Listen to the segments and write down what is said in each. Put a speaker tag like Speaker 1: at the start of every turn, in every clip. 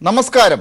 Speaker 1: നമസ്കാരം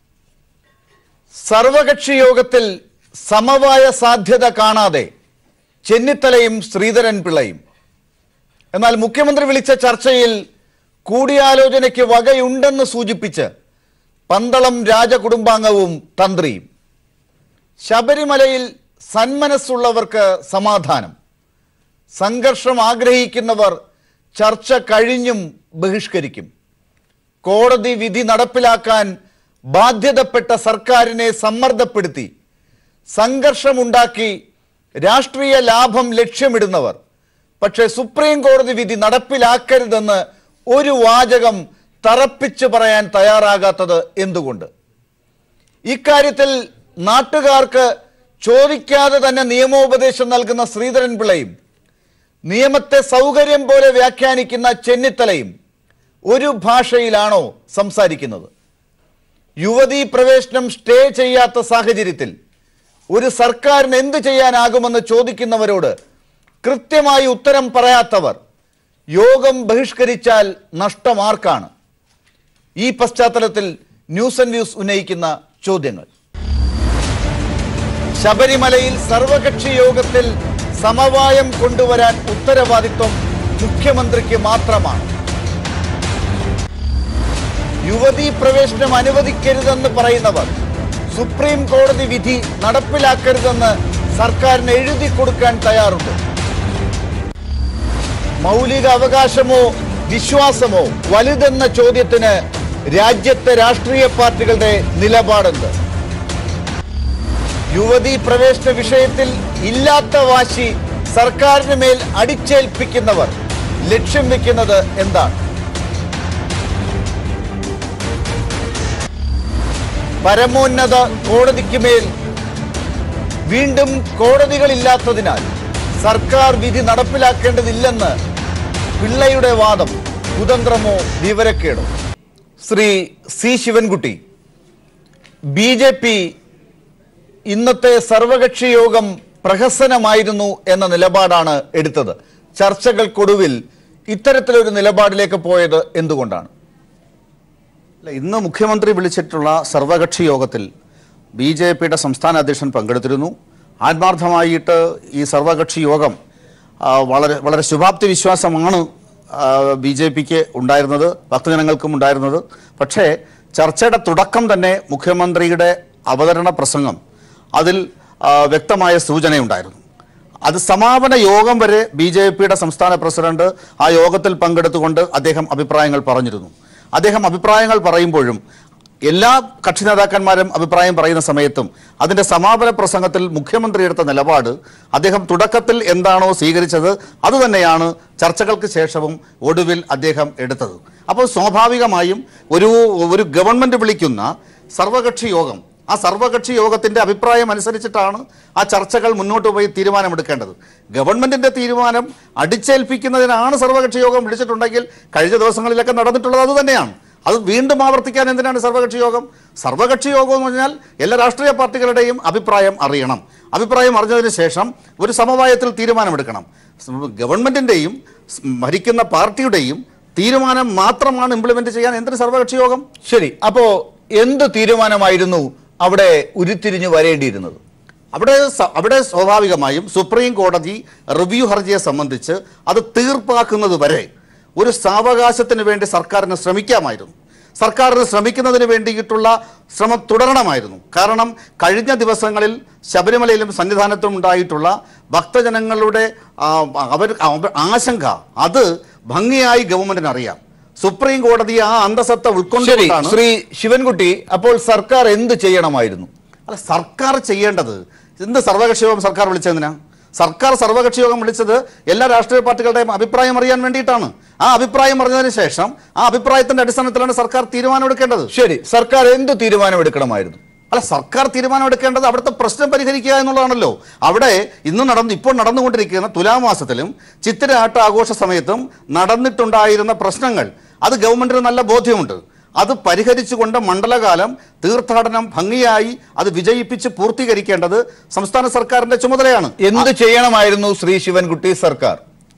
Speaker 1: സർവകക്ഷി യോഗത്തിൽ സമവായ സാധ്യത കാണാതെ ചെന്നിത്തലയും ശ്രീധരൻ പിള്ളയും എന്നാൽ മുഖ്യമന്ത്രി വിളിച്ച ചർച്ചയിൽ കൂടിയാലോചനയ്ക്ക് വകയുണ്ടെന്ന് സൂചിപ്പിച്ച് പന്തളം രാജകുടുംബാംഗവും തന്ത്രിയും ശബരിമലയിൽ സന്മനസ്സുള്ളവർക്ക് സമാധാനം സംഘർഷം ആഗ്രഹിക്കുന്നവർ ചർച്ച കഴിഞ്ഞും ബഹിഷ്കരിക്കും കോടതി വിധി നടപ്പിലാക്കാൻ ബാധ്യതപ്പെട്ട സർക്കാരിനെ സമ്മർദ്ദപ്പെടുത്തി സംഘർഷമുണ്ടാക്കി രാഷ്ട്രീയ ലാഭം ലക്ഷ്യമിടുന്നവർ പക്ഷേ സുപ്രീം കോടതി വിധി നടപ്പിലാക്കരുതെന്ന് ഒരു വാചകം തറപ്പിച്ചു പറയാൻ തയ്യാറാകാത്തത് എന്തുകൊണ്ട് ഇക്കാര്യത്തിൽ നാട്ടുകാർക്ക് ചോദിക്കാതെ തന്നെ നിയമോപദേശം നൽകുന്ന ശ്രീധരൻ പിള്ളയും നിയമത്തെ സൗകര്യം പോലെ വ്യാഖ്യാനിക്കുന്ന ചെന്നിത്തലയും ഒരു ഭാഷയിലാണോ സംസാരിക്കുന്നത് യുവതീ പ്രവേശനം സ്റ്റേ ചെയ്യാത്ത സാഹചര്യത്തിൽ ഒരു സർക്കാരിന് എന്ത് ചെയ്യാനാകുമെന്ന് ചോദിക്കുന്നവരോട് കൃത്യമായി ഉത്തരം പറയാത്തവർ യോഗം ബഹിഷ്കരിച്ചാൽ നഷ്ടമാർക്കാണ് ഈ പശ്ചാത്തലത്തിൽ ന്യൂസ് ആൻഡ് വ്യൂസ് ഉന്നയിക്കുന്ന ചോദ്യങ്ങൾ ശബരിമലയിൽ സർവകക്ഷി യോഗത്തിൽ സമവായം കൊണ്ടുവരാൻ ഉത്തരവാദിത്വം മുഖ്യമന്ത്രിക്ക് മാത്രമാണ് യുവതീ പ്രവേശനം അനുവദിക്കരുതെന്ന് പറയുന്നവർ സുപ്രീം കോടതി വിധി നടപ്പിലാക്കരുതെന്ന് സർക്കാരിന് എഴുതി കൊടുക്കാൻ തയ്യാറുണ്ട് മൗലിക അവകാശമോ വിശ്വാസമോ വലുതെന്ന ചോദ്യത്തിന് രാജ്യത്തെ രാഷ്ട്രീയ പാർട്ടികളുടെ നിലപാടെന്ത് യുവതീ പ്രവേശന വിഷയത്തിൽ ഇല്ലാത്ത വാശി സർക്കാരിന് മേൽ അടിച്ചേൽപ്പിക്കുന്നവർ ലക്ഷ്യം വെക്കുന്നത് എന്താണ് പരമോന്നത കോടതിക്ക് മേൽ വീണ്ടും കോടതികളില്ലാത്തതിനാൽ സർക്കാർ വിധി നടപ്പിലാക്കേണ്ടതില്ലെന്ന് പിള്ളയുടെ വാദം കുതന്ത്രമോ വിവരക്കേടോ Shri C Sivankutty B J P ഇന്നത്തെ സർവകക്ഷി യോഗം പ്രഹസനമായിരുന്നു എന്ന നിലപാടാണ് എടുത്തത് ചർച്ചകൾക്കൊടുവിൽ ഇത്തരത്തിലൊരു നിലപാടിലേക്ക് പോയത് എന്തുകൊണ്ടാണ്
Speaker 2: അല്ല ഇന്ന് മുഖ്യമന്ത്രി വിളിച്ചിട്ടുള്ള സർവകക്ഷി യോഗത്തിൽ ബി ജെ പിയുടെ സംസ്ഥാന അധ്യക്ഷൻ പങ്കെടുത്തിരുന്നു ആത്മാർത്ഥമായിട്ട് ഈ സർവകക്ഷി യോഗം ആ, വളരെ വളരെ ശുഭാപ്തി വിശ്വാസമാണ് ബി ജെ പിക്ക് ഉണ്ടായിരുന്നത് ഭക്തജനങ്ങൾക്കും ഉണ്ടായിരുന്നത് പക്ഷേ ചർച്ചയുടെ തുടക്കം തന്നെ മുഖ്യമന്ത്രിയുടെ അവതരണ പ്രസംഗം അതിൽ ആ, വ്യക്തമായ സൂചനയുണ്ടായിരുന്നു അത് സമാപന യോഗം വരെ ബി ജെ പിയുടെ സംസ്ഥാന പ്രസിഡന്റ് ആ യോഗത്തിൽ പങ്കെടുത്തുകൊണ്ട് അദ്ദേഹം അഭിപ്രായങ്ങൾ പറഞ്ഞിരുന്നു അദ്ദേഹം അഭിപ്രായങ്ങൾ പറയുമ്പോഴും എല്ലാ കക്ഷി നേതാക്കന്മാരും അഭിപ്രായം പറയുന്ന സമയത്തും അതിന്റെ സമാപന പ്രസംഗത്തിൽ മുഖ്യമന്ത്രി എടുത്ത നിലപാട് അദ്ദേഹം തുടക്കത്തിൽ എന്താണോ സ്വീകരിച്ചത് അതുതന്നെയാണ് ചർച്ചകൾക്ക് ശേഷവും ഒടുവിൽ അദ്ദേഹം എടുത്തത് അപ്പോൾ സ്വാഭാവികമായും ഒരു ഒരു ഗവൺമെന്റ് വിളിക്കുന്ന സർവകക്ഷി യോഗം ആ സർവകക്ഷി യോഗത്തിന്റെ അഭിപ്രായം അനുസരിച്ചിട്ടാണ് ആ ചർച്ചകൾ മുന്നോട്ട് പോയി തീരുമാനമെടുക്കേണ്ടത് ഗവൺമെന്റിന്റെ തീരുമാനം അടിച്ചേൽപ്പിക്കുന്നതിനാണ് സർവകക്ഷി യോഗം വിളിച്ചിട്ടുണ്ടെങ്കിൽ കഴിഞ്ഞ ദിവസങ്ങളിലൊക്കെ നടന്നിട്ടുള്ളത് അത് തന്നെയാണ് അത് വീണ്ടും ആവർത്തിക്കാൻ എന്തിനാണ് സർവകക്ഷി യോഗം സർവകക്ഷി യോഗം എന്ന് പറഞ്ഞാൽ എല്ലാ രാഷ്ട്രീയ പാർട്ടികളുടെയും അഭിപ്രായം അറിയണം അഭിപ്രായം അറിഞ്ഞതിന് ശേഷം ഒരു സമവായത്തിൽ തീരുമാനമെടുക്കണം ഗവൺമെന്റിന്റെയും ഭരിക്കുന്ന പാർട്ടിയുടെയും തീരുമാനം മാത്രമാണ് ഇംപ്ലിമെന്റ് ചെയ്യാൻ എന്തിന് സർവകക്ഷി യോഗം
Speaker 1: ശരി അപ്പോ എന്ത് തീരുമാനമായിരുന്നു അവിടെ ഉരുത്തിരിഞ്ഞു വരേണ്ടിയിരുന്നത്
Speaker 2: അവിടെ സ- അവിടെ സ്വാഭാവികമായും സുപ്രീം കോടതി റിവ്യൂ ഹർജിയെ സംബന്ധിച്ച് അത് തീർപ്പാക്കുന്നത് വരെ ഒരു സാവകാശത്തിന് വേണ്ടി സർക്കാരിന് ശ്രമിക്കാമായിരുന്നു സർക്കാരിന് ശ്രമിക്കുന്നതിന് വേണ്ടിയിട്ടുള്ള ശ്രമം തുടരണമായിരുന്നു കാരണം കഴിഞ്ഞ ദിവസങ്ങളിൽ ശബരിമലയിലും സന്നിധാനത്തും ഉണ്ടായിട്ടുള്ള ഭക്തജനങ്ങളുടെ ആ, അവർ അവർ ആശങ്ക അത് ഭംഗിയായി ഗവൺമെന്റിന് അറിയാം സുപ്രീം കോടതി ആ അന്തസത്ത
Speaker 1: ശരി
Speaker 2: ഉൾക്കൊണ്ടുകൊണ്ടാണ്
Speaker 1: ശ്രീ ശിവൻകുട്ടി അപ്പോൾ സർക്കാർ എന്ത് ചെയ്യണമായിരുന്നു
Speaker 2: അല്ല സർക്കാർ ചെയ്യേണ്ടത് എന്ത് സർവകക്ഷി യോഗം സർക്കാർ വിളിച്ചതിനാ സർക്കാർ സർവകക്ഷി യോഗം വിളിച്ചത് എല്ലാ രാഷ്ട്രീയ പാർട്ടികളുടെയും അഭിപ്രായം അറിയാൻ വേണ്ടിയിട്ടാണ് ആ അഭിപ്രായം അറിഞ്ഞതിന് ശേഷം ആ അഭിപ്രായത്തിന്റെ അടിസ്ഥാനത്തിലാണ് സർക്കാർ തീരുമാനമെടുക്കേണ്ടത്
Speaker 1: ശരി സർക്കാർ എന്ത് തീരുമാനമെടുക്കണമായിരുന്നു
Speaker 2: അല്ല സർക്കാർ തീരുമാനമെടുക്കേണ്ടത് അവിടുത്തെ പ്രശ്നം പരിഹരിക്കുക എന്നുള്ളതാണല്ലോ അവിടെ ഇന്ന് നടന്നു ഇപ്പോൾ നടന്നുകൊണ്ടിരിക്കുന്ന തുലാമാസത്തിലും ചിത്തിര ആട്ട ആഘോഷ സമയത്തും നടന്നിട്ടുണ്ടായിരുന്ന പ്രശ്നങ്ങൾ അത് ഗവൺമെന്റിന് നല്ല ബോധ്യമുണ്ട് അത് പരിഹരിച്ചുകൊണ്ട് മണ്ഡലകാലം തീർത്ഥാടനം ഭംഗിയായി അത് വിജയിപ്പിച്ച് പൂർത്തീകരിക്കേണ്ടത് സംസ്ഥാന സർക്കാരിന്റെ ചുമതലയാണ്
Speaker 1: എന്ത് ചെയ്യണമായിരുന്നു ശ്രീ ശിവൻകുട്ടി സർക്കാർ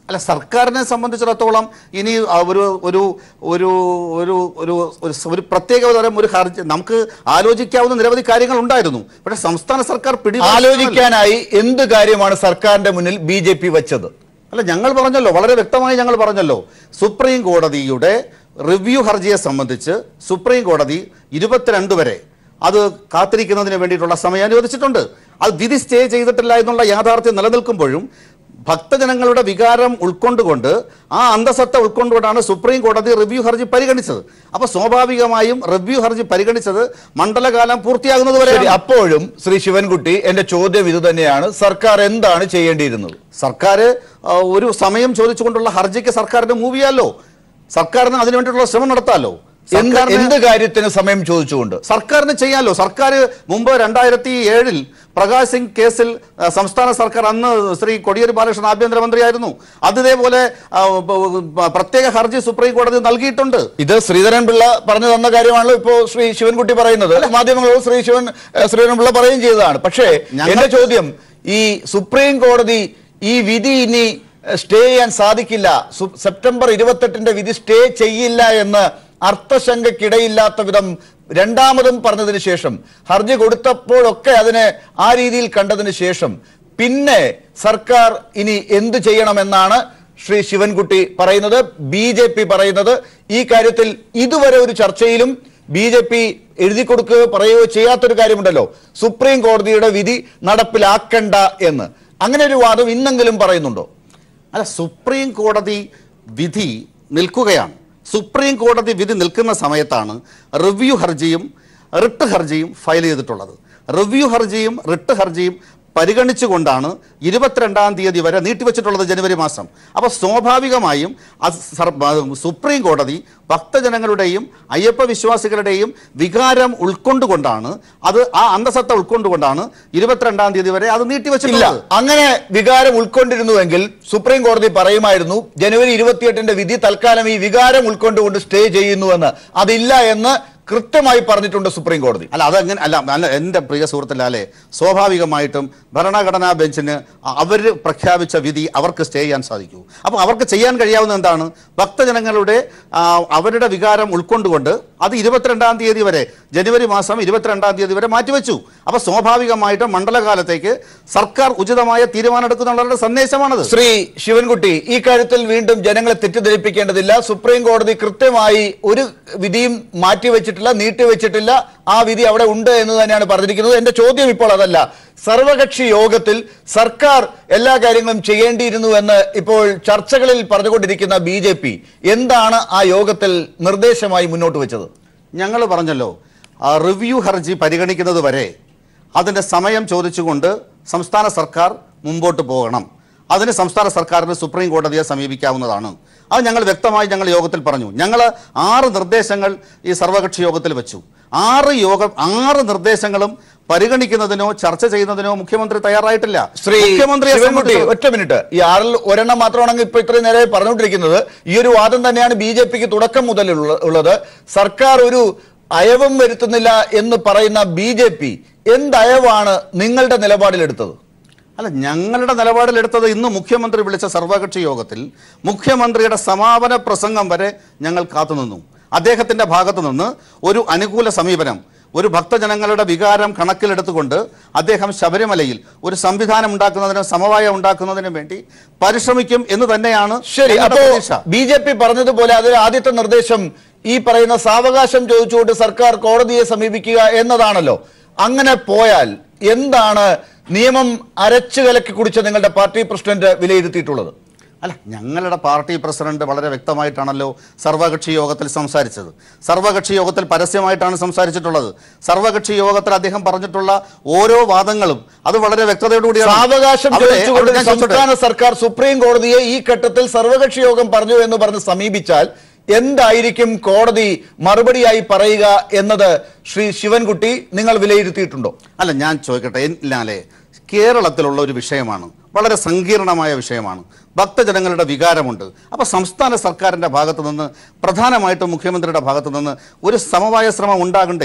Speaker 2: അല്ല സർക്കാരിനെ സംബന്ധിച്ചിടത്തോളം ഇനി ആ, ഒരു ഒരു ഒരു ഒരു ഒരു ഒരു സ- ഒരു പ്രത്യേക തരം ഒരു ഹർജി നമുക്ക് ആലോചിക്കാവുന്ന നിരവധി കാര്യങ്ങൾ ഉണ്ടായിരുന്നു പക്ഷേ സംസ്ഥാന സർക്കാർ പിടി
Speaker 1: ആലോചിക്കാനായി എന്ത് കാര്യമാണ് സർക്കാരിന്റെ മുന്നിൽ ബി ജെ പി വെച്ചത്
Speaker 2: അല്ല ഞങ്ങൾ പറഞ്ഞല്ലോ വളരെ വ്യക്തമായി ഞങ്ങൾ പറഞ്ഞല്ലോ സുപ്രീം കോടതിയുടെ റിവ്യൂ ഹർജിയെ സംബന്ധിച്ച് സുപ്രീം കോടതി ഇരുപത്തിരണ്ട് വരെ അത് കാത്തിരിക്കുന്നതിന് വേണ്ടിയിട്ടുള്ള സമയം അനുവദിച്ചിട്ടുണ്ട് അത് വിധി സ്റ്റേ ചെയ്തിട്ടില്ല എന്നുള്ള യാഥാർത്ഥ്യം നിലനിൽക്കുമ്പോഴും ഭക്തജനങ്ങളുടെ വികാരം ഉൾക്കൊണ്ടുകൊണ്ട് ആ അന്തസത്ത ഉൾക്കൊണ്ടുകൊണ്ടാണ് സുപ്രീം കോടതി റിവ്യൂ ഹർജി പരിഗണിച്ചത് അപ്പൊ സ്വാഭാവികമായും റിവ്യൂ ഹർജി പരിഗണിച്ചത് മണ്ഡലകാലം പൂർത്തിയാകുന്നത്
Speaker 1: ശരി
Speaker 2: വരെ
Speaker 1: അപ്പോഴും ശ്രീ ശിവൻകുട്ടി എന്റെ ചോദ്യം ഇത് തന്നെയാണ് സർക്കാർ എന്താണ് ചെയ്യേണ്ടിയിരുന്നത്
Speaker 2: സർക്കാർ ആ, ഒരു സമയം ചോദിച്ചുകൊണ്ടുള്ള ഹർജിക്ക് സർക്കാരിന് മൂവ് ചെയ്യാമല്ലോ സർക്കാരിന് അതിനു വേണ്ടിയിട്ടുള്ള ശ്രമം നടത്താമല്ലോ
Speaker 1: എന്ത്
Speaker 2: സർക്കാരിന്
Speaker 1: എന്ത് കാര്യത്തിന് സമയം ചോദിച്ചുകൊണ്ട്
Speaker 2: സർക്കാരിന് ചെയ്യാമല്ലോ സർക്കാർ മുമ്പ് രണ്ടായിരത്തി ഏഴിൽ പ്രകാശ് സിംഗ് കേസിൽ ആ, സംസ്ഥാന സർക്കാർ അന്ന് ശ്രീ കൊടിയേരി ബാലകൃഷ്ണൻ ആഭ്യന്തരമന്ത്രിയായിരുന്നു അത് ഇതേപോലെ ആ, ബ- ബ- പ്രത്യേക ഹർജി സുപ്രീം കോടതി നൽകിയിട്ടുണ്ട്
Speaker 1: ഇത് ശ്രീധരൻ പിള്ള പറഞ്ഞു തന്ന കാര്യമാണല്ലോ ഇപ്പോ ശ്രീ ശിവൻകുട്ടി പറയുന്നത് മാധ്യമങ്ങളോട് ശ്രീ ശിവൻ ഏഹ് ശ്രീധരൻ പിള്ള പറയുകയും ചെയ്തതാണ് പക്ഷേ
Speaker 2: ഞങ്ങൾ-
Speaker 1: എന്റെ ചോദ്യം ഈ സുപ്രീം കോടതി ഈ വിധി ഇനി ഏഹ് സ്റ്റേ ചെയ്യാൻ സാധിക്കില്ല സു- സെപ്റ്റംബർ ഇരുപത്തെട്ടിന്റെ വിധി സ്റ്റേ ചെയ്യില്ല എന്ന് അർത്ഥശങ്കയ്ക്കിടയില്ലാത്ത വിധം രണ്ടാമതും പറഞ്ഞതിന് ശേഷം ഹർജി കൊടുത്തപ്പോഴൊക്കെ അതിനെ ആ രീതിയിൽ കണ്ടതിന് ശേഷം പിന്നെ സർക്കാർ ഇനി എന്ത് ചെയ്യണമെന്നാണ് ശ്രീ ശിവൻകുട്ടി പറയുന്നത് ബി ജെ പി പറയുന്നത് ഈ കാര്യത്തിൽ ഇതുവരെ ഒരു ചർച്ചയിലും ബി ജെ പി എഴുതി കൊടുക്കുകയോ പറയുകയോ ചെയ്യാത്തൊരു കാര്യമുണ്ടല്ലോ സുപ്രീം കോടതിയുടെ വിധി നടപ്പിലാക്കണ്ട എന്ന് അങ്ങനെ ഒരു വാദം ഇന്നെങ്കിലും പറയുന്നുണ്ടോ
Speaker 2: അല്ല സുപ്രീം കോടതി വിധി നിൽക്കുകയാണ് സുപ്രീം കോടതി വിധി നിൽക്കുന്ന സമയത്താണ് റിവ്യൂ ഹർജിയും റിട്ട് ഹർജിയും ഫയൽ ചെയ്തിട്ടുള്ളത് റിവ്യൂ ഹർജിയും റിട്ട് ഹർജിയും പരിഗണിച്ചുകൊണ്ടാണ് ഇരുപത്തിരണ്ടാം തീയതി വരെ നീട്ടിവെച്ചിട്ടുള്ളത് ജനുവരി മാസം അപ്പോൾ സ്വാഭാവികമായും അത് സർ- ആ, സുപ്രീം കോടതി ഭക്തജനങ്ങളുടെയും അയ്യപ്പ വിശ്വാസികളുടെയും വികാരം ഉൾക്കൊണ്ടുകൊണ്ടാണ് അത് ആ അന്തസത്ത ഉൾക്കൊണ്ടുകൊണ്ടാണ് ഇരുപത്തിരണ്ടാം തീയതി വരെ അത്
Speaker 1: ഇല്ല
Speaker 2: നീട്ടിവെച്ചിട്ടുള്ളത്
Speaker 1: അങ്ങനെ വികാരം ഉൾക്കൊണ്ടിരുന്നുവെങ്കിൽ സുപ്രീം കോടതി പറയുമായിരുന്നു ജനുവരി ഇരുപത്തിയെട്ടിന്റെ വിധി തൽക്കാലം ഈ വികാരം ഉൾക്കൊണ്ടുകൊണ്ട് സ്റ്റേ ചെയ്യുന്നുവെന്ന് അതില്ല എന്ന് കൃത്യമായി പറഞ്ഞിട്ടുണ്ട് സുപ്രീം കോടതി
Speaker 2: അല്ല അതങ്ങനെ അല്ല അല്ല എൻ്റെ പ്രിയ സുഹൃത്തില്ലാലെ സ്വാഭാവികമായിട്ടും ഭരണഘടനാ ബെഞ്ചിന് അവർ പ്രഖ്യാപിച്ച വിധി അവർക്ക് സ്റ്റേ ചെയ്യാൻ സാധിക്കൂ അപ്പോൾ അവർക്ക് ചെയ്യാൻ കഴിയാവുന്ന എന്താണ് ഭക്തജനങ്ങളുടെ ആ, അവരുടെ വികാരം ഉൾക്കൊണ്ടുകൊണ്ട് അത് ഇരുപത്തിരണ്ടാം തീയതി വരെ ജനുവരി മാസം ഇരുപത്തിരണ്ടാം തീയതി വരെ മാറ്റിവെച്ചു അപ്പോൾ സ്വാഭാവികമായിട്ടും മണ്ഡലകാലത്തേക്ക് സർക്കാർ ഉചിതമായ തീരുമാനം എടുക്കുന്നുള്ളവരുടെ സന്ദേശമാണത്
Speaker 1: ശ്രീ ശിവൻകുട്ടി ഈ കാര്യത്തിൽ വീണ്ടും ജനങ്ങളെ തെറ്റിദ്ധരിപ്പിക്കേണ്ടതില്ല സുപ്രീം കോടതി കൃത്യമായി ഒരു വിധിയും മാറ്റിവെച്ചിട്ടില്ല നീട്ടിവെച്ചിട്ടില്ല ആ വിധി അവിടെ ഉണ്ട് എന്ന് തന്നെയാണ് പറഞ്ഞിരിക്കുന്നത് എന്റെ ചോദ്യം ഇപ്പോൾ അതല്ല സർവകക്ഷി യോഗത്തിൽ സർക്കാർ എല്ലാ കാര്യങ്ങളും ചെയ്യേണ്ടിയിരുന്നു എന്ന് ഇപ്പോൾ ചർച്ചകളിൽ പറഞ്ഞുകൊണ്ടിരിക്കുന്ന ബി ജെ പി എന്താണ് ആ യോഗത്തിൽ നിർദ്ദേശമായി മുന്നോട്ട് വെച്ചത്
Speaker 2: ഞങ്ങൾ പറഞ്ഞല്ലോ ആ റിവ്യൂ ഹർജി പരിഗണിക്കുന്നത് വരെ അതിൻ്റെ സമയം ചോദിച്ചുകൊണ്ട് സംസ്ഥാന സർക്കാർ മുമ്പോട്ട് പോകണം അതിന് സംസ്ഥാന സർക്കാരിന് സുപ്രീം കോടതിയെ സമീപിക്കാവുന്നതാണ് അത് ഞങ്ങൾ വ്യക്തമായി ഞങ്ങൾ യോഗത്തിൽ പറഞ്ഞു ഞങ്ങൾ ആറ് നിർദ്ദേശങ്ങൾ ഈ സർവകക്ഷി യോഗത്തിൽ വെച്ചു ആറ് യോഗം ആറ് നിർദ്ദേശങ്ങളും പരിഗണിക്കുന്നതിനോ ചർച്ച ചെയ്യുന്നതിനോ മുഖ്യമന്ത്രി തയ്യാറായിട്ടില്ല
Speaker 1: ശ്രീ
Speaker 2: മുഖ്യമന്ത്രിയെ
Speaker 1: ശിവൻകുട്ടി
Speaker 2: സംബന്ധിച്ച്
Speaker 1: ഒറ്റ മിനിറ്റ് ഈ ആറിൽ ഒരെണ്ണം മാത്രമാണെങ്കിൽ ഇപ്പൊ ഇത്രയും നേരെ പറഞ്ഞുകൊണ്ടിരിക്കുന്നത് ഈ ഒരു വാദം തന്നെയാണ് ബി ജെ പിക്ക് തുടക്കം മുതൽ ഉള്ളത് സർക്കാർ ഒരു അയവും വരുത്തുന്നില്ല എന്ന് പറയുന്ന ബി ജെ പി എന്തയവാണ് നിങ്ങളുടെ നിലപാടിലെടുത്തത്
Speaker 2: അല്ല ഞങ്ങളുടെ നിലപാടിലെടുത്തത് ഇന്ന് മുഖ്യമന്ത്രി വിളിച്ച സർവകക്ഷി യോഗത്തിൽ മുഖ്യമന്ത്രിയുടെ സമാപന പ്രസംഗം വരെ ഞങ്ങൾ കാത്തുനിന്നു അദ്ദേഹത്തിന്റെ ഭാഗത്തു നിന്ന് ഒരു അനുകൂല സമീപനം ഒരു ഭക്തജനങ്ങളുടെ വികാരം കണക്കിലെടുത്തുകൊണ്ട് അദ്ദേഹം ശബരിമലയിൽ ഒരു സംവിധാനം ഉണ്ടാക്കുന്നതിനും സമവായം ഉണ്ടാക്കുന്നതിനും വേണ്ടി പരിശ്രമിക്കും എന്ന് തന്നെയാണ്
Speaker 1: ശരി
Speaker 2: ഞങ്ങളുടെ
Speaker 1: അപ്പോ
Speaker 2: പ്രതീക്ഷ.
Speaker 1: ബി ജെ പി പറഞ്ഞതുപോലെ അതിൽ ആദ്യത്തെ നിർദ്ദേശം ഈ പറയുന്ന സാവകാശം ചോദിച്ചുകൊണ്ട് സർക്കാർ കോടതിയെ സമീപിക്കുക എന്നതാണല്ലോ അങ്ങനെ പോയാൽ എന്താണ് നിയമം അരച്ചു കലക്കി കുടിച്ച നിങ്ങളുടെ പാർട്ടി പ്രസിഡന്റ് വിലയിരുത്തിയിട്ടുള്ളത്
Speaker 2: അല്ല ഞങ്ങളുടെ പാർട്ടി പ്രസിഡന്റ് വളരെ വ്യക്തമായിട്ടാണല്ലോ സർവകക്ഷി യോഗത്തിൽ സംസാരിച്ചത് സർവകക്ഷി യോഗത്തിൽ പരസ്യമായിട്ടാണ് സംസാരിച്ചിട്ടുള്ളത് സർവകക്ഷി യോഗത്തിൽ അദ്ദേഹം പറഞ്ഞിട്ടുള്ള ഓരോ വാദങ്ങളും അത് വളരെ വ്യക്തതയോടുകൂടിയാണ്
Speaker 1: സാവകാശം
Speaker 2: അവിടെ-
Speaker 1: ചോദിച്ചുകൊണ്ട്
Speaker 2: അവിടെ ഞാൻ ചോദിച്ചോട്ടെ?
Speaker 1: സംസ്ഥാന സർക്കാർ സുപ്രീം കോടതിയെ ഈ ഘട്ടത്തിൽ സർവകക്ഷി യോഗം പറഞ്ഞു എന്ന് പറഞ്ഞ് സമീപിച്ചാൽ എന്തായിരിക്കും കോടതി മറുപടിയായി പറയുക എന്നത് ശ്രീ ശിവൻകുട്ടി നിങ്ങൾ വിലയിരുത്തിയിട്ടുണ്ടോ
Speaker 2: അല്ല ഞാൻ ചോദിക്കട്ടെ എന്നാലേ കേരളത്തിലുള്ള ഒരു വിഷയമാണ് വളരെ സങ്കീർണമായ വിഷയമാണ് ഭക്തജനങ്ങളുടെ വികാരമുണ്ട് അപ്പോൾ സംസ്ഥാന സർക്കാരിൻ്റെ ഭാഗത്തു നിന്ന് പ്രധാനമായിട്ടും മുഖ്യമന്ത്രിയുടെ ഭാഗത്തു നിന്ന് ഒരു സമവായ ശ്രമം ഉണ്ടാകണ്ടേ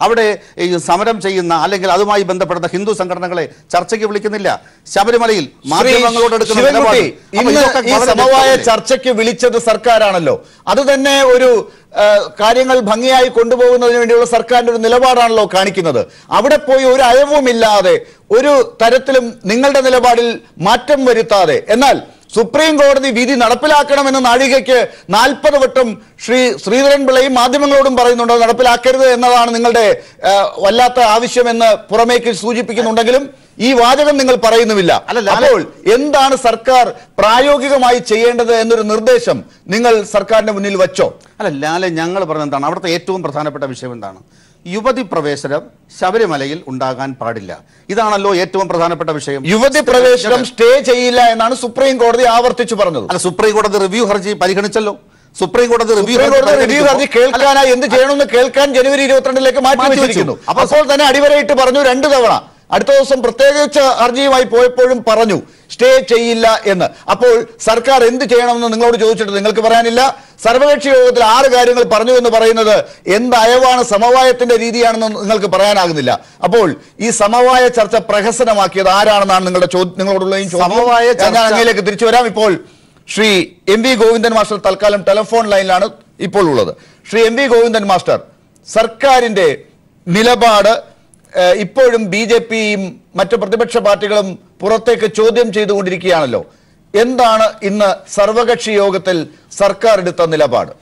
Speaker 2: അവിടെ ഈ സമരം ചെയ്യുന്ന അല്ലെങ്കിൽ അതുമായി ബന്ധപ്പെടുന്ന ഹിന്ദു സംഘടനകളെ ചർച്ചയ്ക്ക് വിളിക്കുന്നില്ല ശബരിമലയിൽ മാധ്യമങ്ങളോട് എടുക്കുന്ന
Speaker 1: ശിവൻകുട്ടി,
Speaker 2: നിലപാട് അപ്പൊ
Speaker 1: ഇന്ന്
Speaker 2: ഇതൊക്കെ
Speaker 1: ഈ
Speaker 2: വളരെ
Speaker 1: സമവായ
Speaker 2: വ്യക്തമല്ലേ?
Speaker 1: ചർച്ചയ്ക്ക് വിളിച്ചത് സർക്കാരാണല്ലോ അത് തന്നെ ഒരു ആ, കാര്യങ്ങൾ ഭംഗിയായി കൊണ്ടുപോകുന്നതിന് വേണ്ടിയുള്ള സർക്കാരിന്റെ ഒരു നിലപാടാണല്ലോ കാണിക്കുന്നത് അവിടെ പോയി ഒരു അയവുമില്ലാതെ ഒരു തരത്തിലും നിങ്ങളുടെ നിലപാടിൽ മാറ്റം വരുത്താതെ എന്നാൽ സുപ്രീം കോടതി വിധി നടപ്പിലാക്കണമെന്ന നാഴികയ്ക്ക് നാൽപ്പത് വട്ടം ശ്രീ ശ്രീധരൻ പിള്ളയും മാധ്യമങ്ങളോടും പറയുന്നുണ്ട് അത് നടപ്പിലാക്കരുത് എന്നതാണ് നിങ്ങളുടെ ആ, വല്ലാത്ത ആവശ്യമെന്ന് പുറമേക്ക് സൂചിപ്പിക്കുന്നുണ്ടെങ്കിലും ഈ വാചകം നിങ്ങൾ പറയുന്നുമില്ല
Speaker 2: അല്ല, ലാലെ-
Speaker 1: അപ്പോൾ എന്താണ് സർക്കാർ പ്രായോഗികമായി ചെയ്യേണ്ടത് എന്നൊരു നിർദ്ദേശം നിങ്ങൾ സർക്കാരിന്റെ മുന്നിൽ വച്ചോ
Speaker 2: അല്ല ലാലെ ഞങ്ങൾ പറഞ്ഞ എന്താണ് അവിടുത്തെ ഏറ്റവും പ്രധാനപ്പെട്ട വിഷയം എന്താണ് യുവതി പ്രവേശനം ശബരിമലയിൽ ഉണ്ടാകാൻ പാടില്ല ഇതാണല്ലോ ഏറ്റവും പ്രധാനപ്പെട്ട വിഷയം
Speaker 1: യുവതി പ്രവേശനം സ്റ്റേ ചെയ്യില്ല എന്നാണ് സുപ്രീം കോടതി ആവർത്തിച്ചു പറഞ്ഞത്
Speaker 2: അല്ല സുപ്രീം കോടതി റിവ്യൂ ഹർജി പരിഗണിച്ചല്ലോ സുപ്രീം കോടതി റിവ്യൂ
Speaker 1: സുപ്രീം കോടതി റിവ്യൂ ഹർജി കേൾക്കാനായി എന്ത് ചെയ്യണമെന്ന് കേൾക്കാൻ ജനുവരി ഇരുപത്തിരണ്ടിലേക്ക് മാറ്റി
Speaker 2: മാറ്റി
Speaker 1: വെച്ചിരിക്കുന്നു
Speaker 2: വെച്ചു. അപ്പൊ-
Speaker 1: അപ്പോൾ തന്നെ അടിവരയിട്ട് പറഞ്ഞു രണ്ടു തവണ അടുത്ത ദിവസം പ്രത്യേകിച്ച് ഹർജിയുമായി പോയപ്പോഴും പറഞ്ഞു സ്റ്റേ ചെയ്യില്ല എന്ന് അപ്പോൾ സർക്കാർ എന്ത് ചെയ്യണമെന്ന് നിങ്ങളോട് ചോദിച്ചിട്ട് നിങ്ങൾക്ക് പറയാനില്ല സർവകക്ഷി യോഗത്തിൽ ആറ് കാര്യങ്ങൾ പറഞ്ഞു എന്ന് പറയുന്നത് എന്ത് അയവാണ് സമവായത്തിന്റെ രീതിയാണെന്ന് നിങ്ങൾക്ക് പറയാനാകുന്നില്ല അപ്പോൾ ഈ സമവായ ചർച്ച പ്രഹസനമാക്കിയത് ആരാണെന്നാണ് നിങ്ങളുടെ ചോദ്യം നിങ്ങളോടുള്ള ഈ ചോദ്യം.
Speaker 2: സമവായ
Speaker 1: ഞാൻ
Speaker 2: ചർച്ച-
Speaker 1: അങ്ങയിലേക്ക് തിരിച്ചു വരാം ഇപ്പോൾ Shri M V Govindan master തൽക്കാലം ടെലിഫോൺ ലൈനിലാണ് ഇപ്പോൾ ഉള്ളത് Shri M V Govindan master സർക്കാരിന്റെ നിലപാട് ഏഹ്, ഇപ്പോഴും ബി ജെ പിയും മറ്റു പ്രതിപക്ഷ പാർട്ടികളും പുറത്തേക്ക് ചോദ്യം ചെയ്തുകൊണ്ടിരിക്കുകയാണല്ലോ എന്താണ് ഇന്ന് സർവകക്ഷി യോഗത്തിൽ സർക്കാർ എടുത്ത നിലപാട്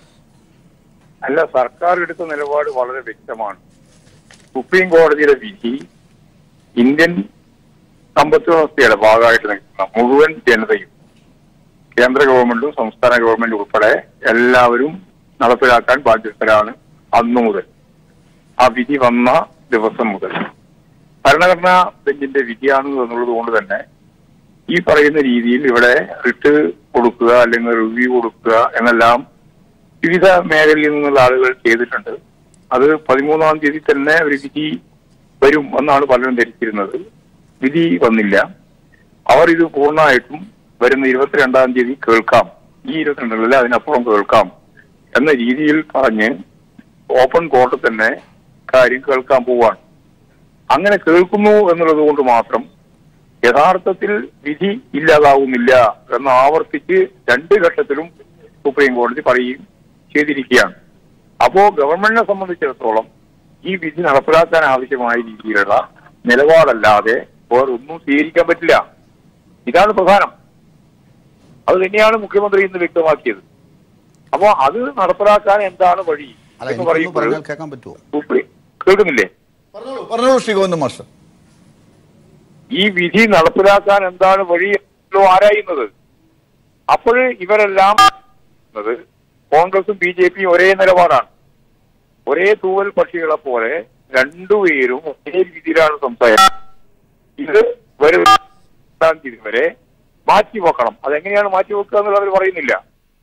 Speaker 3: അല്ല സർക്കാർ എടുത്ത നിലപാട് വളരെ വ്യക്തമാണ് സുപ്രീം കോടതിയുടെ വിധി ഇന്ത്യൻ സമ്പദ് വ്യവസ്ഥയുടെ ഭാഗമായിട്ട് നിൽക്കുന്ന മുഴുവൻ ജനതയും കേന്ദ്ര ഗവൺമെന്റും സംസ്ഥാന ഗവൺമെന്റും ഉൾപ്പെടെ എല്ലാവരും നടപ്പിലാക്കാൻ ബാധ്യസ്ഥരാണ് അന്നു മുതൽ ആ വിധി വന്ന ദിവസം മുതൽ ഭരണഘടനാ ബെഞ്ചിന്റെ വിധിയാണ് എന്നുള്ളത് കൊണ്ട് തന്നെ ഈ പറയുന്ന രീതിയിൽ ഇവിടെ റിട്ട് കൊടുക്കുക അല്ലെങ്കിൽ റിവ്യൂ കൊടുക്കുക എന്നെല്ലാം വിവിധ മേഖലയിൽ നിന്നുള്ള ആളുകൾ ചെയ്തിട്ടുണ്ട് അത് പതിമൂന്നാം തീയതി തന്നെ ഒരു വിധി വരും എന്നാണ് പലരും ധരിച്ചിരുന്നത് വിധി വന്നില്ല അവർ ഇത് പൂർണ്ണമായിട്ടും വരുന്ന ഇരുപത്തിരണ്ടാം തീയതി കേൾക്കാം ഈ ഇരുപത്തിരണ്ടിലല്ല അതിനപ്പുറം കേൾക്കാം എന്ന രീതിയിൽ പറഞ്ഞ് ഓപ്പൺ കോർട്ട് തന്നെ കാര്യം കേൾക്കാൻ പോവാണ് അങ്ങനെ കേൾക്കുന്നു എന്നുള്ളത് കൊണ്ട് മാത്രം യഥാർത്ഥത്തിൽ വിധി ഇല്ലാതാവുന്നില്ല എന്ന് ആവർത്തിച്ച് രണ്ട് ഘട്ടത്തിലും സുപ്രീം കോടതി പറയുകയും ചെയ്തിരിക്കുകയാണ് അപ്പോ ഗവൺമെന്റിനെ സംബന്ധിച്ചിടത്തോളം ഈ വിധി നടപ്പിലാക്കാൻ ആവശ്യമായ രീതിയിലുള്ള നിലപാടല്ലാതെ വേറൊന്നും സ്വീകരിക്കാൻ പറ്റില്ല ഇതാണ് പ്രധാനം അത് തന്നെയാണ് മുഖ്യമന്ത്രി ഇന്ന് വ്യക്തമാക്കിയത് അപ്പോ അത് നടപ്പിലാക്കാൻ എന്താണ് വഴി
Speaker 2: അല്ല
Speaker 3: എന്ന്
Speaker 2: എനിക്കൊന്ന്
Speaker 3: പറയുമ്പോൾ
Speaker 2: പറഞ്ഞാൽ കേൾക്കാൻ പറ്റുമോ
Speaker 3: സുപ്രീം കേൾക്കുന്നില്ലേ
Speaker 1: പറഞ്ഞോളൂ പറഞ്ഞോളൂ ശ്രീ ഗോവിന്ദൻ മാസ്റ്റർ
Speaker 3: ഈ വിധി നടപ്പിലാക്കാൻ എന്താണ് വഴിയല്ലോ ആരായുന്നത് അപ്പോൾ ഇവരെല്ലാം ത് കോൺഗ്രസും ബി ജെ പിയും ഒരേ നിലപാടാണ് ഒരേ തൂവൽ പക്ഷികളെ പോലെ രണ്ടുപേരും ഒരേ രീതിയിലാണ് സംസാരിക്കുന്നത് ഇത് വരും രണ്ടാം തീയതി വരെ മാറ്റിവെക്കണം അതെങ്ങനെയാണ് മാറ്റിവെക്കുക എന്നുള്ളത് അവർ പറയുന്നില്ല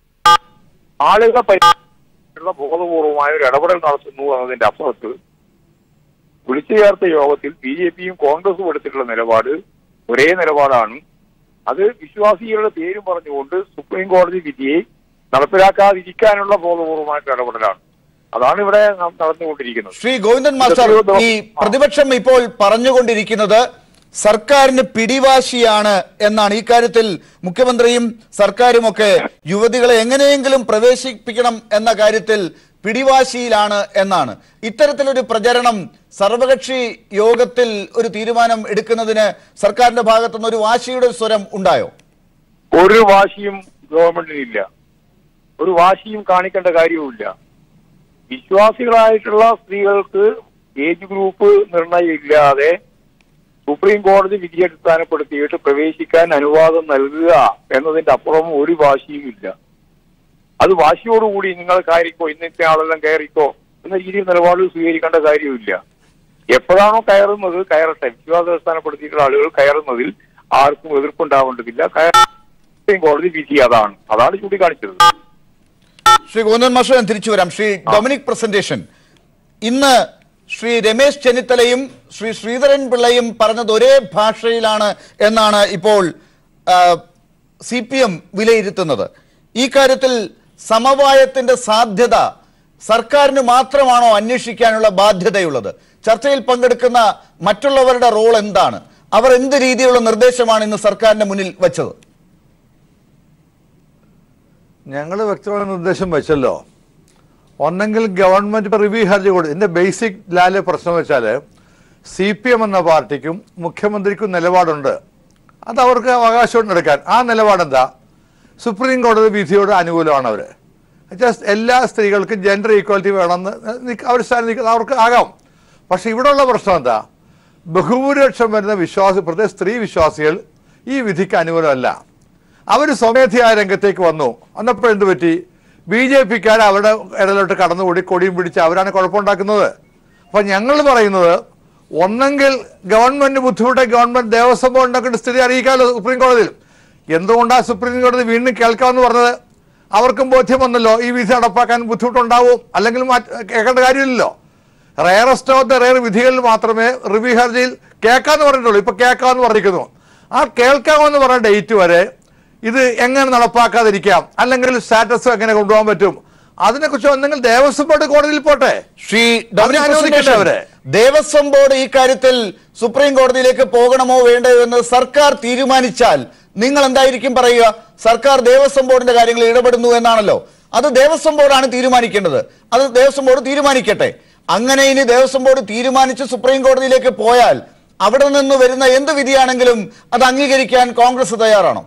Speaker 3: ആളുകളെ പരിപാടിയുള്ള ബോധപൂർവമായ ഒരു ഇടപെടൽ നടത്തുന്നു എന്നതിന്റെ അപ്പുറത്ത് വിളിച്ചു ചേർത്ത യോഗത്തിൽ ബി ജെ പിയും കോൺഗ്രസും എടുത്തിട്ടുള്ള നിലപാട് ഒരേ നിലപാടാണ് അത് വിശ്വാസികളുടെ പേരും പറഞ്ഞുകൊണ്ട് സുപ്രീം കോടതി വിധിയെ നടപ്പിലാക്കാതിരിക്കാനുള്ള ബോധപൂർവമായിട്ടുള്ള ഇടപെടലാണ് അതാണ് ഇവിടെ നാം നടന്നുകൊണ്ടിരിക്കുന്നത്
Speaker 1: ശ്രീ ഗോവിന്ദൻ മാസ്റ്റർ ഈ പ്രതിപക്ഷം ഇപ്പോൾ പറഞ്ഞുകൊണ്ടിരിക്കുന്നത് സർക്കാരിന് പിടിവാശിയാണ് എന്നാണ് ഈ കാര്യത്തിൽ മുഖ്യമന്ത്രിയും സർക്കാരും ഒക്കെ യുവതികളെ എങ്ങനെയെങ്കിലും പ്രവേശിപ്പിക്കണം എന്ന കാര്യത്തിൽ പിടിവാശിയിലാണ് എന്നാണ് ഇത്തരത്തിലൊരു പ്രചരണം സർവകക്ഷി യോഗത്തിൽ ഒരു തീരുമാനം എടുക്കുന്നതിന് സർക്കാരിന്റെ ഭാഗത്തുനിന്ന് ഒരു വാശിയുടെ സ്വരം ഉണ്ടായോ
Speaker 3: ഒരു വാശിയും ഗവൺമെന്റിനില്ല ഒരു വാശിയും കാണിക്കേണ്ട കാര്യവുമില്ല വിശ്വാസികളായിട്ടുള്ള സ്ത്രീകൾക്ക് ഏജ് ഗ്രൂപ്പ് നിർണയം ഇല്ലാതെ സുപ്രീം കോടതി വിധി അടിസ്ഥാനപ്പെടുത്തിയിട്ട് പ്രവേശിക്കാൻ അനുവാദം നൽകുക എന്നതിന്റെ അപ്പുറം ഒരു വാശിയും ഇല്ല അത് വാശിയോടുകൂടി നിങ്ങൾ കയറിക്കോ ഇന്നത്തെ ആളെല്ലാം കയറിക്കോ എന്ന രീതിയിൽ നിലപാട് സ്വീകരിക്കേണ്ട കാര്യമില്ല എപ്പോഴാണോ കയറുന്നത് കയറട്ടെ വിശ്വാസം അടിസ്ഥാനപ്പെടുത്തിയിട്ടുള്ള ആളുകൾ കയറുന്നതിൽ ആർക്കും എതിർപ്പുണ്ടാവേണ്ടതില്ല കയറ സുപ്രീം കോടതി വിധി അതാണ് അതാണ് ചൂണ്ടിക്കാണിച്ചത്
Speaker 1: ശ്രീ ഗോവിന്ദൻ മാസ്റ്റർ ഞാൻ തിരിച്ചു വരാം ശ്രീ ഡൊമിനിക് പ്രസന്റേഷൻ ഇന്ന് ശ്രീ രമേശ് ചെന്നിത്തലയും ശ്രീ ശ്രീധരൻ പിള്ളയും പറഞ്ഞത് ഒരേ ഭാഷയിലാണ് എന്നാണ് ഇപ്പോൾ സി പി എം വിലയിരുത്തുന്നത് ഈ കാര്യത്തിൽ സമവായത്തിന്റെ സാധ്യത സർക്കാരിന് മാത്രമാണോ അന്വേഷിക്കാനുള്ള ബാധ്യതയുള്ളത് ചർച്ചയിൽ പങ്കെടുക്കുന്ന മറ്റുള്ളവരുടെ റോൾ എന്താണ് അവർ എന്ത് രീതിയിലുള്ള നിർദ്ദേശമാണ് ഇന്ന് സർക്കാരിന്റെ മുന്നിൽ വെച്ചത്
Speaker 4: ഞങ്ങൾ വ്യക്തമായ നിർദ്ദേശം വെച്ചല്ലോ ഒന്നെങ്കിൽ ഗവൺമെന്റ് റിവ്യൂ ഹർജി കൊടുക്കും ഇതിന്റെ ബേസിക് ലാലെ പ്രശ്നം വെച്ചാൽ സി പി എം എന്ന പാർട്ടിക്കും മുഖ്യമന്ത്രിക്കും നിലപാടുണ്ട് അത് അവർക്ക് അവകാശമുണ്ട് എടുക്കാൻ ആ നിലപാടെന്താ സുപ്രീം കോടതി വിധിയോട് അനുകൂലമാണ് അവർ ജസ്റ്റ് എല്ലാ സ്ത്രീകൾക്കും ജെൻഡർ ഈക്വാലിറ്റി വേണമെന്ന് നിക്ക- അവർ സ്ഥാനം നിൽക്കുന്നത് അവർക്ക് ആകാം പക്ഷെ ഇവിടെയുള്ള പ്രശ്നം എന്താ ബഹുഭൂരിപക്ഷം വരുന്ന വിശ്വാസി പ്രത്യേക സ്ത്രീ വിശ്വാസികൾ ഈ വിധിക്ക് അനുകൂലമല്ല അവർ സ്വമേധയായ രംഗത്തേക്ക് വന്നു വന്നപ്പോൾ എന്ത് പറ്റി ബി ജെ പിക്കാർ അവരുടെ ഇടയിലോട്ട് കടന്നുകൂടി കൊടിയും പിടിച്ച് അവരാണ് കുഴപ്പമുണ്ടാക്കുന്നത് അപ്പൊ ഞങ്ങൾ പറയുന്നത് ഒന്നെങ്കിൽ ഗവൺമെന്റ് ബുദ്ധിമുട്ട് ഗവൺമെന്റ് ദേവസ്വം ബോർഡ് ഉണ്ടാക്കേണ്ട സ്ഥിതി അറിയിക്കാമല്ലോ സുപ്രീം കോടതിയിൽ എന്തുകൊണ്ടാണ് സുപ്രീം കോടതി വീണ്ടും കേൾക്കാമെന്ന് പറഞ്ഞത് അവർക്കും ബോധ്യം വന്നല്ലോ ഈ വിധി നടപ്പാക്കാൻ ബുദ്ധിമുട്ടുണ്ടാവും അല്ലെങ്കിൽ മാറ്റ കേൾക്കേണ്ട കാര്യമില്ലല്ലോ റയറസ്റ്റ് ഓഫ് ദ റയർ വിധികളിൽ മാത്രമേ റിവ്യൂ ഹർജിയിൽ കേൾക്കാന്ന് പറഞ്ഞിട്ടുള്ളൂ ഇപ്പൊ കേൾക്കാമെന്ന് പറഞ്ഞിരിക്കുന്നു ആ കേൾക്കാമെന്ന് പറഞ്ഞ ഡേറ്റ് വരെ ഇത് എങ്ങനെ നടപ്പാക്കാതിരിക്കാം അല്ലെങ്കിൽ സ്റ്റാറ്റസ് എങ്ങനെ കൊണ്ടുപോകാൻ പറ്റും അതിനെക്കുറിച്ച് ഒന്നെങ്കിൽ ദേവസ്വം ബോർഡ് കോടതിയിൽ പോട്ടെ
Speaker 1: ശ്രീ ഡബ്ല്യു
Speaker 4: അതിനെ അനുവദിക്കട്ടെ
Speaker 1: കൃഷ്ണൻ,
Speaker 4: അവരെ.
Speaker 1: ദേവസ്വം ബോർഡ് ഈ കാര്യത്തിൽ സുപ്രീം കോടതിയിലേക്ക് പോകണമോ വേണ്ടയോ എന്ന് സർക്കാർ തീരുമാനിച്ചാൽ നിങ്ങൾ എന്തായിരിക്കും പറയുക സർക്കാർ ദേവസ്വം ബോർഡിന്റെ കാര്യങ്ങളിൽ ഇടപെടുന്നു എന്നാണല്ലോ അത് ദേവസ്വം ബോർഡാണ് തീരുമാനിക്കേണ്ടത് അത് ദേവസ്വം ബോർഡ് തീരുമാനിക്കട്ടെ അങ്ങനെ ഇനി ദേവസ്വം ബോർഡ് തീരുമാനിച്ച് സുപ്രീം കോടതിയിലേക്ക് പോയാൽ അവിടെ നിന്ന് വരുന്ന എന്ത് വിധിയാണെങ്കിലും അത് അംഗീകരിക്കാൻ കോൺഗ്രസ് തയ്യാറാണോ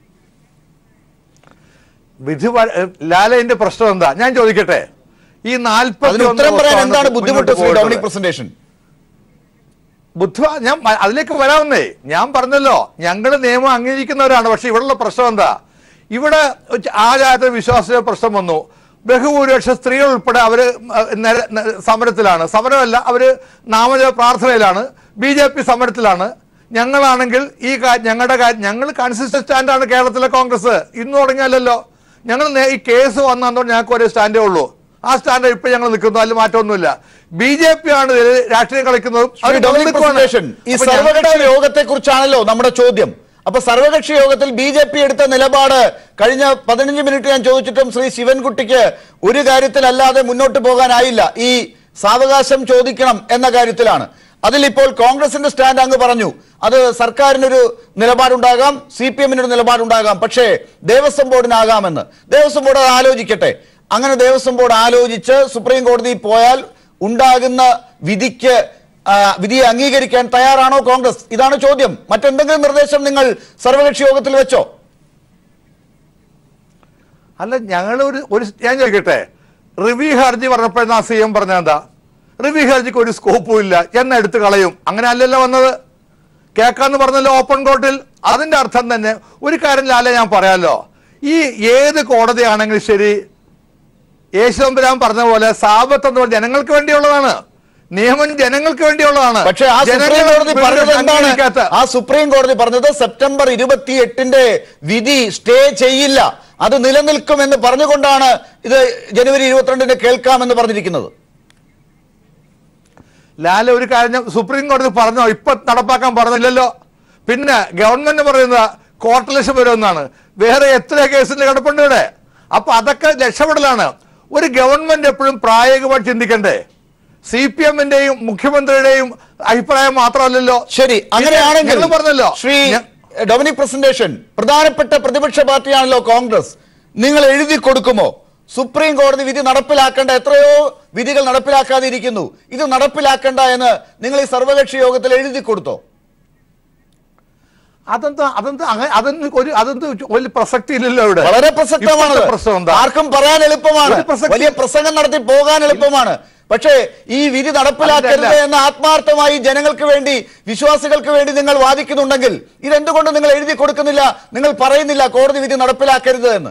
Speaker 4: വിധി വ- ഏ, ലാലയുടെ പ്രശ്നം എന്താ ഞാൻ ചോദിക്കട്ടെ ഈ നാൽപ്പത്തി
Speaker 1: അതിന് ഉത്തരം പറയാൻ എന്താണ് ബുദ്ധിമുട്ട് ശ്രീ ഡൊമിനിക് പ്രസന്റേഷൻ
Speaker 4: ബുദ്ധ ഞാൻ മ- അതിലേക്ക് വരാവുന്നേ ഞാൻ പറഞ്ഞല്ലോ ഞങ്ങൾ നിയമം അംഗീകരിക്കുന്നവരാണ് പക്ഷെ ഇവിടെയുള്ള പ്രശ്നം എന്താ ഇവിടെ ആചാര വിശ്വാസ പ്രശ്നം വന്നു ബഹുഭൂരിപക്ഷ സ്ത്രീകൾ ഉൾപ്പെടെ അവര് നിര- ന- സമരത്തിലാണ് സമരമല്ല അവര് നാമജപ പ്രാർത്ഥനയിലാണ് ബി ജെ പി സമരത്തിലാണ് ഞങ്ങളാണെങ്കിൽ ഈ കാ- ഞങ്ങളുടെ കാ- ഞങ്ങൾ കൺസിസ്റ്റന്റ് സ്റ്റാൻഡാണ് കേരളത്തിലെ കോൺഗ്രസ് ഇന്ന് തുടങ്ങിയല്ലോ ഞങ്ങൾ നേ- ഈ കേസ് വന്നതുകൊണ്ട് ഞങ്ങൾക്ക് ഒരേ സ്റ്റാൻഡേ ഉള്ളൂ ആ സ്റ്റാൻഡ് ഇപ്പൊ ഞങ്ങൾ നിൽക്കുന്നു അതിൽ മാറ്റമൊന്നുമില്ല ബി ജെ പി ആണ് ഇതിൽ രാഷ്ട്രീയം കളിക്കുന്നതും
Speaker 1: ശ്രീ
Speaker 4: അവര്
Speaker 1: ഡൊമിനിക്
Speaker 4: നിൽക്കുവാണ്.
Speaker 1: പ്രസന്റേഷൻ ഈ
Speaker 4: അപ്പൊ
Speaker 1: സർവകക്ഷി
Speaker 4: ഞങ്ങളുടെ-
Speaker 1: യോഗത്തെ കുറിച്ചാണല്ലോ നമ്മുടെ ചോദ്യം അപ്പൊ സർവകക്ഷി യോഗത്തിൽ ബി ജെ പി എടുത്ത നിലപാട് കഴിഞ്ഞ പതിനഞ്ച് മിനിറ്റ് ഞാൻ ചോദിച്ചിട്ടും ശ്രീ ശിവൻകുട്ടിക്ക് ഒരു കാര്യത്തിലല്ലാതെ മുന്നോട്ട് പോകാനായില്ല ഈ സാവകാശം ചോദിക്കണം എന്ന കാര്യത്തിലാണ് അതിൽ ഇപ്പോൾ കോൺഗ്രസിന്റെ സ്റ്റാൻഡ് അങ്ങ് പറഞ്ഞു അത് സർക്കാരിനൊരു നിലപാടുണ്ടാകാം സി പി എമ്മിനൊരു നിലപാടുണ്ടാകാം പക്ഷേ ദേവസ്വം ബോർഡിനാകാമെന്ന് ദേവസ്വം ബോർഡ് അത് ആലോചിക്കട്ടെ അങ്ങനെ ദേവസ്വം ബോർഡ് ആലോചിച്ച് സുപ്രീം കോടതിയിൽ പോയാൽ ഉണ്ടാകുന്ന വിധിക്ക് ആ, വിധിയെ അംഗീകരിക്കാൻ തയ്യാറാണോ കോൺഗ്രസ് ഇതാണ് ചോദ്യം മറ്റെന്തെങ്കിലും നിർദ്ദേശം നിങ്ങൾ സർവകക്ഷി യോഗത്തിൽ വെച്ചോ
Speaker 4: അല്ല ഞങ്ങൾ ഒരു ഒരു ഞാൻ ചോദിക്കട്ടെ റിവ്യൂ ഹർജി പറഞ്ഞപ്പോഴാ സി എം പറഞ്ഞ എന്താ റിവ്യൂ ഹർജിക്ക് ഒരു സ്കോപ്പും ഇല്ല എന്ന് എടുത്ത് കളയും അങ്ങനെ അല്ലല്ലോ വന്നത് കേക്കാന്ന് പറഞ്ഞല്ലോ ഓപ്പൺ കോർട്ടിൽ അതിന്റെ അർത്ഥം തന്നെ ഒരു കാര്യം ലാലെ ഞാൻ പറയാലോ ഈ ഏത് കോടതിയാണെങ്കിലും ശരി യേശുദമ്പുരാൻ പറഞ്ഞ പോലെ സാപത്ത് എന്ന് പറഞ്ഞ ജനങ്ങൾക്ക് വേണ്ടിയുള്ളതാണ് നിയമം ജനങ്ങൾക്ക് വേണ്ടിയുള്ളതാണ്
Speaker 1: പക്ഷേ ആ സുപ്രീം
Speaker 4: ജനങ്ങൾ
Speaker 1: കോടതി പറഞ്ഞത് എന്താണ്
Speaker 4: അംഗീകരിക്കാത്ത-
Speaker 1: ആ സുപ്രീം കോടതി പറഞ്ഞത് സെപ്റ്റംബർ ഇരുപത്തി എട്ടിന്റെ വിധി സ്റ്റേ ചെയ്യില്ല അത് നിലനിൽക്കും എന്ന് പറഞ്ഞുകൊണ്ടാണ് ഇത് ജനുവരി ഇരുപത്തിരണ്ടിന് കേൾക്കാമെന്ന് പറഞ്ഞിരിക്കുന്നത്
Speaker 4: ലാല ഒരു കാര്യം ഞാൻ- സുപ്രീം കോടതി പറഞ്ഞോ ഇപ്പൊ നടപ്പാക്കാൻ പറഞ്ഞില്ലല്ലോ പിന്നെ ഗവൺമെന്റ് പറയുന്നത് കോർട്ട് ലക്ഷം വരുമെന്നാണ് വേറെ എത്ര കേസിന്റെ കിടപ്പുണ്ട് ഇവിടെ അപ്പൊ അതൊക്കെ രക്ഷപ്പെടലാണ് ഒരു ഗവൺമെന്റ് എപ്പോഴും പ്രായോഗികമായി ചിന്തിക്കണ്ടേ സി പി എമ്മിന്റെയും മുഖ്യമന്ത്രിയുടെയും അഭിപ്രായം മാത്രമല്ലല്ലോ
Speaker 1: ശരി അങ്ങനെയാണെങ്കിൽ
Speaker 4: ഞങ്ങൾ പറഞ്ഞല്ലോ
Speaker 1: ശ്രീ
Speaker 4: ഞ-
Speaker 1: ഡൊമിനിക് പ്രസന്റേഷൻ പ്രധാനപ്പെട്ട പ്രതിപക്ഷ പാർട്ടിയാണല്ലോ കോൺഗ്രസ് നിങ്ങൾ എഴുതി കൊടുക്കുമോ സുപ്രീം കോടതി വിധി നടപ്പിലാക്കേണ്ട എത്രയോ വിധികൾ നടപ്പിലാക്കാതെ ഇരിക്കുന്നു ഇത് നടപ്പിലാക്കേണ്ട എന്ന് നിങ്ങൾ ഈ സർവകക്ഷി യോഗത്തിൽ എഴുതി കൊടുത്തോ
Speaker 4: അതെന്താ അതെന്താ അങ്ങനെ അതൊന്നും ഒരു അതെന്ത് ഒരു പ്രസക്തി ഇല്ലല്ലോ ഇവിടെ
Speaker 1: വളരെ പ്രസക്തമാണ്
Speaker 4: ഇപ്പോഴത്തെ പ്രശ്നം എന്താ
Speaker 1: ആർക്കും പറയാൻ എളുപ്പമാണ്
Speaker 4: ഒരു പ്രസക്തി-
Speaker 1: വലിയ പ്രസംഗം നടത്തി പോകാൻ എളുപ്പമാണ് പക്ഷേ ഈ വിധി നടപ്പിലാക്കരുത്
Speaker 4: അല്ലല്ല.
Speaker 1: എന്ന് ആത്മാർത്ഥമായി ജനങ്ങൾക്ക് വേണ്ടി വിശ്വാസികൾക്ക് വേണ്ടി നിങ്ങൾ വാദിക്കുന്നുണ്ടെങ്കിൽ ഇതെന്തുകൊണ്ട് നിങ്ങൾ എഴുതി കൊടുക്കുന്നില്ല നിങ്ങൾ പറയുന്നില്ല കോടതി വിധി നടപ്പിലാക്കരുത് എന്ന്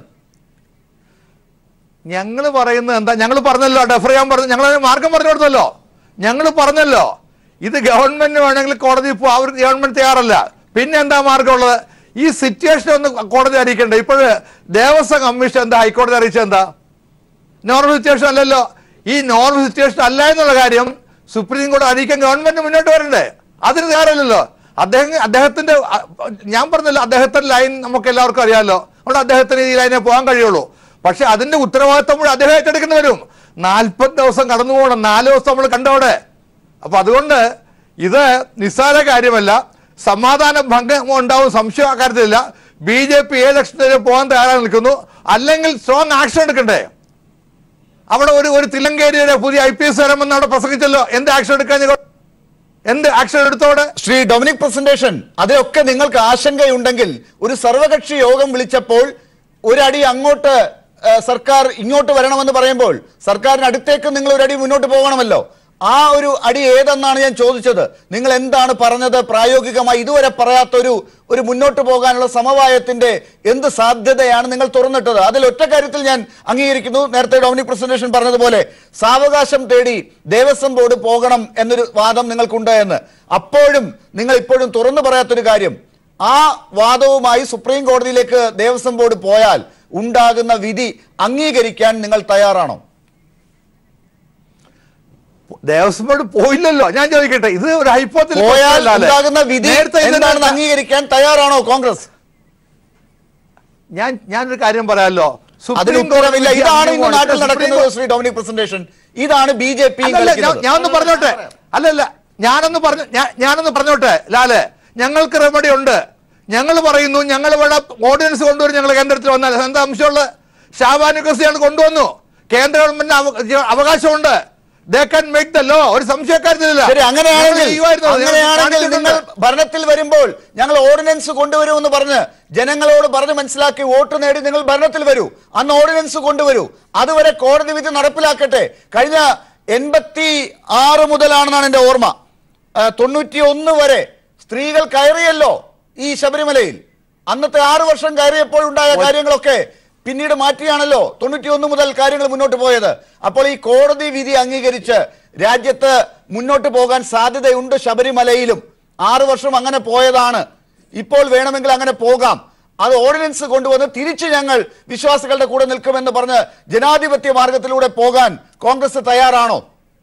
Speaker 4: ഞങ്ങൾ പറയുന്നത് എന്താ ഞങ്ങൾ പറഞ്ഞല്ലോ ഡെഫർ ചെയ്യാൻ പറഞ്ഞു ഞങ്ങൾ അതിന് മാർഗം പറഞ്ഞു കൊടുത്തല്ലോ ഞങ്ങൾ പറഞ്ഞല്ലോ ഇത് ഗവൺമെന്റ് വേണമെങ്കിൽ കോടതി പോ അവർ ഗവൺമെന്റ് തയ്യാറല്ല പിന്നെ എന്താ മാർഗമുള്ളത് ഈ സിറ്റുവേഷൻ ഒന്ന് കോടതി അറിയിക്കണ്ടേ ഇപ്പോഴ് ദേവസ്വം കമ്മീഷൻ എന്താ ഹൈക്കോടതി അറിയിച്ചത് എന്താ നോർമൽ സിറ്റുവേഷൻ അല്ലല്ലോ ഈ നോർമൽ സിറ്റുവേഷൻ അല്ല എന്നുള്ള കാര്യം സുപ്രീം കോടതി അറിയിക്കാൻ ഗവൺമെന്റ് മുന്നോട്ട് വരണ്ടേ അതിന് തയ്യാറല്ലല്ലോ അദ്ദേഹം അദ്ദേഹത്തിന്റെ അ- ഞാൻ പറഞ്ഞല്ലോ അദ്ദേഹത്തിന്റെ ലൈൻ നമുക്ക് എല്ലാവർക്കും അറിയാമല്ലോ അതുകൊണ്ട് അദ്ദേഹത്തിന് ഈ ലൈനെ പോകാൻ കഴിയുള്ളൂ പക്ഷെ അതിന്റെ ഉത്തരവാദിത്തം മുഴുവൻ അദ്ദേഹം ഏറ്റെടുക്കേണ്ടി വരും നാൽപ്പത് ദിവസം കടന്നു പോകണം നാല് ദിവസം നമ്മൾ കണ്ടവിടെ അപ്പൊ അതുകൊണ്ട് ഇത് നിസ്സാര കാര്യമല്ല സമാധാന ഭംഗം ഉണ്ടാവും സംശയം അക്കാര്യത്തിലില്ല ബി ജെ പി ഏത് ലക്ഷത്തിന് പോകാൻ തയ്യാറായി നിൽക്കുന്നു അല്ലെങ്കിൽ സ്ട്രോങ് ആക്ഷൻ എടുക്കണ്ടേ അവിടെ ഒരു ഒരു തിലങ്കേരിയുടെ പുതിയ ഐ പി എസ് വരമെന്ന് അവിടെ പ്രസംഗിച്ചല്ലോ എന്ത് ആക്ഷൻ എടുക്കാൻ നിങ്ങൾ? എന്ത് ആക്ഷൻ എടുത്തോടെ
Speaker 1: ശ്രീ ഡൊമിനിക് പ്രസന്റേഷൻ അതിലൊക്കെ നിങ്ങൾക്ക് ആശങ്കയുണ്ടെങ്കിൽ ഒരു സർവകക്ഷി യോഗം വിളിച്ചപ്പോൾ ഒരടി അങ്ങോട്ട് ഏഹ്, സർക്കാർ ഇങ്ങോട്ട് വരണമെന്ന് പറയുമ്പോൾ സർക്കാരിന് അടുത്തേക്ക് നിങ്ങൾ ഒരടി മുന്നോട്ട് പോകണമല്ലോ ആ ഒരു അടി ഏതെന്നാണ് ഞാൻ ചോദിച്ചത് നിങ്ങൾ എന്താണ് പറഞ്ഞത് പ്രായോഗികമായി ഇതുവരെ പറയാത്തൊരു ഒരു മുന്നോട്ട് പോകാനുള്ള സമവായത്തിന്റെ എന്ത് സാധ്യതയാണ് നിങ്ങൾ തുറന്നിട്ടത് അതിൽ ഒറ്റ കാര്യത്തിൽ ഞാൻ അംഗീകരിക്കുന്നു നേരത്തെ ഡൊമിനിക് പ്രസന്റേഷൻ പറഞ്ഞതുപോലെ സാവകാശം തേടി ദേവസ്വം ബോർഡ് പോകണം എന്നൊരു വാദം നിങ്ങൾക്കുണ്ട് എന്ന് അപ്പോഴും നിങ്ങൾ ഇപ്പോഴും തുറന്നു പറയാത്തൊരു കാര്യം ആ വാദവുമായി സുപ്രീം കോടതിയിലേക്ക് ദേവസ്വം ബോർഡ് പോയാൽ ഉണ്ടാകുന്ന വിധി അംഗീകരിക്കാൻ നിങ്ങൾ തയ്യാറാണോ
Speaker 4: ദേവസ്വം ബോർഡ് പോയില്ലല്ലോ ഞാൻ ചോദിക്കട്ടെ ഇത് ഒരു ഹൈപ്പോത്തിൽ
Speaker 1: പോയാൽ ഉണ്ടാകുന്ന വിധി എന്താണെന്ന് അംഗീകരിക്കാൻ തയ്യാറാണോ കോൺഗ്രസ്
Speaker 4: ഞാൻ ഞാനൊരു കാര്യം പറയാമല്ലോ
Speaker 1: അതിന്
Speaker 4: സുപ്രീം
Speaker 1: ഉത്തരവില്ല
Speaker 4: കോടതി
Speaker 1: ഇതാണ് ഇന്ന്
Speaker 4: സുപ്രീം
Speaker 1: നാട്ടിൽ
Speaker 4: കോടതി-
Speaker 1: നടക്കുന്നത് ശ്രീ ഡൊമിനിക് പ്രസന്റേഷൻ ഇതാണ് ബി ജെ പി
Speaker 4: അല്ലല്ല, ഞാൻ- ഞാനൊന്ന് പറഞ്ഞോട്ടെ അല്ലല്ല ഞാനൊന്ന് പറഞ്ഞു ഞാൻ- ഞാനൊന്ന് പറഞ്ഞോട്ടെ ലാല് ഞങ്ങൾക്ക് റെമഡി ഉണ്ട് ഞങ്ങൾ പറയുന്നു ഞങ്ങൾ ഇവിടെ ഓർഡിനൻസ് കൊണ്ടുവരും ഞങ്ങൾ കേന്ദ്രത്തിൽ വന്നാൽ എന്താ അംശമുള്ള ഷാബാനുക്കസിയാണ് കൊണ്ടുവന്നു കേന്ദ്ര ഗവൺമെന്റിന് അവ- അവകാശമുണ്ട് they can make the law ഒരു സംശയക്കാര്യത്തിലില്ല
Speaker 1: ശരി അങ്ങനെയാണെങ്കിൽ
Speaker 4: ഞങ്ങൾ ചെയ്യുമായിരുന്നു. ഞങ്ങൾ
Speaker 1: അങ്ങനെയാണെങ്കിൽ നിങ്ങൾ
Speaker 4: കാണിച്ചിട്ടുണ്ട്.
Speaker 1: ഭരണത്തിൽ വരുമ്പോൾ ഞങ്ങൾ ഓർഡിനൻസ് കൊണ്ടുവരുമെന്ന് പറഞ്ഞ് ജനങ്ങളോട് പറഞ്ഞ് മനസ്സിലാക്കി വോട്ട് നേടി നിങ്ങൾ ഭരണത്തിൽ വരൂ അന്ന് ഓർഡിനൻസ് കൊണ്ടുവരൂ അതുവരെ കോടതി വിധി നടപ്പിലാക്കട്ടെ കഴിഞ്ഞ എൺപത്തി ആറ് മുതലാണെന്നാണ് എന്റെ ഓർമ്മ തൊണ്ണൂറ്റി ഒന്ന് വരെ സ്ത്രീകൾ കയറിയല്ലോ ഈ ശബരിമലയിൽ അന്നത്തെ ആറ് വർഷം കയറിയപ്പോൾ ഉണ്ടായ കാര്യങ്ങളൊക്കെ പിന്നീട് മാറ്റിയാണല്ലോ തൊണ്ണൂറ്റി ഒന്ന് മുതൽ കാര്യങ്ങൾ മുന്നോട്ട് പോയത് അപ്പോൾ ഈ കോടതി വിധി അംഗീകരിച്ച് രാജ്യത്ത് മുന്നോട്ട് പോകാൻ സാധ്യതയുണ്ട് ശബരിമലയിലും ആറ് വർഷം അങ്ങനെ പോയതാണ് ഇപ്പോൾ വേണമെങ്കിൽ അങ്ങനെ പോകാം അത് ഓർഡിനൻസ് കൊണ്ടുവന്ന് തിരിച്ച് ഞങ്ങൾ വിശ്വാസികളുടെ കൂടെ നിൽക്കുമെന്ന് പറഞ്ഞ് ജനാധിപത്യ മാർഗത്തിലൂടെ പോകാൻ കോൺഗ്രസ് തയ്യാറാണോ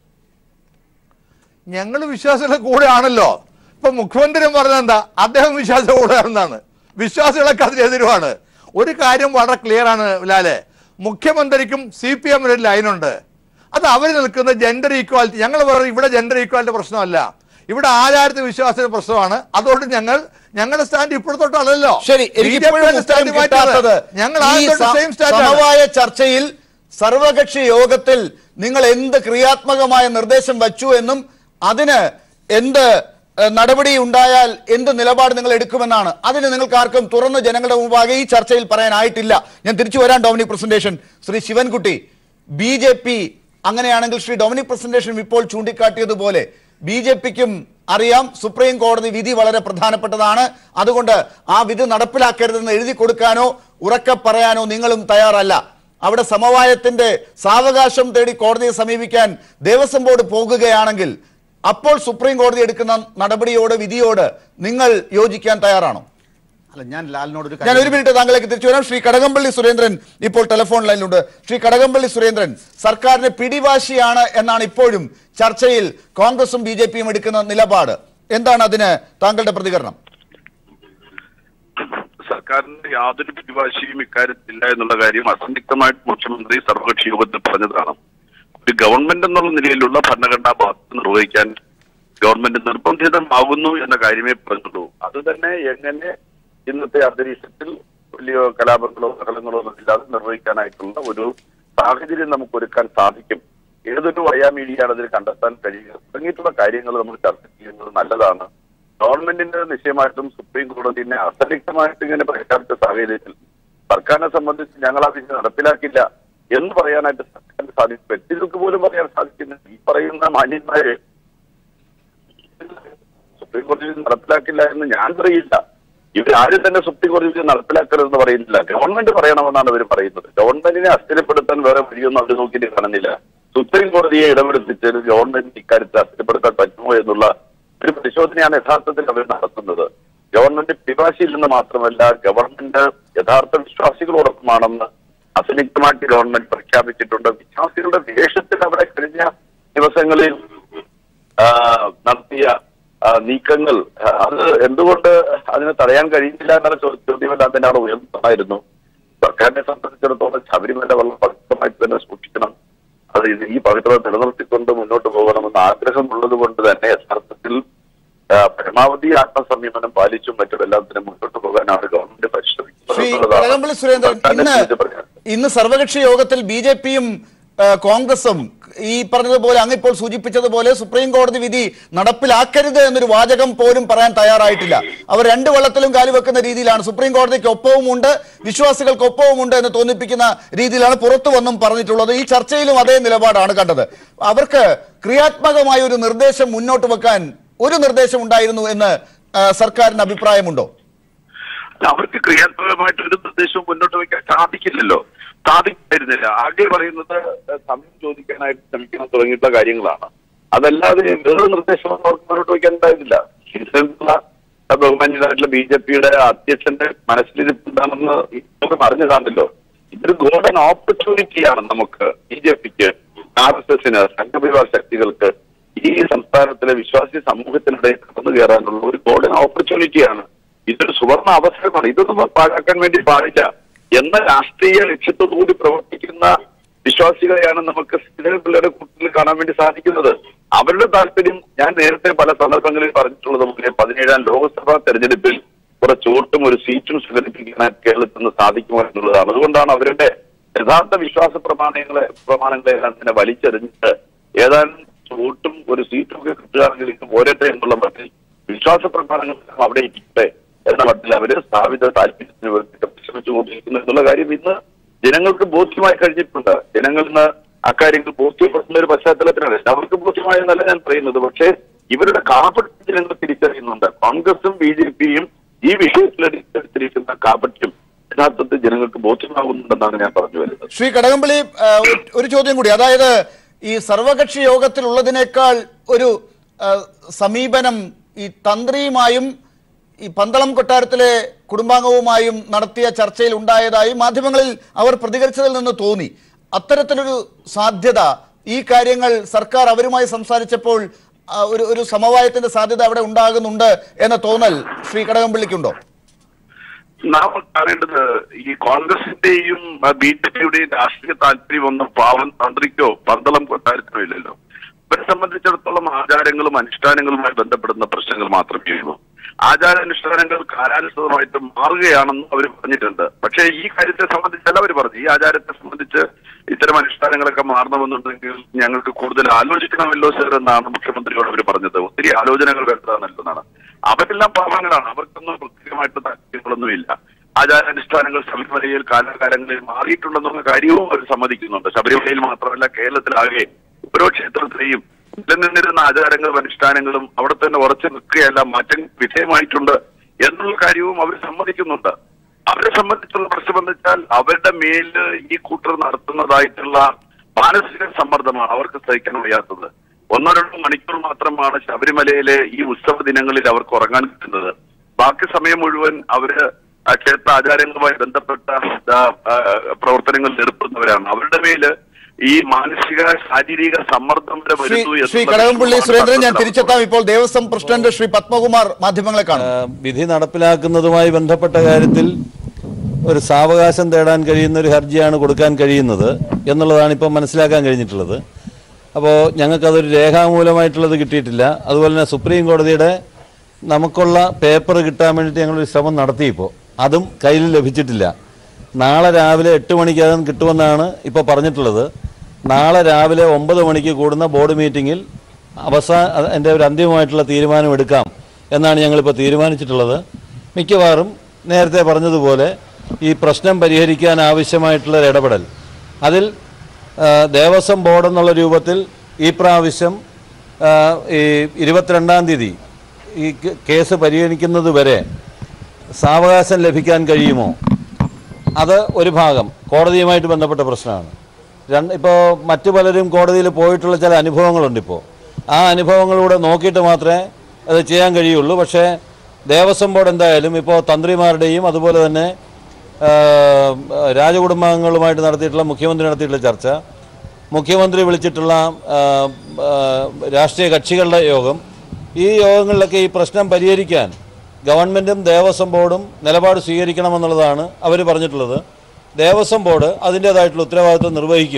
Speaker 4: ഞങ്ങൾ വിശ്വാസികളുടെ കൂടെയാണല്ലോ ഇപ്പൊ മുഖ്യമന്ത്രി പറഞ്ഞത് എന്താ അദ്ദേഹം വിശ്വാസികളുടെ കൂടെയാണെന്നാണ് വിശ്വാസികളൊക്കെ അതിനെതിരുമാണ് ഒരു കാര്യം വളരെ ക്ലിയർ ആണ് ലാലെ മുഖ്യമന്ത്രിക്കും സി പി എമ്മിന് ഒരു ലൈനുണ്ട് അത് അവർ നിൽക്കുന്ന ജെൻഡർ ഈക്വാലിറ്റി ഞങ്ങൾ പറയും ഇവിടെ ജെൻഡർ ഈക്വാലിറ്റി പ്രശ്നമല്ല ഇവിടെ ആചാരത്തെ വിശ്വാസത്തിന്റെ പ്രശ്നമാണ് അതുകൊണ്ട് ഞങ്ങൾ ഞങ്ങളുടെ സ്റ്റാൻഡ് ഇപ്പോഴത്തോട്ടല്ലോ
Speaker 1: ശരി എനിക്ക് ഇപ്പോഴും ഉത്തരം കിട്ടാത്തത്
Speaker 4: ഞങ്ങൾ
Speaker 1: ഈ സ-
Speaker 4: സെയിം സ്റ്റാൻഡ്
Speaker 1: സമവായ ചർച്ചയിൽ സർവകക്ഷി യോഗത്തിൽ നിങ്ങൾ എന്ത് ക്രിയാത്മകമായ നിർദ്ദേശം വച്ചു എന്നും അതിന് എന്ത് ഏഹ്, നടപടി ഉണ്ടായാൽ എന്ത് നിലപാട് നിങ്ങൾ എടുക്കുമെന്നാണ് അതിന് നിങ്ങൾക്ക് ആർക്കും തുറന്ന് ജനങ്ങളുടെ മുമ്പാകെ ഈ ചർച്ചയിൽ പറയാനായിട്ടില്ല ഞാൻ തിരിച്ചു വരാൻ Dominic Presentation Shri Sivankutty B J P അങ്ങനെയാണെങ്കിൽ ശ്രീ ഡൊമിനിക് പ്രസന്റേഷൻ ഇപ്പോൾ ചൂണ്ടിക്കാട്ടിയതുപോലെ ബി ജെ പിക്കും അറിയാം സുപ്രീം കോടതി വിധി വളരെ പ്രധാനപ്പെട്ടതാണ് അതുകൊണ്ട് ആ വിധി നടപ്പിലാക്കരുതെന്ന് എഴുതി കൊടുക്കാനോ ഉറക്കെ പറയാനോ നിങ്ങളും തയ്യാറല്ല അവിടെ സമവായത്തിന്റെ സാവകാശം തേടി കോടതിയെ സമീപിക്കാൻ ദേവസ്വം ബോർഡ് പോകുകയാണെങ്കിൽ അപ്പോൾ സുപ്രീം കോടതി എടുക്കുന്ന നടപടിയോട് വിധിയോട് നിങ്ങൾ യോജിക്കാൻ തയ്യാറാണോ
Speaker 2: അല്ല ഞാൻ ലാലിനോട് ഒരു
Speaker 1: ഞാൻ ഒരു മിനിറ്റ് താങ്കളേക്ക് തിരിച്ചു വരാം ശ്രീ കടകംപള്ളി സുരേന്ദ്രൻ ഇപ്പോൾ ടെലിഫോൺ ലൈനിലുണ്ട് ശ്രീ കടകംപള്ളി സുരേന്ദ്രൻ സർക്കാരിന് പിടിവാശിയാണ് എന്നാണ് ഇപ്പോഴും ചർച്ചയിൽ കോൺഗ്രസും ബി ജെ പിയും എടുക്കുന്ന നിലപാട് എന്താണ് അതിന് താങ്കളുടെ പ്രതികരണം
Speaker 5: സർക്കാരിന്റെ യാതൊരു പിടിവാശിയും ഇക്കാര്യത്തില്ല എന്നുള്ള കാര്യം അസന്ധിഗ്ധമായിട്ട് മുഖ്യമന്ത്രി സർവകക്ഷി യോഗത്തിൽ പറഞ്ഞതാണ് ഒരു ഗവൺമെന്റ് എന്നുള്ള നിലയിലുള്ള ഭരണഘടനാ ബാധ്യത നിർവഹിക്കാൻ ഗവൺമെന്റ് നിർബന്ധിതമാകുന്നു എന്ന കാര്യമേ പറഞ്ഞുള്ളൂ അത് തന്നെ എങ്ങനെ ഇന്നത്തെ അന്തരീക്ഷത്തിൽ വലിയ കലാപങ്ങളോ സകലങ്ങളോ ഒന്നും ഇല്ലാതെ നിർവഹിക്കാനായിട്ടുള്ള ഒരു സാഹചര്യം നമുക്ക് ഒരുക്കാൻ സാധിക്കും ഏതൊരു വയാ മീഡിയയാണ് അതിൽ കണ്ടെത്താൻ കഴിയുക തുടങ്ങിയിട്ടുള്ള കാര്യങ്ങൾ നമ്മൾ ചർച്ച ചെയ്യുന്നത് നല്ലതാണ് ഗവൺമെന്റിന്റെ നിശ്ചയമായിട്ടും സുപ്രീം കോടതിനെ അസന്നിഗ്ധമായിട്ട് ഇങ്ങനെ പ്രഖ്യാപിച്ച സാഹചര്യത്തിൽ സർക്കാരിനെ സംബന്ധിച്ച് ഞങ്ങൾ ആ വിധി നടപ്പിലാക്കില്ല എന്ന് പറയാനായിട്ട് സർക്കാരിന് സാധിക്കും വ്യക്തികൾക്ക് പോലും പറയാൻ സാധിക്കുന്ന ഈ പറയുന്ന മാന്യന്മാരെ സുപ്രീം കോടതി വിധി നടപ്പിലാക്കില്ല എന്ന് ഞാൻ പറയില്ല ഇവരാരും തന്നെ സുപ്രീം കോടതി വിധി നടപ്പിലാക്കരുതെന്ന് പറയുന്നില്ല ഗവൺമെന്റ് പറയണമെന്നാണ് ഇവർ പറയുന്നത് ഗവൺമെന്റിനെ അസ്ഥിരപ്പെടുത്താൻ വേറെ വഴിയൊന്നും അവർ നോക്കിയിട്ട് കാണുന്നില്ല സുപ്രീം കോടതിയെ ഇടപെടുത്തിച്ച് ഗവൺമെന്റ് ഇക്കാര്യത്തിൽ അസ്ഥിരപ്പെടുത്താൻ പറ്റുമോ എന്നുള്ള ഒരു പരിശോധനയാണ് യഥാർത്ഥത്തിൽ അവർ നടത്തുന്നത് ഗവൺമെന്റ് പിവാശിയിൽ നിന്ന് മാത്രമല്ല ഗവൺമെന്റ് യഥാർത്ഥ വിശ്വാസികളോടൊപ്പമാണെന്ന് അസന്നിഗ്ധമായിട്ട് ഗവൺമെന്റ് പ്രഖ്യാപിച്ചിട്ടുണ്ട് വിശ്വാസികളുടെ വേഷത്തിൽ അവിടെ കഴിഞ്ഞ ദിവസങ്ങളിൽ ആ, നടത്തിയ ആ, നീക്കങ്ങൾ ആ, അത് എന്തുകൊണ്ട് അതിനെ തടയാൻ കഴിയുന്നില്ല എന്നുള്ള ചോ- ചോദ്യമെല്ലാം തന്നെയാണ് ഉയർന്നതായിരുന്നു സർക്കാരിനെ സംബന്ധിച്ചിടത്തോളം ശബരിമല വളരെ പവിത്രമായിട്ട് തന്നെ സൂക്ഷിക്കണം അത് ഇത് ഈ പവിത്രത നിലനിർത്തിക്കൊണ്ട് മുന്നോട്ട് പോകണമെന്ന് ആഗ്രഹമുള്ളത് കൊണ്ട് തന്നെ യഥാർത്ഥത്തിൽ ആ, പരമാവധി ആത്മസംയമനം പാലിച്ചും മറ്റും എല്ലാത്തിനും മുന്നോട്ട് പോകാനാണ് ഗവൺമെന്റ് പരിശ്രമിക്കുന്നത്
Speaker 1: ശ്രീ
Speaker 5: എന്നുള്ളതാണ്
Speaker 1: കടകംപള്ളി സുരേന്ദ്രൻ
Speaker 5: സർക്കാരിനെ
Speaker 1: ഇന്ന്
Speaker 5: സംബന്ധിച്ച് പറയാൻ.
Speaker 1: ഇന്ന് സർവകക്ഷി യോഗത്തിൽ ബി ജെ പിയും കോൺഗ്രസും ഈ പറഞ്ഞതുപോലെ അങ്ങിപ്പോൾ സൂചിപ്പിച്ചതുപോലെ സുപ്രീം കോടതി വിധി നടപ്പിലാക്കരുത് എന്നൊരു വാചകം പോലും പറയാൻ തയ്യാറായിട്ടില്ല അവർ രണ്ട് വള്ളത്തിലും കാലുവെക്കുന്ന രീതിയിലാണ് സുപ്രീം കോടതിക്ക് ഒപ്പവുമുണ്ട് വിശ്വാസികൾക്ക് ഒപ്പവുമുണ്ട് എന്ന് തോന്നിപ്പിക്കുന്ന രീതിയിലാണ് പുറത്തു വന്നും പറഞ്ഞിട്ടുള്ളത് ഈ ചർച്ചയിലും അതേ നിലപാടാണ് കണ്ടത് അവർക്ക് ക്രിയാത്മകമായ ഒരു നിർദ്ദേശം മുന്നോട്ട് വെക്കാൻ ഒരു നിർദ്ദേശം ഉണ്ടായിരുന്നു എന്ന് ആ, സർക്കാരിന് അഭിപ്രായമുണ്ടോ
Speaker 5: അല്ല, അവർക്ക് ക്രിയാത്മകമായിട്ട് ഒരു നിർദ്ദേശവും മുന്നോട്ട് വയ്ക്കാൻ സാധിക്കില്ലല്ലോ സാധിക്കായിരുന്നില്ല ആകെ പറയുന്നത് സമയം ചോദിക്കാനായിട്ട് ശ്രമിക്കണം തുടങ്ങിയിട്ടുള്ള കാര്യങ്ങളാണ് അതല്ലാതെ വേറെ നിർദ്ദേശമൊന്നും അവർക്ക് മുന്നോട്ട് വയ്ക്കാൻ ഉണ്ടായിരുന്നില്ല ഇതിലുള്ള ബഹുമാന്യരായിട്ടുള്ള ബി ജെ പിയുടെ അധ്യക്ഷന്റെ മനസ്സിലിരിപ്പ് എന്താണെന്ന് നമുക്ക് അറിഞ്ഞതാണല്ലോ ഇതൊരു ഗോൾഡൻ ഓപ്പർച്യൂണിറ്റിയാണ് നമുക്ക് ബി ജെ പിക്ക് ആർ എസ് എസിന് സംഘപരിവാർ ശക്തികൾക്ക് ഈ സംസ്ഥാനത്തിലെ വിശ്വാസി സമൂഹത്തിനിടയിൽ കടന്നു കയറാനുള്ള ഒരു ഗോൾഡൻ ഓപ്പർച്യൂണിറ്റിയാണ് ഇതൊരു സുവർണ അവസരമാണ് ഇതൊന്നും പാഴാക്കാൻ വേണ്ടി പാടില്ല എന്ന രാഷ്ട്രീയ ലക്ഷ്യത്തോടുകൂടി പ്രവർത്തിക്കുന്ന വിശ്വാസികളെയാണ് നമുക്ക് സിനിമ പിള്ളേരുടെ കൂട്ടത്തിൽ കാണാൻ വേണ്ടി സാധിക്കുന്നത് അവരുടെ താല്പര്യം ഞാൻ നേരത്തെ പല സന്ദർഭങ്ങളിൽ പറഞ്ഞിട്ടുള്ളത് പോലെ പതിനേഴാം ലോക്സഭാ തെരഞ്ഞെടുപ്പിൽ കുറച്ച് വോട്ടും ഒരു സീറ്റും സംഘടിപ്പിക്കാൻ കേരളത്തിൽ നിന്ന് സാധിക്കുമോ എന്നുള്ളതാണ് അതുകൊണ്ടാണ് അവരുടെ യഥാർത്ഥ വിശ്വാസ പ്രമാണങ്ങളെ പ്രമാണങ്ങളെല്ലാം തന്നെ വലിച്ചെറിഞ്ഞിട്ട് ഏതാനും വോട്ടും ഒരു സീറ്റും ഒക്കെ കിട്ടുകയാണെങ്കിൽ ഇത് പോരട്ടെ എന്നുള്ള മട്ടിൽ വിശ്വാസ പ്രമാണങ്ങൾ അവിടെ ഇരിക്കട്ടെ എന്ന മട്ടിൽ അവര് സ്ഥാപിത താല്പര്യത്തിന് വേണ്ടിയിട്ട് പരിശ്രമിച്ചുകൊണ്ടിരിക്കുന്നു എന്നുള്ള കാര്യം ഇന്ന് ജനങ്ങൾക്ക് ബോധ്യമായി കഴിഞ്ഞിട്ടുണ്ട് ജനങ്ങൾ ഇന്ന് അക്കാര്യങ്ങൾ ബോധ്യപ്പെടുന്ന ഒരു പശ്ചാത്തലത്തിലാണ് അവർക്ക് ബോധ്യമായെന്നല്ല ഞാൻ പറയുന്നത് പക്ഷേ ഇവരുടെ കാപട്യം ജനങ്ങൾ തിരിച്ചറിയുന്നുണ്ട് കോൺഗ്രസും ബി ജെ പിയും ഈ വിഷയത്തിൽ എടുത്തിരിക്കുന്ന കാപട്യം യഥാർത്ഥത്തിൽ ജനങ്ങൾക്ക് ബോധ്യമാകുന്നുണ്ടെന്നാണ് ഞാൻ പറഞ്ഞു വരുന്നത്
Speaker 1: ശ്രീ കടകംപള്ളി ആ, ഒരു- ഒരു ചോദ്യം കൂടി അതായത് ഈ സർവകക്ഷി യോഗത്തിലുള്ളതിനേക്കാൾ ഒരു ആ, സമീപനം ഈ തന്ത്രിയുമായും ഈ പന്തളം കൊട്ടാരത്തിലെ കുടുംബാംഗവുമായും നടത്തിയ ചർച്ചയിൽ ഉണ്ടായതായി മാധ്യമങ്ങളിൽ അവർ പ്രതികരിച്ചതിൽ നിന്ന് തോന്നി അത്തരത്തിലൊരു സാധ്യത ഈ കാര്യങ്ങൾ സർക്കാർ അവരുമായി സംസാരിച്ചപ്പോൾ ആ, ഒരു ഒരു സമവായത്തിന്റെ സാധ്യത അവിടെ ഉണ്ടാകുന്നുണ്ട് എന്ന തോന്നൽ ശ്രീ കടകംപള്ളിക്കുണ്ടോ
Speaker 5: നാം കാണേണ്ടത് ഈ കോൺഗ്രസിന്റെയും ബി ജെ പിയുടെയും രാഷ്ട്രീയ താല്പര്യം ഒന്നും പാവൻ തന്ത്രിക്കോ പന്തളം കൊട്ടാരത്തിനോ ഇല്ലല്ലോ ഇവരെ സംബന്ധിച്ചിടത്തോളം ആചാരങ്ങളും അനുഷ്ഠാനങ്ങളുമായി ബന്ധപ്പെടുന്ന പ്രശ്നങ്ങൾ മാത്രമേ ഉള്ളൂ ആചാരാനുഷ്ഠാനങ്ങൾ കാലാനുസൃതമായിട്ട് മാറുകയാണെന്ന് അവർ പറഞ്ഞിട്ടുണ്ട് പക്ഷേ ഈ കാര്യത്തെ സംബന്ധിച്ചല്ല അവർ പറഞ്ഞു ഈ ആചാരത്തെ സംബന്ധിച്ച് ഇത്തരം അനുഷ്ഠാനങ്ങളൊക്കെ മാറണമെന്നുണ്ടെങ്കിൽ ഞങ്ങൾക്ക് കൂടുതൽ ആലോചിക്കണമല്ലോ സർ എന്നാണ് മുഖ്യമന്ത്രിയോട് അവർ പറഞ്ഞത് ഒത്തിരി ആലോചനകൾ വേണ്ടതാണെന്നാണ് അവരെല്ലാം പാവങ്ങളാണ് അവർക്കൊന്നും പ്രത്യേകമായിട്ട് താല്പര്യങ്ങളൊന്നുമില്ല ആചാരാനുഷ്ഠാനങ്ങൾ ശബരിമലയിൽ കാലാകാലങ്ങളിൽ മാറിയിട്ടുണ്ടെന്നുള്ള കാര്യവും അവർ സമ്മതിക്കുന്നുണ്ട് ശബരിമലയിൽ മാത്രമല്ല കേരളത്തിലാകെ ഓരോ ക്ഷേത്രത്തിലെയും നിലനിന്നിരുന്ന ആചാരങ്ങളും അനുഷ്ഠാനങ്ങളും അവിടെ തന്നെ ഉറച്ചു നിൽക്കുകയല്ല മാറ്റം വിധേയമായിട്ടുണ്ട് എന്നുള്ള കാര്യവും അവർ സമ്മതിക്കുന്നുണ്ട് അവരെ സംബന്ധിച്ചുള്ള പ്രശ്നം എന്ന് വെച്ചാൽ അവരുടെ മേല് ഈ കൂട്ടർ നടത്തുന്നതായിട്ടുള്ള മാനസിക സമ്മർദ്ദമാണ് അവർക്ക് സഹിക്കാൻ വയ്യാത്തത് ഒന്നോ രണ്ടോ മണിക്കൂർ മാത്രമാണ് ശബരിമലയിലെ ഈ ഉത്സവ ദിനങ്ങളിൽ അവർക്ക് ഉറങ്ങാൻ കിട്ടുന്നത് ബാക്കി സമയം മുഴുവൻ അവര് ആ ക്ഷേത്ര ആചാരങ്ങളുമായി ബന്ധപ്പെട്ട ആ, ആ, പ്രവർത്തനങ്ങളിൽ ഏർപ്പെടുന്നവരാണ് അവരുടെ മേല് ഈ മാനസിക ശാരീരിക സമ്മർദ്ദം വരെ
Speaker 1: ശ്രീ
Speaker 5: വരുന്നു
Speaker 1: ശ്രീ
Speaker 5: എന്നുള്ള
Speaker 1: കടകംപള്ളി
Speaker 5: വിഷയമാണ്
Speaker 1: സുരേന്ദ്രൻ ഞാൻ
Speaker 5: തർക്കത്തിൽ
Speaker 1: തിരിച്ചെത്താം ഇപ്പോൾ ദേവസ്വം പ്രസിഡന്റ് ശ്രീ പത്മകുമാർ മാധ്യമങ്ങളെ കാണും
Speaker 6: ആ, വിധി നടപ്പിലാക്കുന്നതുമായി ബന്ധപ്പെട്ട കാര്യത്തിൽ ഒരു സാവകാശം തേടാൻ കഴിയുന്ന ഒരു ഹർജിയാണ് കൊടുക്കാൻ കഴിയുന്നത് എന്നുള്ളതാണ് ഇപ്പം മനസ്സിലാക്കാൻ കഴിഞ്ഞിട്ടുള്ളത് അപ്പോൾ ഞങ്ങൾക്കതൊരു രേഖാമൂലമായിട്ടുള്ളത് കിട്ടിയിട്ടില്ല അതുപോലെ തന്നെ സുപ്രീം കോടതിയുടെ നമുക്കുള്ള പേപ്പർ കിട്ടാൻ വേണ്ടിയിട്ട് ഞങ്ങളൊരു ശ്രമം നടത്തി ഇപ്പോൾ അതും കയ്യിൽ ലഭിച്ചിട്ടില്ല നാളെ രാവിലെ എട്ട് മണിക്കകം കിട്ടുമെന്നാണ് ഇപ്പോൾ പറഞ്ഞിട്ടുള്ളത് നാളെ രാവിലെ ഒമ്പത് മണിക്ക് കൂടുന്ന ബോർഡ് മീറ്റിങ്ങിൽ അവസാന എൻ്റെ ഒരു അന്തിമമായിട്ടുള്ള തീരുമാനം എടുക്കാം എന്നാണ് ഞങ്ങളിപ്പോൾ തീരുമാനിച്ചിട്ടുള്ളത് മിക്കവാറും നേരത്തെ പറഞ്ഞതുപോലെ ഈ പ്രശ്നം പരിഹരിക്കാൻ ആവശ്യമായിട്ടുള്ള ഒരു ഇടപെടൽ അതിൽ ആ, ദേവസ്വം ബോർഡ് എന്നുള്ള രൂപത്തിൽ ഈ പ്രാവശ്യം ആ, ഈ ഇരുപത്തിരണ്ടാം തീയതി ഈ കേ- കേസ് പരിഗണിക്കുന്നത് വരെ സാവകാശം ലഭിക്കാൻ കഴിയുമോ അത് ഒരു ഭാഗം കോടതിയുമായിട്ട് ബന്ധപ്പെട്ട പ്രശ്നമാണ് രണ്ട് ഇപ്പോൾ മറ്റു പലരും കോടതിയിൽ പോയിട്ടുള്ള ചില അനുഭവങ്ങളുണ്ട് ഇപ്പോൾ ആ അനുഭവങ്ങളിലൂടെ നോക്കിയിട്ട് മാത്രമേ അത് ചെയ്യാൻ കഴിയുള്ളൂ പക്ഷേ ദേവസ്വം ബോർഡ് എന്തായാലും ഇപ്പോൾ തന്ത്രിമാരുടെയും അതുപോലെ തന്നെ ആ, രാജകുടുംബാംഗങ്ങളുമായിട്ട് നടത്തിയിട്ടുള്ള മുഖ്യമന്ത്രി നടത്തിയിട്ടുള്ള ചർച്ച മുഖ്യമന്ത്രി വിളിച്ചിട്ടുള്ള ആ, ആ, രാഷ്ട്രീയ കക്ഷികളുടെ യോഗം ഈ യോഗങ്ങളിലൊക്കെ ഈ പ്രശ്നം പരിഹരിക്കാൻ ഗവൺമെൻറ്റും ദേവസ്വം ബോർഡും നിലപാട് സ്വീകരിക്കണമെന്നുള്ളതാണ് അവർ പറഞ്ഞിട്ടുള്ളത് ദേവസ്വം ബോർഡ് അതിൻ്റേതായിട്ടുള്ള ഉത്തരവാദിത്വം നിർവഹിക്കും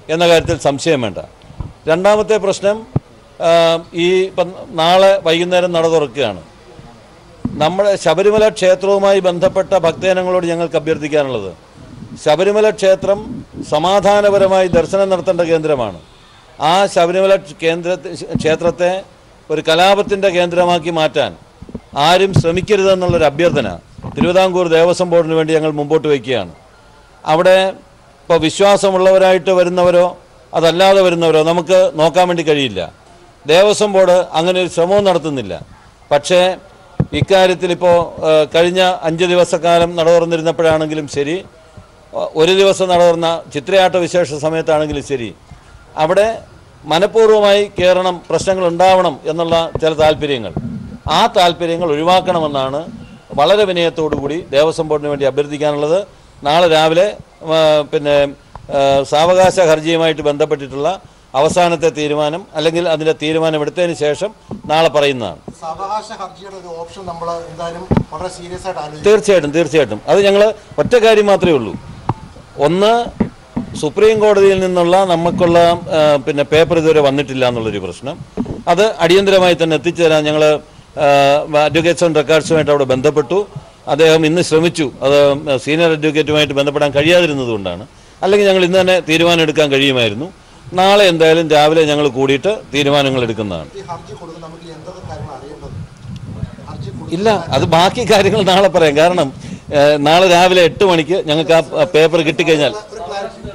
Speaker 6: എന്ന കാര്യത്തിൽ സംശയം വേണ്ട രണ്ടാമത്തെ പ്രശ്നം ആ, ഈ ഇപ്പം നാളെ വൈകുന്നേരം നട തുറക്കുകയാണ് നമ്മുടെ ശബരിമല ക്ഷേത്രവുമായി ബന്ധപ്പെട്ട ഭക്തജനങ്ങളോട് ഞങ്ങൾക്ക് അഭ്യർത്ഥിക്കാനുള്ളത് ശബരിമല ക്ഷേത്രം സമാധാനപരമായി ദർശനം നടത്തേണ്ട കേന്ദ്രമാണ് ആ ശബരിമല കേന്ദ്ര ക്ഷേത്രത്തെ ഒരു കലാപത്തിൻ്റെ കേന്ദ്രമാക്കി മാറ്റാൻ ആരും ശ്രമിക്കരുതെന്നുള്ളൊരു അഭ്യർത്ഥന തിരുവിതാംകൂർ ദേവസ്വം ബോർഡിന് വേണ്ടി ഞങ്ങൾ മുമ്പോട്ട് വയ്ക്കുകയാണ് അവിടെ ഇപ്പോൾ വിശ്വാസമുള്ളവരായിട്ട് വരുന്നവരോ അതല്ലാതെ വരുന്നവരോ നമുക്ക് നോക്കാൻ വേണ്ടി കഴിയില്ല ദേവസ്വം ബോർഡ് അങ്ങനെ ഒരു ശ്രമവും നടത്തുന്നില്ല പക്ഷേ ഇക്കാര്യത്തിൽ ഇപ്പോൾ കഴിഞ്ഞ അഞ്ച് ദിവസക്കാലം നട തുറന്നിരുന്നപ്പോഴാണെങ്കിലും ശരി ഒ- ഒരു ദിവസം നട തുറന്ന ചിത്രയാട്ട വിശേഷ സമയത്താണെങ്കിലും ശരി അവിടെ മനഃപൂർവ്വമായി കയറണം പ്രശ്നങ്ങൾ ഉണ്ടാവണം എന്നുള്ള ചില താല്പര്യങ്ങൾ ആ താല്പര്യങ്ങൾ ഒഴിവാക്കണമെന്നാണ് വളരെ വിനയത്തോടു കൂടി ദേവസ്വം ബോർഡിന് വേണ്ടി അഭ്യർത്ഥിക്കാനുള്ളത് നാളെ രാവിലെ ആ, പിന്നെ ആ, സാവകാശ ഹർജിയുമായിട്ട് ബന്ധപ്പെട്ടിട്ടുള്ള അവസാനത്തെ തീരുമാനം അല്ലെങ്കിൽ അതിൻ്റെ തീരുമാനം എടുത്തതിന് ശേഷം നാളെ പറയുന്നതാണ്
Speaker 7: സാവകാശ ഹർജിയുടെ ഒരു ഓപ്ഷൻ നമ്മൾ എന്തായാലും വളരെ സീരിയസ് ആയിട്ട് ആലോചിക്കും
Speaker 6: തീർച്ചയായിട്ടും തീർച്ചയായിട്ടും അത് ഞങ്ങൾ ഒറ്റ കാര്യം മാത്രമേ ഉള്ളൂ ഒന്ന് സുപ്രീം കോടതിയിൽ നിന്നുള്ള നമുക്കുള്ള ആ, പിന്നെ പേപ്പർ ഇതുവരെ വന്നിട്ടില്ല എന്നുള്ളൊരു പ്രശ്നം അത് അടിയന്തരമായി തന്നെ എത്തിച്ചേരാൻ ഞങ്ങൾ അഡ്വക്കേറ്റ്സ് ആൻഡ് റെക്കോർഡ്സുമായിട്ട് അവിടെ ബന്ധപ്പെട്ടു അദ്ദേഹം ഇന്ന് ശ്രമിച്ചു അത് സീനിയർ അഡ്വക്കേറ്റുമായിട്ട് ബന്ധപ്പെടാൻ കഴിയാതിരുന്നതുകൊണ്ടാണ് അല്ലെങ്കിൽ ഞങ്ങൾ ഇന്ന് തന്നെ തീരുമാനം എടുക്കാൻ കഴിയുമായിരുന്നു നാളെ എന്തായാലും രാവിലെ ഞങ്ങൾ കൂടിയിട്ട് തീരുമാനങ്ങൾ എടുക്കുന്നതാണ്
Speaker 7: ഈ ഹർജി കൊടുക്കുന്ന നമുക്ക് എന്തൊക്കെ കാര്യങ്ങൾ അറിയേണ്ടത് ഹർജി കൊടുക്കുന്ന
Speaker 6: ഇല്ല അത് ബാക്കി കാര്യങ്ങൾ നാളെ പറയാം കാരണം ഏഹ്, നാളെ രാവിലെ എട്ട് മണിക്ക് ഞങ്ങൾക്ക് ആ പേപ്പർ കിട്ടിക്കഴിഞ്ഞാൽ
Speaker 7: ഒരു ക്ലാരിറ്റി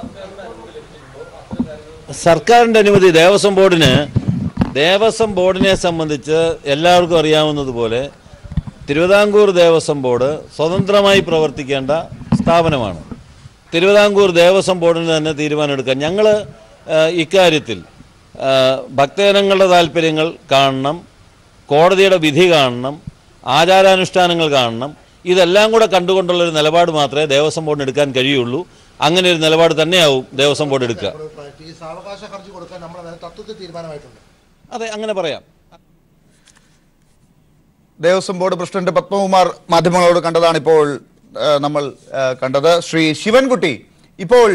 Speaker 6: സർക്കാരിൻ്റെ അനുമതി ദേവസ്വം ബോർഡിന് ദേവസ്വം ബോർഡിനെ സംബന്ധിച്ച് എല്ലാവർക്കും അറിയാവുന്നതുപോലെ തിരുവിതാംകൂർ ദേവസ്വം ബോർഡ് സ്വതന്ത്രമായി പ്രവർത്തിക്കേണ്ട സ്ഥാപനമാണ് തിരുവിതാംകൂർ ദേവസ്വം ബോർഡിന് തന്നെ തീരുമാനമെടുക്കാം ഞങ്ങൾ ഇക്കാര്യത്തിൽ ആ, ഭക്തജനങ്ങളുടെ താല്പര്യങ്ങൾ കാണണം കോടതിയുടെ വിധി കാണണം ആചാരാനുഷ്ഠാനങ്ങൾ കാണണം ഇതെല്ലാം കൂടെ കണ്ടുകൊണ്ടുള്ളൊരു നിലപാട് മാത്രമേ ദേവസ്വം ബോർഡിന് എടുക്കാൻ കഴിയുള്ളൂ അങ്ങനെ ഒരു നിലപാട് തന്നെയാവും ദേവസ്വം ബോർഡ് എടുക്കുക
Speaker 7: ഒരു ക്ലാരിറ്റി ഈ സാവകാശ ഹർജി കൊടുക്കാൻ നമ്മൾ അതിന് തത്വത്തിൽ തീരുമാനമായിട്ടുണ്ട്
Speaker 6: അതെ അങ്ങനെ പറയാം
Speaker 1: ദേവസ്വം ബോർഡ് പ്രസിഡന്റ് പത്മകുമാർ മാധ്യമങ്ങളോട് കണ്ടതാണ് ഇപ്പോൾ ആ, നമ്മൾ ആ, കണ്ടത് ശ്രീ ശിവൻകുട്ടി ഇപ്പോൾ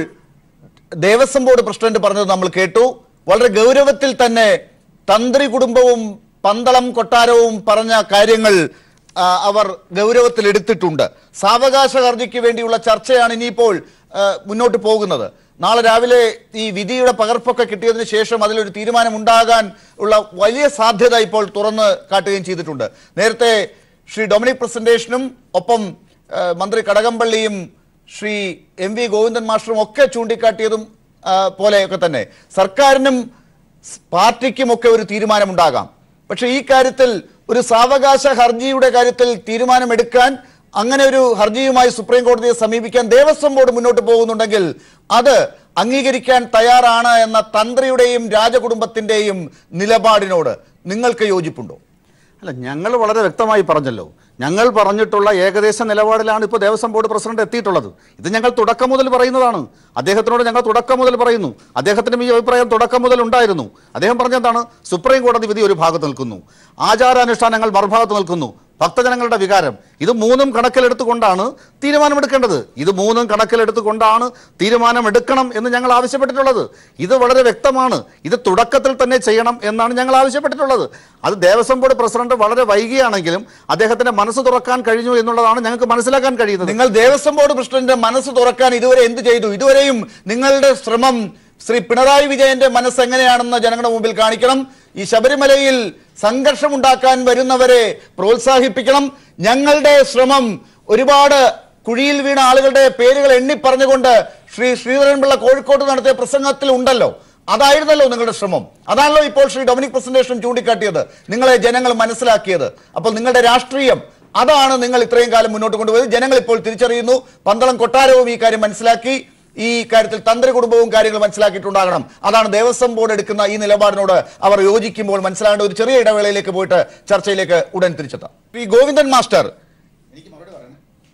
Speaker 1: ദേവസ്വം ബോർഡ് പ്രസിഡന്റ് പറഞ്ഞത് നമ്മൾ കേട്ടു വളരെ ഗൗരവത്തിൽ തന്നെ തന്ത്രി കുടുംബവും പന്തളം കൊട്ടാരവും പറഞ്ഞ കാര്യങ്ങൾ ആ, അവർ ഗൗരവത്തിൽ എടുത്തിട്ടുണ്ട് സാവകാശ ഹർജിക്ക് വേണ്ടിയുള്ള ചർച്ചയാണ് ഇനിയിപ്പോൾ ആ, മുന്നോട്ട് പോകുന്നത് നാളെ രാവിലെ ഈ വിധിയുടെ പകർപ്പൊക്കെ കിട്ടിയതിന് ശേഷം അതിലൊരു തീരുമാനം ഉണ്ടാകാൻ ഉള്ള വലിയ സാധ്യത ഇപ്പോൾ തുറന്ന് കാട്ടുകയും ചെയ്തിട്ടുണ്ട് നേരത്തെ ശ്രീ ഡൊമിനിക് പ്രസന്റേഷനും ഒപ്പം ആ, മന്ത്രി കടകംപള്ളിയും ശ്രീ എം വി ഗോവിന്ദൻ മാസ്റ്ററും ഒക്കെ ചൂണ്ടിക്കാട്ടിയതും ആ, പോലെയൊക്കെ തന്നെ സർക്കാരിനും സ് പാർട്ടിക്കുമൊക്കെ ഒരു തീരുമാനമുണ്ടാകാം പക്ഷെ ഈ കാര്യത്തിൽ ഒരു സാവകാശ ഹർജിയുടെ കാര്യത്തിൽ തീരുമാനമെടുക്കാൻ അങ്ങനെ ഒരു ഹർജിയുമായി സുപ്രീം കോടതിയെ സമീപിക്കാൻ ദേവസ്വം ബോർഡ് മുന്നോട്ട് പോകുന്നുണ്ടെങ്കിൽ അത് അംഗീകരിക്കാൻ തയ്യാറാണ് എന്ന തന്ത്രിയുടെയും രാജകുടുംബത്തിന്റെയും നിലപാടിനോട് നിങ്ങൾക്ക് യോജിപ്പുണ്ടോ
Speaker 2: അല്ല ഞങ്ങൾ വളരെ വ്യക്തമായി പറഞ്ഞല്ലോ ഞങ്ങൾ പറഞ്ഞിട്ടുള്ള ഏകദേശ നിലപാടിലാണ് ഇപ്പോൾ ദേവസ്വം ബോർഡ് പ്രസിഡന്റ് എത്തിയിട്ടുള്ളത് ഇത് ഞങ്ങൾ തുടക്കം മുതൽ പറയുന്നതാണ് അദ്ദേഹത്തിനോട് ഞങ്ങൾ തുടക്കം മുതൽ പറയുന്നു അദ്ദേഹത്തിനും ഈ അഭിപ്രായം തുടക്കം മുതൽ ഉണ്ടായിരുന്നു അദ്ദേഹം പറഞ്ഞെന്താണ് സുപ്രീം കോടതി വിധി ഒരു ഭാഗത്ത് നിൽക്കുന്നു ആചാരാനുഷ്ഠാനങ്ങൾ മറുഭാഗത്ത് നിൽക്കുന്നു ഭക്തജനങ്ങളുടെ വികാരം ഇത് മൂന്നും കണക്കിലെടുത്തുകൊണ്ടാണ് തീരുമാനമെടുക്കേണ്ടത് ഇത് മൂന്നും കണക്കിലെടുത്തുകൊണ്ടാണ് തീരുമാനമെടുക്കണം എന്ന് ഞങ്ങൾ ആവശ്യപ്പെട്ടിട്ടുള്ളത് ഇത് വളരെ വ്യക്തമാണ് ഇത് തുടക്കത്തിൽ തന്നെ ചെയ്യണം എന്നാണ് ഞങ്ങൾ ആവശ്യപ്പെട്ടിട്ടുള്ളത് അത് ദേവസ്വം ബോർഡ് പ്രസിഡന്റ് വളരെ വൈകിയാണെങ്കിലും അദ്ദേഹത്തിന്റെ മനസ്സ് തുറക്കാൻ കഴിഞ്ഞു എന്നുള്ളതാണ് ഞങ്ങൾക്ക് മനസ്സിലാക്കാൻ കഴിയുന്നത്
Speaker 1: നിങ്ങൾ ദേവസ്വം ബോർഡ് പ്രസിഡന്റ് മനസ്സ് തുറക്കാൻ ഇതുവരെ എന്ത് ചെയ്തു ഇതുവരെയും നിങ്ങളുടെ ശ്രമം ശ്രീ പിണറായി വിജയന്റെ മനസ്സ് എങ്ങനെയാണെന്ന് ജനങ്ങളുടെ മുമ്പിൽ കാണിക്കണം ഈ ശബരിമലയിൽ സംഘർഷമുണ്ടാക്കാൻ വരുന്നവരെ പ്രോത്സാഹിപ്പിക്കണം ഞങ്ങളുടെ ശ്രമം ഒരുപാട് കുഴിയിൽ വീണ ആളുകളുടെ പേരുകൾ എണ്ണി പറഞ്ഞുകൊണ്ട് ശ്രീ ശ്രീധരൻപിള്ള കോഴിക്കോട്ട് നടത്തിയ പ്രസംഗത്തിൽ ഉണ്ടല്ലോ അതായിരുന്നല്ലോ നിങ്ങളുടെ ശ്രമം അതാണല്ലോ ഇപ്പോൾ ശ്രീ ഡൊമിനിക് പ്രസന്റേഷൻ ചൂണ്ടിക്കാട്ടിയത് നിങ്ങളെ ജനങ്ങൾ മനസ്സിലാക്കിയത് അപ്പോൾ നിങ്ങളുടെ രാഷ്ട്രീയം അതാണ് നിങ്ങൾ ഇത്രയും കാലം മുന്നോട്ട് കൊണ്ടുപോയത് ജനങ്ങൾ ഇപ്പോൾ തിരിച്ചറിയുന്നു പന്തളം കൊട്ടാരവും ഈ കാര്യം മനസ്സിലാക്കി ഈ കാര്യത്തിൽ തന്ത്രി കുടുംബവും കാര്യങ്ങൾ മനസ്സിലാക്കിയിട്ടുണ്ടാകണം അതാണ് ദേവസ്വം ബോർഡ് എടുക്കുന്ന ഈ നിലപാടിനോട് അവർ യോജിക്കുമ്പോൾ മനസ്സിലാകേണ്ട ഒരു ചെറിയ ഇടവേളയിലേക്ക് പോയിട്ട് ചർച്ചയിലേക്ക് ഉടൻ തിരിച്ചെത്താം ഈ ഗോവിന്ദൻ മാസ്റ്റർ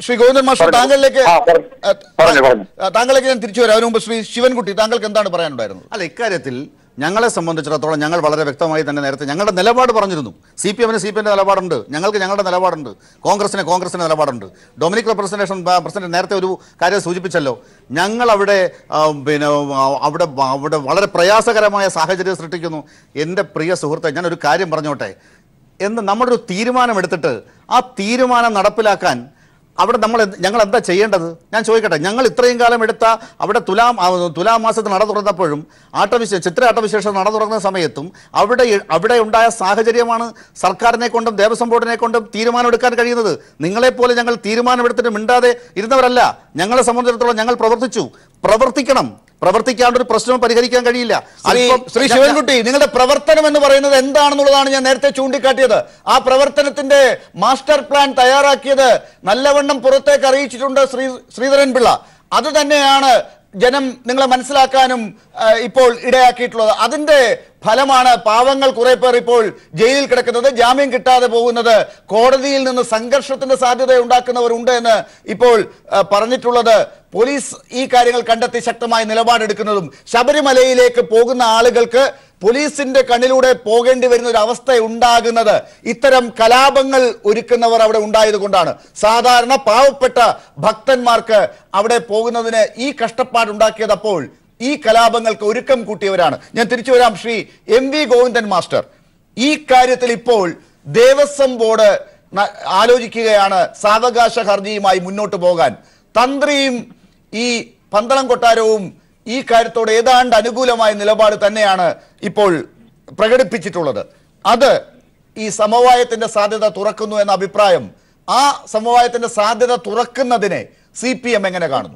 Speaker 1: ശ്രീ ഗോവിന്ദൻ മാസ്റ്റർ
Speaker 3: പറഞ്ഞു.
Speaker 1: താങ്കളിലേക്ക്
Speaker 3: ആ, പറഞ്ഞു.
Speaker 1: ആ,
Speaker 3: പറഞ്ഞു, പറഞ്ഞു.
Speaker 1: ആ, താങ്കളിലേക്ക് ഞാൻ തിരിച്ചു വരാം അതിനു മുമ്പ് ശ്രീ ശിവൻകുട്ടി താങ്കൾക്ക് എന്താണ് പറയാനുണ്ടായിരുന്നത്
Speaker 2: അല്ല ഇക്കാര്യത്തിൽ ഞങ്ങളെ സംബന്ധിച്ചിടത്തോളം ഞങ്ങൾ വളരെ വ്യക്തമായി തന്നെ നേരത്തെ ഞങ്ങളുടെ നിലപാട് പറഞ്ഞിരുന്നു സി പി എമ്മിന് സി പി എമ്മിന്റെ നിലപാടുണ്ട് ഞങ്ങൾക്ക് ഞങ്ങളുടെ നിലപാടുണ്ട് കോൺഗ്രസിന് കോൺഗ്രസിന്റെ നിലപാടുണ്ട് ഡൊമിനിക് റെപ്രസെന്റേഷൻ പ്രസിഡന്റ് നേരത്തെ ഒരു കാര്യം സൂചിപ്പിച്ചല്ലോ ഞങ്ങൾ അവിടെ ആ, പിന്നെ ആ, അവിടെ അവിടെ വളരെ പ്രയാസകരമായ സാഹചര്യം സൃഷ്ടിക്കുന്നു എൻ്റെ പ്രിയ സുഹൃത്തെ ഞാൻ ഒരു കാര്യം പറഞ്ഞോട്ടെ എന്ന് നമ്മളൊരു തീരുമാനം എടുത്തിട്ട് ആ തീരുമാനം നടപ്പിലാക്കാൻ അവിടെ നമ്മൾ എന്ത്- ഞങ്ങൾ എന്താ ചെയ്യേണ്ടത് ഞാൻ ചോദിക്കട്ടെ ഞങ്ങൾ ഇത്രയും കാലം എടുത്ത അവിടെ തുലാം ആ, തുലാം മാസത്തിൽ നട തുറന്നപ്പോഴും ആട്ടവിശേഷ ചിത്ര ആട്ടവിശേഷം നട തുറന്ന സമയത്തും അവിടെ അവിടെ ഉണ്ടായ സാഹചര്യമാണ് സർക്കാരിനെ കൊണ്ടും ദേവസ്വം ബോർഡിനെ കൊണ്ടും തീരുമാനമെടുക്കാൻ കഴിയുന്നത് നിങ്ങളെപ്പോലെ ഞങ്ങൾ തീരുമാനമെടുത്തിട്ട് മിണ്ടാതെ ഇരുന്നവരല്ല ഞങ്ങളെ സംബന്ധിച്ചിടത്തോളം ഞങ്ങൾ പ്രവർത്തിച്ചു പ്രവർത്തിക്കണം പ്രവർത്തിക്കാണ്ട് ഒരു പ്രശ്നവും പരിഹരിക്കാൻ കഴിയില്ല
Speaker 1: ശ്രീ
Speaker 2: അല്പം-
Speaker 1: ശ്രീ
Speaker 2: ഞാൻ-
Speaker 1: ശിവൻകുട്ടി നിങ്ങളുടെ പ്രവർത്തനം എന്ന് പറയുന്നത് എന്താണെന്നുള്ളതാണ് ഞാൻ നേരത്തെ ചൂണ്ടിക്കാട്ടിയത് ആ പ്രവർത്തനത്തിന്റെ മാസ്റ്റർ പ്ലാൻ തയ്യാറാക്കിയത് നല്ലവണ്ണം പുറത്തേക്ക് അറിയിച്ചിട്ടുണ്ട് ശ്രീ ശ്രീധരൻ പിള്ള അത് തന്നെയാണ് ജനം നിങ്ങളെ മനസ്സിലാക്കാനും ആ, ഇപ്പോൾ ഇടയാക്കിയിട്ടുള്ളത് അതിന്റെ ഫലമാണ് പാവങ്ങൾ കുറെ പേർ ഇപ്പോൾ ജയിലിൽ കിടക്കുന്നത് ജാമ്യം കിട്ടാതെ പോകുന്നത് കോടതിയിൽ നിന്ന് സംഘർഷത്തിന്റെ സാധ്യത ഉണ്ടാക്കുന്നവരുണ്ട് എന്ന് ഇപ്പോൾ ആ, പറഞ്ഞിട്ടുള്ളത് പോലീസ് ഈ കാര്യങ്ങൾ കണ്ടെത്തി ശക്തമായ നിലപാടെടുക്കുന്നതും ശബരിമലയിലേക്ക് പോകുന്ന ആളുകൾക്ക് പോലീസിന്റെ കണ്ണിലൂടെ പോകേണ്ടി വരുന്ന ഒരു അവസ്ഥ ഉണ്ടാകുന്നത് ഇത്തരം കലാപങ്ങൾ ഒരുക്കുന്നവർ അവിടെ ഉണ്ടായത് കൊണ്ടാണ് സാധാരണ പാവപ്പെട്ട ഭക്തന്മാർക്ക് അവിടെ പോകുന്നതിന് ഈ കഷ്ടപ്പാടുണ്ടാക്കിയത് അപ്പോൾ ഈ കലാപങ്ങൾക്ക് ഒരുക്കം കൂട്ടിയവരാണ് ഞാൻ തിരിച്ചു വരാം Shri M V Govindan master ഈ കാര്യത്തിൽ ഇപ്പോൾ ദേവസ്വം ബോർഡ് ന- ആലോചിക്കുകയാണ് സാവകാശ ഹർജിയുമായി മുന്നോട്ട് പോകാൻ തന്ത്രിയും ഈ പന്തളം കൊട്ടാരവും ഈ കാര്യത്തോട് ഏതാണ്ട് അനുകൂലമായ നിലപാട് തന്നെയാണ് ഇപ്പോൾ പ്രകടിപ്പിച്ചിട്ടുള്ളത് അത് ഈ സമവായത്തിന്റെ സാധ്യത തുറക്കുന്നു എന്ന അഭിപ്രായം ആ സമവായത്തിന്റെ സാധ്യത തുറക്കുന്നതിനെ സി പി എം എങ്ങനെ കാണുന്നു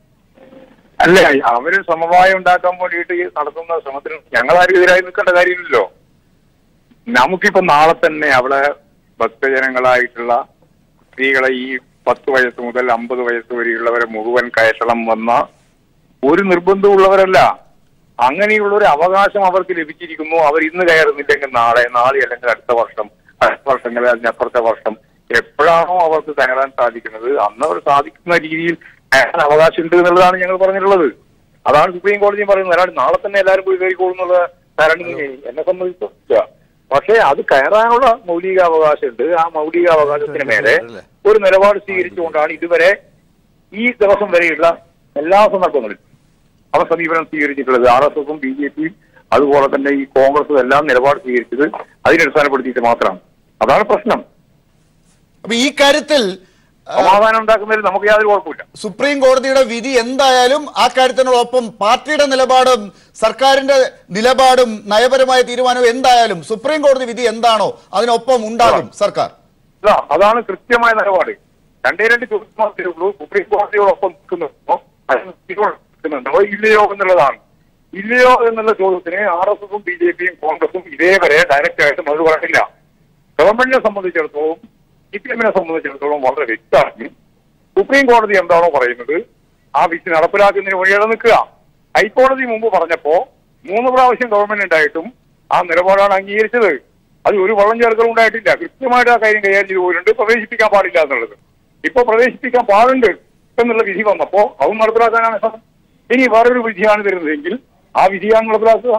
Speaker 3: അല്ല അവര് സമവായം ഉണ്ടാക്കാൻ വേണ്ടിയിട്ട് ഈ നടത്തുന്ന ശ്രമത്തിന് ഞങ്ങളാരും എതിരായി നിൽക്കേണ്ട കാര്യമില്ലല്ലോ നമുക്കിപ്പോ നാളെ തന്നെ അവിടെ ഭക്തജനങ്ങളായിട്ടുള്ള സ്ത്രീകളെ ഈ പത്ത് വയസ്സ് മുതൽ അമ്പത് വയസ്സ് വരെയുള്ളവരെ മുഴുവൻ കയറ്റണം വന്ന ഒരു നിർബന്ധമുള്ളവരല്ല അങ്ങനെയുള്ള ഒരു അവകാശം അവർക്ക് ലഭിച്ചിരിക്കുന്നു അവർ ഇന്ന് കയറുന്നില്ലെങ്കിൽ നാളെ നാളെ അല്ലെങ്കിൽ അടുത്ത വർഷം അടുത്ത വർഷങ്ങളിൽ അതിനപ്പുറത്തെ വർഷം എപ്പോഴാണോ അവർക്ക് കയറാൻ സാധിക്കുന്നത് അന്ന് അവർ സാധിക്കുന്ന രീതിയിൽ കയറാൻ അവകാശമുണ്ട് എന്നുള്ളതാണ് ഞങ്ങൾ പറഞ്ഞിട്ടുള്ളത് അതാണ് സുപ്രീം കോടതി പറയുന്നത് അല്ലാണ്ട് നാളെ തന്നെ എല്ലാവരും പോയി കയറിക്കോളും എന്നുള്ള കാരണം എന്നെ സംബന്ധിച്ചില്ല പക്ഷേ അത് കയറാനുള്ള മൗലിക അവകാശമുണ്ട് ആ മൗലിക അവകാശത്തിന് മേലെ ഒരു നിലപാട് സ്വീകരിച്ചുകൊണ്ടാണ് ഇതുവരെ ഈ ദിവസം വരെയുള്ള എല്ലാ സന്ദർഭങ്ങളിലും അവർ സമീപനം സ്വീകരിച്ചിട്ടുള്ളത് ആർ എസ് എസും ബി ജെ പിയും അതുപോലെ തന്നെ ഈ കോൺഗ്രസും എല്ലാം നിലപാട് സ്വീകരിച്ചത് അതിനെ അടിസ്ഥാനപ്പെടുത്തിയിട്ട് മാത്രമാണ് അതാണ് പ്രശ്നം
Speaker 1: അപ്പൊ ഈ കാര്യത്തിൽ ആ,
Speaker 3: സമാധാനം ഉണ്ടാക്കുന്നതിൽ നമുക്ക് യാതൊരു കുഴപ്പമില്ല
Speaker 1: സുപ്രീം കോടതിയുടെ വിധി എന്തായാലും ആ കാര്യത്തിനോടൊപ്പം പാർട്ടിയുടെ നിലപാടും സർക്കാരിന്റെ നിലപാടും നയപരമായ തീരുമാനവും എന്തായാലും സുപ്രീം കോടതി വിധി എന്താണോ അതിനൊപ്പം ഉണ്ടാകും സർക്കാർ
Speaker 3: ഇല്ല അതാണ് കൃത്യമായ നിലപാട് രണ്ടേ രണ്ട് ചോദ്യം മാത്രമേ ഉള്ളൂ സുപ്രീം കോടതിയോടൊപ്പം നിൽക്കുന്നുണ്ടോ അതിന് നിൽക്കുന്നുണ്ടോ ഇല്ലയോ എന്നുള്ളതാണ് ഇല്ലയോ എന്നുള്ള ചോദ്യത്തിന് ആർ എസ് എസും ബി ജെ പിയും കോൺഗ്രസും ഇതേവരെ ഡയറക്റ്റ് ആയിട്ട് മറുപടി പറഞ്ഞില്ല ഗവൺമെന്റിനെ സംബന്ധിച്ചിടത്തോളം സി പി എമ്മിനെ സംബന്ധിച്ചിടത്തോളം വളരെ വ്യക്തമാണ് സുപ്രീം കോടതി എന്താണോ പറയുന്നത് ആ വിധി നടപ്പിലാക്കുന്നതിന് വഴിയാണ് നിൽക്കുക ഹൈക്കോടതി മുമ്പ് പറഞ്ഞപ്പോ മൂന്ന് പ്രാവശ്യം ഗവൺമെന്റ് ഉണ്ടായിട്ടും ആ നിലപാടാണ് അംഗീകരിച്ചത് അത് ഒരു വള്ളം ചേർക്കലും ഉണ്ടായിട്ടില്ല കൃത്യമായിട്ട് ആ കാര്യം കൈകാര്യം ചെയ്തു പോയിട്ടുണ്ട് പ്രവേശിപ്പിക്കാൻ പാടില്ല എന്നുള്ളത് ഇപ്പൊ പ്രവേശിപ്പിക്കാൻ പാടുണ്ട് എന്നുള്ള വിധി വന്നപ്പോ അതും നടപ്പിലാക്കാനാണ് ശ്രമം ഇനി വേറൊരു വിധിയാണ് വരുന്നതെങ്കിൽ ആ വിധിയാണ് നടപ്പിലാക്കുക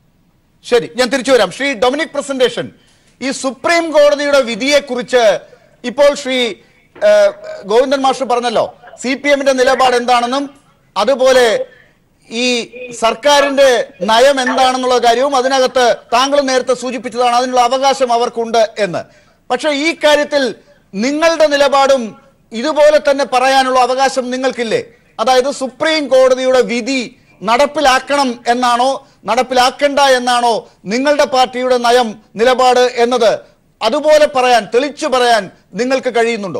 Speaker 1: ശരി ഞാൻ തിരിച്ചു വരാം ശ്രീ ഡൊമിനിക് പ്രസന്റേഷൻ ഈ സുപ്രീം കോടതിയുടെ വിധിയെക്കുറിച്ച് ഇപ്പോൾ ശ്രീ ആ, ഗോവിന്ദൻ മാസ്റ്റർ പറഞ്ഞല്ലോ സി പി എമ്മിന്റെ നിലപാട് എന്താണെന്നും അതുപോലെ ഈ സർക്കാരിന്റെ നയം എന്താണെന്നുള്ള കാര്യവും അതിനകത്ത് താങ്കൾ നേരത്തെ സൂചിപ്പിച്ചതാണ് അതിനുള്ള അവകാശം അവർക്കുണ്ട് എന്ന് പക്ഷെ ഈ കാര്യത്തിൽ നിങ്ങളുടെ നിലപാടും ഇതുപോലെ തന്നെ പറയാനുള്ള അവകാശം നിങ്ങൾക്കില്ലേ അതായത് സുപ്രീം കോടതിയുടെ വിധി നടപ്പിലാക്കണം എന്നാണോ നടപ്പിലാക്കണ്ട എന്നാണോ നിങ്ങളുടെ പാർട്ടിയുടെ നയം നിലപാട് എന്നത് അതുപോലെ പറയാൻ തെളിച്ചു പറയാൻ നിങ്ങൾക്ക് കഴിയുന്നുണ്ടോ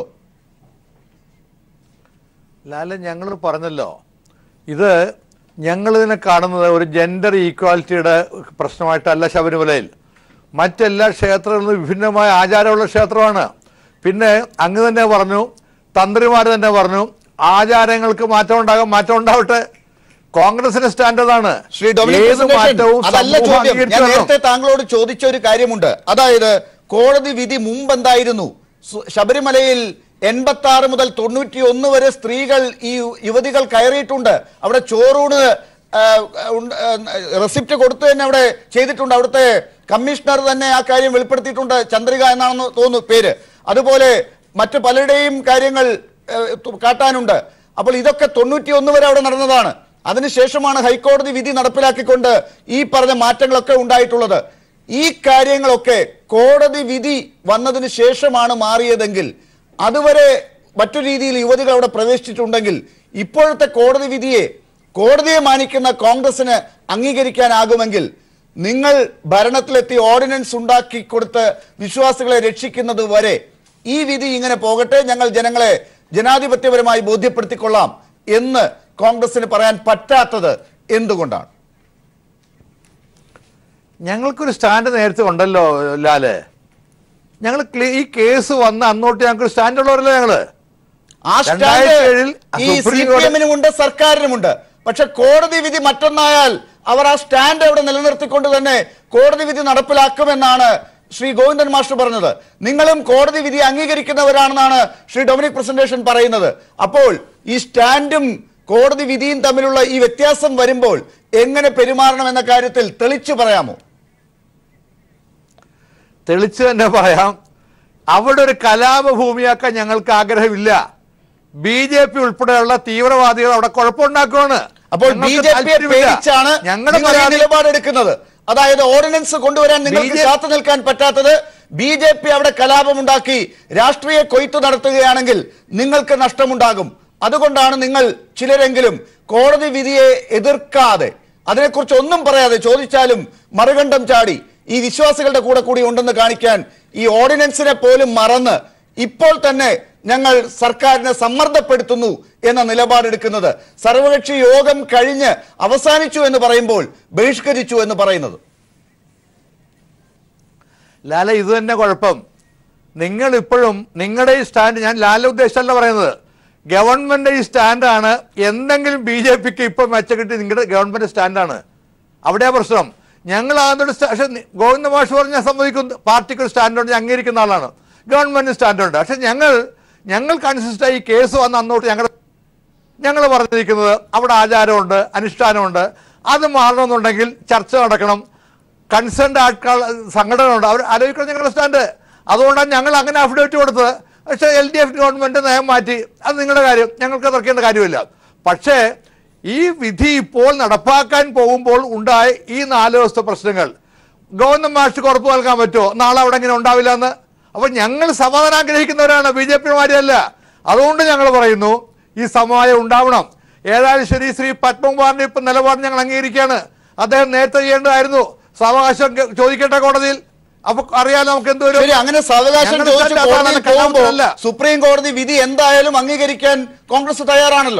Speaker 4: ലാല ഞങ്ങൾ പറഞ്ഞല്ലോ ഇത് ഞങ്ങൾ ഇതിനെ കാണുന്നത് ഒരു ജെൻഡർ ഈക്വാലിറ്റിയുടെ പ്രശ്നമായിട്ടല്ല ശബരിമലയിൽ മറ്റെല്ലാ ക്ഷേത്രങ്ങളിൽ നിന്ന് വിഭിന്നമായ ആചാരമുള്ള ക്ഷേത്രമാണ് പിന്നെ അങ്ങ് തന്നെ പറഞ്ഞു തന്ത്രിമാർ തന്നെ പറഞ്ഞു ആചാരങ്ങൾക്ക് മാറ്റം ഉണ്ടാകാം മാറ്റം ഉണ്ടാവട്ടെ കോൺഗ്രസിന്റെ സ്റ്റാൻഡേർഡാണ്
Speaker 1: ശ്രീ ഡൊമിനിക്
Speaker 4: ഏത്
Speaker 1: പ്രസന്റേഷൻ,
Speaker 4: മാറ്റവും
Speaker 1: അതല്ല
Speaker 4: സമൂഹം
Speaker 1: ചോദ്യം
Speaker 4: അംഗീകരിച്ചു
Speaker 1: ഞാൻ
Speaker 4: വരണം.
Speaker 1: നേരത്തെ താങ്കളോട് ചോദിച്ച ഒരു കാര്യമുണ്ട് അതായത് കോടതി വിധി മുമ്പ് എന്തായിരുന്നു സു- ശബരിമലയിൽ എൺപത്തി ആറ് മുതൽ തൊണ്ണൂറ്റി ഒന്ന് വരെ സ്ത്രീകൾ ഈ യുവതികൾ കയറിയിട്ടുണ്ട് അവിടെ ചോറൂണ് ആ, ഉണ്ട്, ആ, റെസിപ്റ്റ് കൊടുത്തു തന്നെ അവിടെ ചെയ്തിട്ടുണ്ട് അവിടുത്തെ കമ്മീഷണർ തന്നെ ആ കാര്യം വെളിപ്പെടുത്തിയിട്ടുണ്ട് ചന്ദ്രിക എന്നാണെന്ന് തോന്നുന്നു പേര് അതുപോലെ മറ്റു പലരുടെയും കാര്യങ്ങൾ ആ, കാട്ടാനുണ്ട് അപ്പോൾ ഇതൊക്കെ തൊണ്ണൂറ്റി ഒന്ന് വരെ അവിടെ നടന്നതാണ് അതിനുശേഷമാണ് ഹൈക്കോടതി വിധി നടപ്പിലാക്കിക്കൊണ്ട് ഈ പറഞ്ഞ മാറ്റങ്ങളൊക്കെ ഉണ്ടായിട്ടുള്ളത് ഈ കാര്യങ്ങളൊക്കെ കോടതി വിധി വന്നതിന് ശേഷമാണ് മാറിയതെങ്കിൽ അതുവരെ മറ്റു രീതിയിൽ യുവതികൾ അവിടെ പ്രവേശിച്ചിട്ടുണ്ടെങ്കിൽ ഇപ്പോഴത്തെ കോടതി വിധിയെ കോടതിയെ മാനിക്കുന്ന കോൺഗ്രസിന് അംഗീകരിക്കാനാകുമെങ്കിൽ നിങ്ങൾ ഭരണത്തിലെത്തി ഓർഡിനൻസ് ഉണ്ടാക്കി കൊടുത്ത് വിശ്വാസികളെ രക്ഷിക്കുന്നത് വരെ ഈ വിധി ഇങ്ങനെ പോകട്ടെ ഞങ്ങൾ ജനങ്ങളെ ജനാധിപത്യപരമായി ബോധ്യപ്പെടുത്തിക്കൊള്ളാം എന്ന് കോൺഗ്രസിന് പറയാൻ പറ്റാത്തത് എന്തുകൊണ്ടാണ്
Speaker 4: ഞങ്ങൾക്കൊരു സ്റ്റാൻഡ് നേരത്തെ ഉണ്ടല്ലോ ലാല് ഞങ്ങൾ ഈ കേസ് വന്ന് അന്നോട്ട് ഞങ്ങൾക്ക് സ്റ്റാൻഡ് ഉള്ളവരല്ലോ ഞങ്ങള്
Speaker 1: ആ സ്റ്റാൻഡ്
Speaker 4: 2007
Speaker 1: ഈ സി
Speaker 4: സുപ്രീം
Speaker 1: പി
Speaker 4: കോടതി-
Speaker 1: എമ്മിനുമുണ്ട് സർക്കാരിനുമുണ്ട് പക്ഷെ കോടതി വിധി മറ്റൊന്നായാൽ അവർ ആ സ്റ്റാൻഡ് അവിടെ നിലനിർത്തിക്കൊണ്ട് തന്നെ കോടതി വിധി നടപ്പിലാക്കുമെന്നാണ് ശ്രീ ഗോവിന്ദൻ മാസ്റ്റർ പറഞ്ഞത് നിങ്ങളും കോടതി വിധി അംഗീകരിക്കുന്നവരാണെന്നാണ് ശ്രീ ഡൊമിനിക് പ്രസന്റേഷൻ പറയുന്നത് അപ്പോൾ ഈ സ്റ്റാൻഡും കോടതി വിധിയും തമ്മിലുള്ള ഈ വ്യത്യാസം വരുമ്പോൾ എങ്ങനെ പെരുമാറണം എന്ന കാര്യത്തിൽ തെളിച്ചു പറയാമോ
Speaker 4: തെളിച്ച് തന്നെ പറയാം അവിടെ ഒരു കലാപഭൂമിയാക്കാൻ ഞങ്ങൾക്ക് ആഗ്രഹമില്ല ബി ജെ പി ഉൾപ്പെടെയുള്ള തീവ്രവാദികൾ അവിടെ കുഴപ്പമുണ്ടാക്കുവാണ്
Speaker 1: അപ്പോൾ ബി
Speaker 4: ഞങ്ങൾക്ക്
Speaker 1: ജെ പിയെ
Speaker 4: താല്പര്യമില്ല.
Speaker 1: പേടിച്ചാണ്
Speaker 4: ഞങ്ങളുടെ
Speaker 1: നിങ്ങൾ ഈ
Speaker 4: പരാതി
Speaker 1: നിലപാടെടുക്കുന്നത് അതായത് ഓർഡിനൻസ് കൊണ്ടുവരാൻ നിങ്ങൾക്ക്
Speaker 4: BJP
Speaker 1: കാത്തു നിൽക്കാൻ പറ്റാത്തത് ബി ജെ പി അവിടെ കലാപമുണ്ടാക്കി രാഷ്ട്രീയ കൊയ്ത്തു നടത്തുകയാണെങ്കിൽ നിങ്ങൾക്ക് നഷ്ടമുണ്ടാകും അതുകൊണ്ടാണ് നിങ്ങൾ ചിലരെങ്കിലും കോടതി വിധിയെ എതിർക്കാതെ അതിനെക്കുറിച്ച് ഒന്നും പറയാതെ ചോദിച്ചാലും മറുകണ്ഠം ചാടി ഈ വിശ്വാസികളുടെ കൂടെ കൂടി ഉണ്ടെന്ന് കാണിക്കാൻ ഈ ഓർഡിനൻസിനെ പോലും മറന്ന് ഇപ്പോൾ തന്നെ ഞങ്ങൾ സർക്കാരിനെ സമ്മർദ്ദപ്പെടുത്തുന്നു എന്ന നിലപാടെടുക്കുന്നത് സർവകക്ഷി യോഗം കഴിഞ്ഞ് അവസാനിച്ചു എന്ന് പറയുമ്പോൾ ബഹിഷ്കരിച്ചു എന്ന് പറയുന്നത്
Speaker 4: ലാല ഇത് തന്നെ കുഴപ്പം നിങ്ങൾ ഇപ്പോഴും നിങ്ങളുടെ ഈ സ്റ്റാൻഡ് ഞാൻ ലാല ഉദ്ദേശമല്ല പറയുന്നത് ഗവൺമെന്റ് ഈ സ്റ്റാൻഡാണ് എന്തെങ്കിലും ബി ജെ പിക്ക് ഇപ്പൊ മെച്ചം കിട്ടി നിങ്ങളുടെ ഗവൺമെന്റ് സ്റ്റാൻഡാണ് അവിടെയാ പ്രശ്നം ഞങ്ങൾ അതിന്റെ പക്ഷെ ഗോവിന്ദ മാഷ് പറഞ്ഞ സമ്മതിക്കും പാർട്ടിക്ക് ഒരു സ്റ്റാൻഡുണ്ട് ഞാൻ അംഗീകരിക്കുന്ന ആളാണ് ഗവൺമെന്റ് സ്റ്റാൻഡുണ്ട് പക്ഷെ ഞങ്ങൾ ഞങ്ങൾ കൺസിസ്റ്റായി ഈ കേസ് വന്ന് അന്നോട്ട് ഞങ്ങളുടെ ഞങ്ങൾ പറഞ്ഞിരിക്കുന്നത് അവിടെ ആചാരമുണ്ട് അനുഷ്ഠാനമുണ്ട് അത് മാറണമെന്നുണ്ടെങ്കിൽ ചർച്ച നടക്കണം കൺസേൺഡ് ആൾക്കാർ സംഘടനകളുണ്ട് അവർ ആലോചിക്കണം ഞങ്ങളുടെ സ്റ്റാൻഡ് അതുകൊണ്ടാണ് ഞങ്ങൾ അങ്ങനെ അഫിഡവിറ്റ് കൊടുത്തത് പക്ഷേ എൽ ഡി എഫ് ഗവൺമെന്റ് നയം മാറ്റി അത് നിങ്ങളുടെ കാര്യം ഞങ്ങൾക്ക് തർക്കേണ്ട കാര്യമില്ല പക്ഷേ ഈ വിധി ഇപ്പോൾ നടപ്പാക്കാൻ പോകുമ്പോൾ ഉണ്ടായ ഈ നാല് ദിവസത്തെ പ്രശ്നങ്ങൾ ഗവൺമെന്റ് മാഷ്ക്ക് ഉറപ്പ് നൽകാൻ പറ്റുമോ നാളെ അവിടെ ഇങ്ങനെ ഉണ്ടാവില്ല എന്ന് അപ്പൊ ഞങ്ങൾ സമാധാനം ആഗ്രഹിക്കുന്നവരാണ് ബി ജെ പിമാരല്ല അതുകൊണ്ട് ഞങ്ങൾ പറയുന്നു ഈ സമവായം ഉണ്ടാവണം ഏതായാലും ശരി ശ്രീ പത്മകുമാറിന്റെ ഇപ്പൊ നിലപാട് ഞങ്ങൾ അംഗീകരിക്കുകയാണ് അദ്ദേഹം നേരത്തെ ചെയ്യേണ്ടതായിരുന്നു സാവകാശം കെ- ചോദിക്കട്ടെ കോടതിയിൽ അപ്പൊ അറിയാലോ നമുക്ക് എന്ത് വരും
Speaker 1: ശരി അങ്ങനെ സാവകാശം
Speaker 4: ഞങ്ങളുടെ
Speaker 1: ചോദിച്ച്
Speaker 4: stand
Speaker 1: കോടതിയിൽ
Speaker 4: അതാണ്,
Speaker 1: പോകുമ്പോൾ
Speaker 4: കലാപത്തിലല്ല.
Speaker 1: സുപ്രീം കോടതി വിധി എന്തായാലും അംഗീകരിക്കാൻ കോൺഗ്രസ് തയ്യാറാണല്ലോ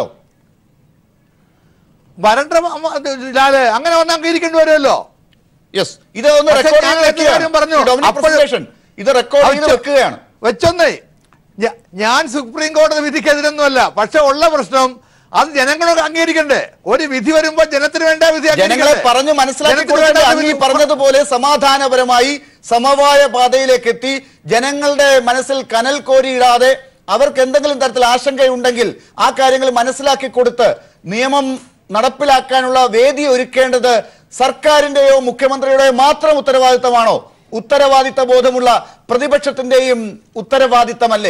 Speaker 4: വരണ്ട മ- മ- ലാല് അങ്ങനെ വന്ന് അംഗീകരിക്കേണ്ടി വരുമല്ലോ
Speaker 1: യെസ് ഇത് ഒന്ന്
Speaker 4: പക്ഷേ
Speaker 1: റെക്കോർഡ്
Speaker 4: ഞാൻ
Speaker 1: ചെയ്ത്
Speaker 4: ഒരു കാര്യം പറഞ്ഞു.
Speaker 1: വെക്കുകയാണ് ഡൊമിനിക്
Speaker 4: അപ്പോൾ-
Speaker 1: പ്രസന്റേഷൻ ഇത് റെക്കോർഡ് ചെയ്ത് വെക്കുകയാണ്
Speaker 4: വെച്ചൊന്നേ ഞ- ഞാൻ സുപ്രീം കോടതി വിധിക്കെതിരൊന്നുമല്ല പക്ഷെ ഉള്ള പ്രശ്നം അത് ജനങ്ങളൊക്കെ അംഗീകരിക്കണ്ടേ ഒരു വിധി വരുമ്പോ ജനത്തിന് വേണ്ട വിധി
Speaker 1: ജനങ്ങളെ
Speaker 4: അംഗീകരിക്കണ്ടേ?
Speaker 1: പറഞ്ഞു മനസ്സിലാക്കി
Speaker 4: ജനത്തിന്
Speaker 1: കൊടുക്കേണ്ട
Speaker 4: വേണ്ട
Speaker 1: അങ്ങ് ഈ
Speaker 4: വിധി-
Speaker 1: പറഞ്ഞതുപോലെ സമാധാനപരമായി സമവായ പാതയിലേക്ക് എത്തി ജനങ്ങളുടെ മനസ്സിൽ കനൽ കോരിയിടാതെ അവർക്ക് എന്തെങ്കിലും തരത്തിൽ ആശങ്കയുണ്ടെങ്കിൽ ആ കാര്യങ്ങൾ മനസ്സിലാക്കി കൊടുത്ത് നിയമം നടപ്പിലാക്കാനുള്ള വേദി ഒരുക്കേണ്ടത് സർക്കാരിന്റെയോ മുഖ്യമന്ത്രിയുടെയോ മാത്രം ഉത്തരവാദിത്തമാണോ ഉത്തരവാദിത്ത ബോധമുള്ള പ്രതിപക്ഷത്തിന്റെയും ഉത്തരവാദിത്തമല്ലേ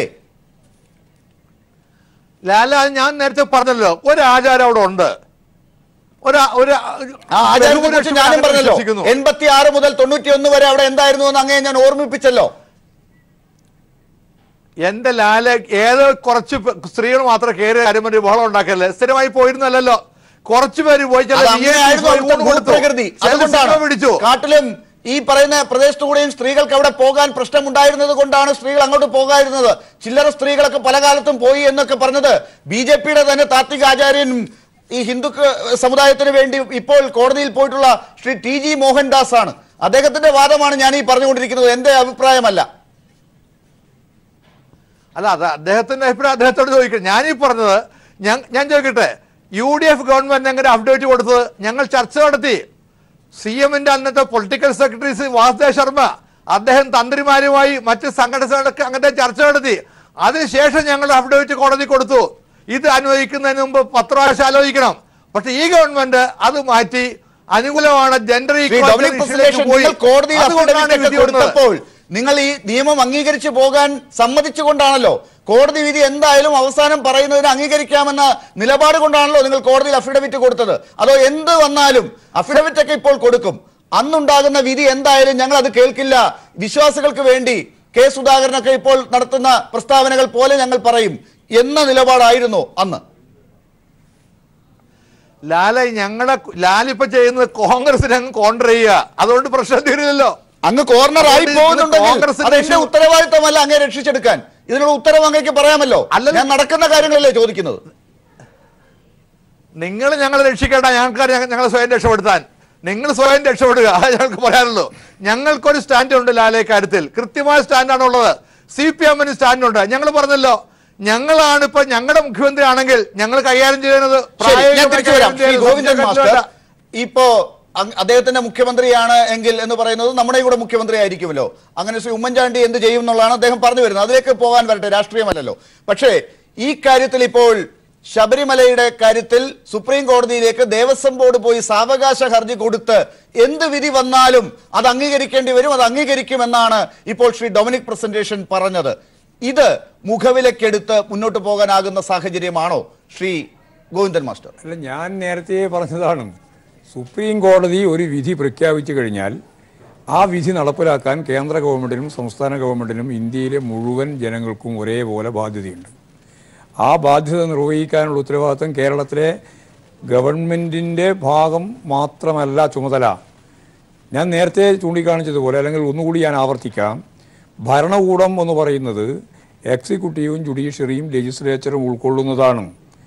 Speaker 4: ലാല അത് ഞാൻ നേരത്തെ പറഞ്ഞല്ലോ ഒരു ആചാരം അവിടെ ഉണ്ട് ഒരു ഒരു
Speaker 1: ആ ആചാരത്തെ കുറിച്ച് ഞാനും പറഞ്ഞല്ലോ
Speaker 4: വിശ്വസിക്കുന്നു.
Speaker 1: എൺപത്തി ആറ് മുതൽ തൊണ്ണൂറ്റി ഒന്ന് വരെ അവിടെ എന്തായിരുന്നു എന്ന് അങ്ങേ ഞാൻ ഓർമ്മിപ്പിച്ചല്ലോ
Speaker 4: എന്റെ ലാല ഏതോ കുറച്ച് പേ- സ്ത്രീകൾ മാത്രം കയറി കാര്യം പറഞ്ഞ് ബഹളം ഉണ്ടാക്കല്ലേ സ്ഥിരമായി പോയിരുന്നല്ലോ കുറച്ചു പേര് പോയി ചില
Speaker 1: അത്
Speaker 4: VIPs
Speaker 1: അങ്ങനെയായിരുന്നു
Speaker 4: പോയി
Speaker 1: അവിടുത്തെ
Speaker 4: ഊണ് കൊടുത്തു.
Speaker 1: ഭൂപ്രകൃതി
Speaker 4: ചില
Speaker 1: അതുകൊണ്ടാണ്
Speaker 4: സിനിമ പിടിച്ചു
Speaker 1: കാട്ടിലും ഈ പറയുന്ന പ്രദേശത്തുകൂടെയും സ്ത്രീകൾക്ക് അവിടെ പോകാൻ പ്രശ്നമുണ്ടായിരുന്നത് കൊണ്ടാണ് സ്ത്രീകൾ അങ്ങോട്ട് പോകാതിരുന്നത് ചില്ലറ സ്ത്രീകളൊക്കെ പല കാലത്തും പോയി എന്നൊക്കെ പറഞ്ഞത് ബി ജെ പിയുടെ തന്നെ താത്വിക ആചാര്യനും ഈ ഹിന്ദു സമുദായത്തിന് വേണ്ടി ഇപ്പോൾ കോടതിയിൽ പോയിട്ടുള്ള ശ്രീ ടി ജി മോഹൻദാസ് ആണ് അദ്ദേഹത്തിന്റെ വാദമാണ് ഞാൻ ഈ പറഞ്ഞുകൊണ്ടിരിക്കുന്നത് എന്റെ അഭിപ്രായമല്ല
Speaker 4: അല്ല അത് അദ്ദേഹത്തിന്റെ അഭിപ്രായം അദ്ദേഹത്തോട് ചോദിക്കട്ടെ ഞാനീ പറഞ്ഞത് ഞാൻ ഞാൻ ചോദിക്കട്ടെ യു ഡി എഫ് ഗവൺമെന്റ് എങ്ങനെ അപ്ഡേറ്റ് കൊടുത്തത് ഞങ്ങൾ ചർച്ച നടത്തി സി എമ്മിന്റെ അന്നത്തെ പൊളിറ്റിക്കൽ സെക്രട്ടറി ശ്രീ വാസുദേവ് ശർമ്മ അദ്ദേഹം തന്ത്രിമാരുമായി മറ്റ് സംഘടനകളൊക്കെ അങ്ങനത്തെ ചർച്ച നടത്തി അതിനുശേഷം ഞങ്ങൾ അഫിഡവിറ്റ് കോടതി കൊടുത്തു ഇത് അനുവദിക്കുന്നതിന് മുമ്പ് പത്ത് പ്രാവശ്യം ആലോചിക്കണം പക്ഷെ ഈ ഗവൺമെന്റ് അത് മാറ്റി അനുകൂലമാണ് ജെൻഡർ
Speaker 1: ശ്രീ ഡൊമിനിക് പ്രസന്റേഷൻ നിങ്ങൾ കോടതിയിൽ affidavit ഒക്കെ കൊടുത്തപ്പോൾ നിങ്ങൾ ഈ നിയമം അംഗീകരിച്ചു പോകാൻ സമ്മതിച്ചുകൊണ്ടാണല്ലോ കോടതി വിധി എന്തായാലും അവസാനം പറയുന്നതിന് അംഗീകരിക്കാമെന്ന നിലപാട് കൊണ്ടാണല്ലോ നിങ്ങൾ കോടതിയിൽ അഫിഡവിറ്റ് കൊടുത്തത് അതോ എന്ത് വന്നാലും അഫിഡവിറ്റ് ഒക്കെ ഇപ്പോൾ കൊടുക്കും അന്നുണ്ടാകുന്ന വിധി എന്തായാലും ഞങ്ങൾ അത് കേൾക്കില്ല വിശ്വാസികൾക്ക് വേണ്ടി കെ സുധാകരനൊക്കെ ഇപ്പോൾ നടത്തുന്ന പ്രസ്താവനകൾ പോലെ ഞങ്ങൾ പറയും എന്ന നിലപാടായിരുന്നു അന്ന്
Speaker 4: ലാല ഞങ്ങളുടെ ലാലിപ്പോ ചെയ്യുന്നത് കോൺഗ്രസിനെ അങ്ങ് കോൺട്ര ചെയ്യുക അതുകൊണ്ട് പ്രശ്നം തീരില്ലല്ലോ
Speaker 1: അങ്ങ് കോർണർ ആയി
Speaker 4: ഇത്
Speaker 1: പോകുന്നുണ്ടെങ്കിൽ
Speaker 4: കോൺഗ്രസിന്റെ
Speaker 1: അത് എന്റെ
Speaker 4: issue-
Speaker 1: ഉത്തരവാദിത്തമല്ല അങ്ങേ രക്ഷിച്ചെടുക്കാൻ ഇതിനുള്ള ഉത്തരവ് അങ്ങേക്ക് പറയാമല്ലോ
Speaker 4: അല്ലല്ലോ.
Speaker 1: ഞാൻ നടക്കുന്ന കാര്യങ്ങളല്ലേ ചോദിക്കുന്നത്
Speaker 4: നിങ്ങൾ ഞങ്ങളെ രക്ഷിക്കേണ്ട ഞങ്ങൾക്ക് ഞങ്ങളെ സ്വയം രക്ഷപ്പെടുത്താൻ നിങ്ങൾ സ്വയം രക്ഷപ്പെടുക അത് ഞങ്ങൾക്ക് പറയാനുള്ളൂ ഞങ്ങൾക്കൊരു സ്റ്റാൻഡ് ഉണ്ട് ലാലേ കാര്യത്തിൽ കൃത്യമായ സ്റ്റാൻഡാണ് ഉള്ളത് സി പി എമ്മിന് സ്റ്റാൻഡുണ്ട് ഞങ്ങൾ പറഞ്ഞല്ലോ ഞങ്ങളാണ് ഇപ്പൊ ഞങ്ങളുടെ മുഖ്യമന്ത്രി ആണെങ്കിൽ ഞങ്ങൾ കൈകാര്യം ചെയ്യുന്നത്
Speaker 1: ശരി, ഞാൻ
Speaker 4: പ്രായോഗികമായി
Speaker 1: തിരിച്ചു വരാം ശ്രീ
Speaker 4: കൈകാര്യം
Speaker 1: ഗോവിന്ദൻ
Speaker 4: ചെയ്യുന്നത്
Speaker 1: മാസ്റ്റർ
Speaker 4: സത്യസന്ധമല്ല.
Speaker 1: ഇപ്പോ അങ് അദ്ദേഹത്തിന്റെ മുഖ്യമന്ത്രിയാണ് എങ്കിൽ എന്ന് പറയുന്നത് നമ്മുടെ കൂടെ മുഖ്യമന്ത്രി ആയിരിക്കുമല്ലോ അങ്ങനെ ശ്രീ ഉമ്മൻചാണ്ടി എന്ത് ചെയ്യും എന്നുള്ളതാണ് അദ്ദേഹം പറഞ്ഞു വരുന്നത് അതിലേക്ക് പോകാൻ വരട്ടെ രാഷ്ട്രീയമല്ലല്ലോ പക്ഷേ ഈ കാര്യത്തിൽ ഇപ്പോൾ ശബരിമലയുടെ കാര്യത്തിൽ സുപ്രീം കോടതിയിലേക്ക് ദേവസ്വം ബോർഡ് പോയി സാവകാശ ഹർജി കൊടുത്ത് എന്ത് വിധി വന്നാലും അത് അംഗീകരിക്കേണ്ടി വരും അത് അംഗീകരിക്കുമെന്നാണ് ഇപ്പോൾ ശ്രീ ഡൊമിനിക് പ്രസന്റേഷൻ പറഞ്ഞത് ഇത് മുഖവിലക്കെടുത്ത് മുന്നോട്ട് പോകാനാകുന്ന സാഹചര്യമാണോ ശ്രീ ഗോവിന്ദൻ മാസ്റ്റർ
Speaker 8: അല്ല ഞാൻ നേരത്തെ പറഞ്ഞതാണ് സുപ്രീം കോടതി ഒരു വിധി പ്രഖ്യാപിച്ചു കഴിഞ്ഞാൽ ആ വിധി നടപ്പിലാക്കാൻ കേന്ദ്ര ഗവൺമെൻറ്റിനും സംസ്ഥാന ഗവൺമെൻറ്റിനും ഇന്ത്യയിലെ മുഴുവൻ ജനങ്ങൾക്കും ഒരേപോലെ ബാധ്യതയുണ്ട് ആ ബാധ്യത നിർവഹിക്കാനുള്ള ഉത്തരവാദിത്തം കേരളത്തിലെ ഗവൺമെൻറ്റിൻ്റെ ഭാഗം മാത്രമല്ല ചുമതല ഞാൻ നേരത്തെ ചൂണ്ടിക്കാണിച്ചതുപോലെ അല്ലെങ്കിൽ ഒന്നുകൂടി ഞാൻ ആവർത്തിക്കാം ഭരണകൂടം എന്ന് പറയുന്നത് എക്സിക്യൂട്ടീവും ജുഡീഷ്യറിയും ലെജിസ്ലേച്ചറും ഉൾക്കൊള്ളുന്നതാണ്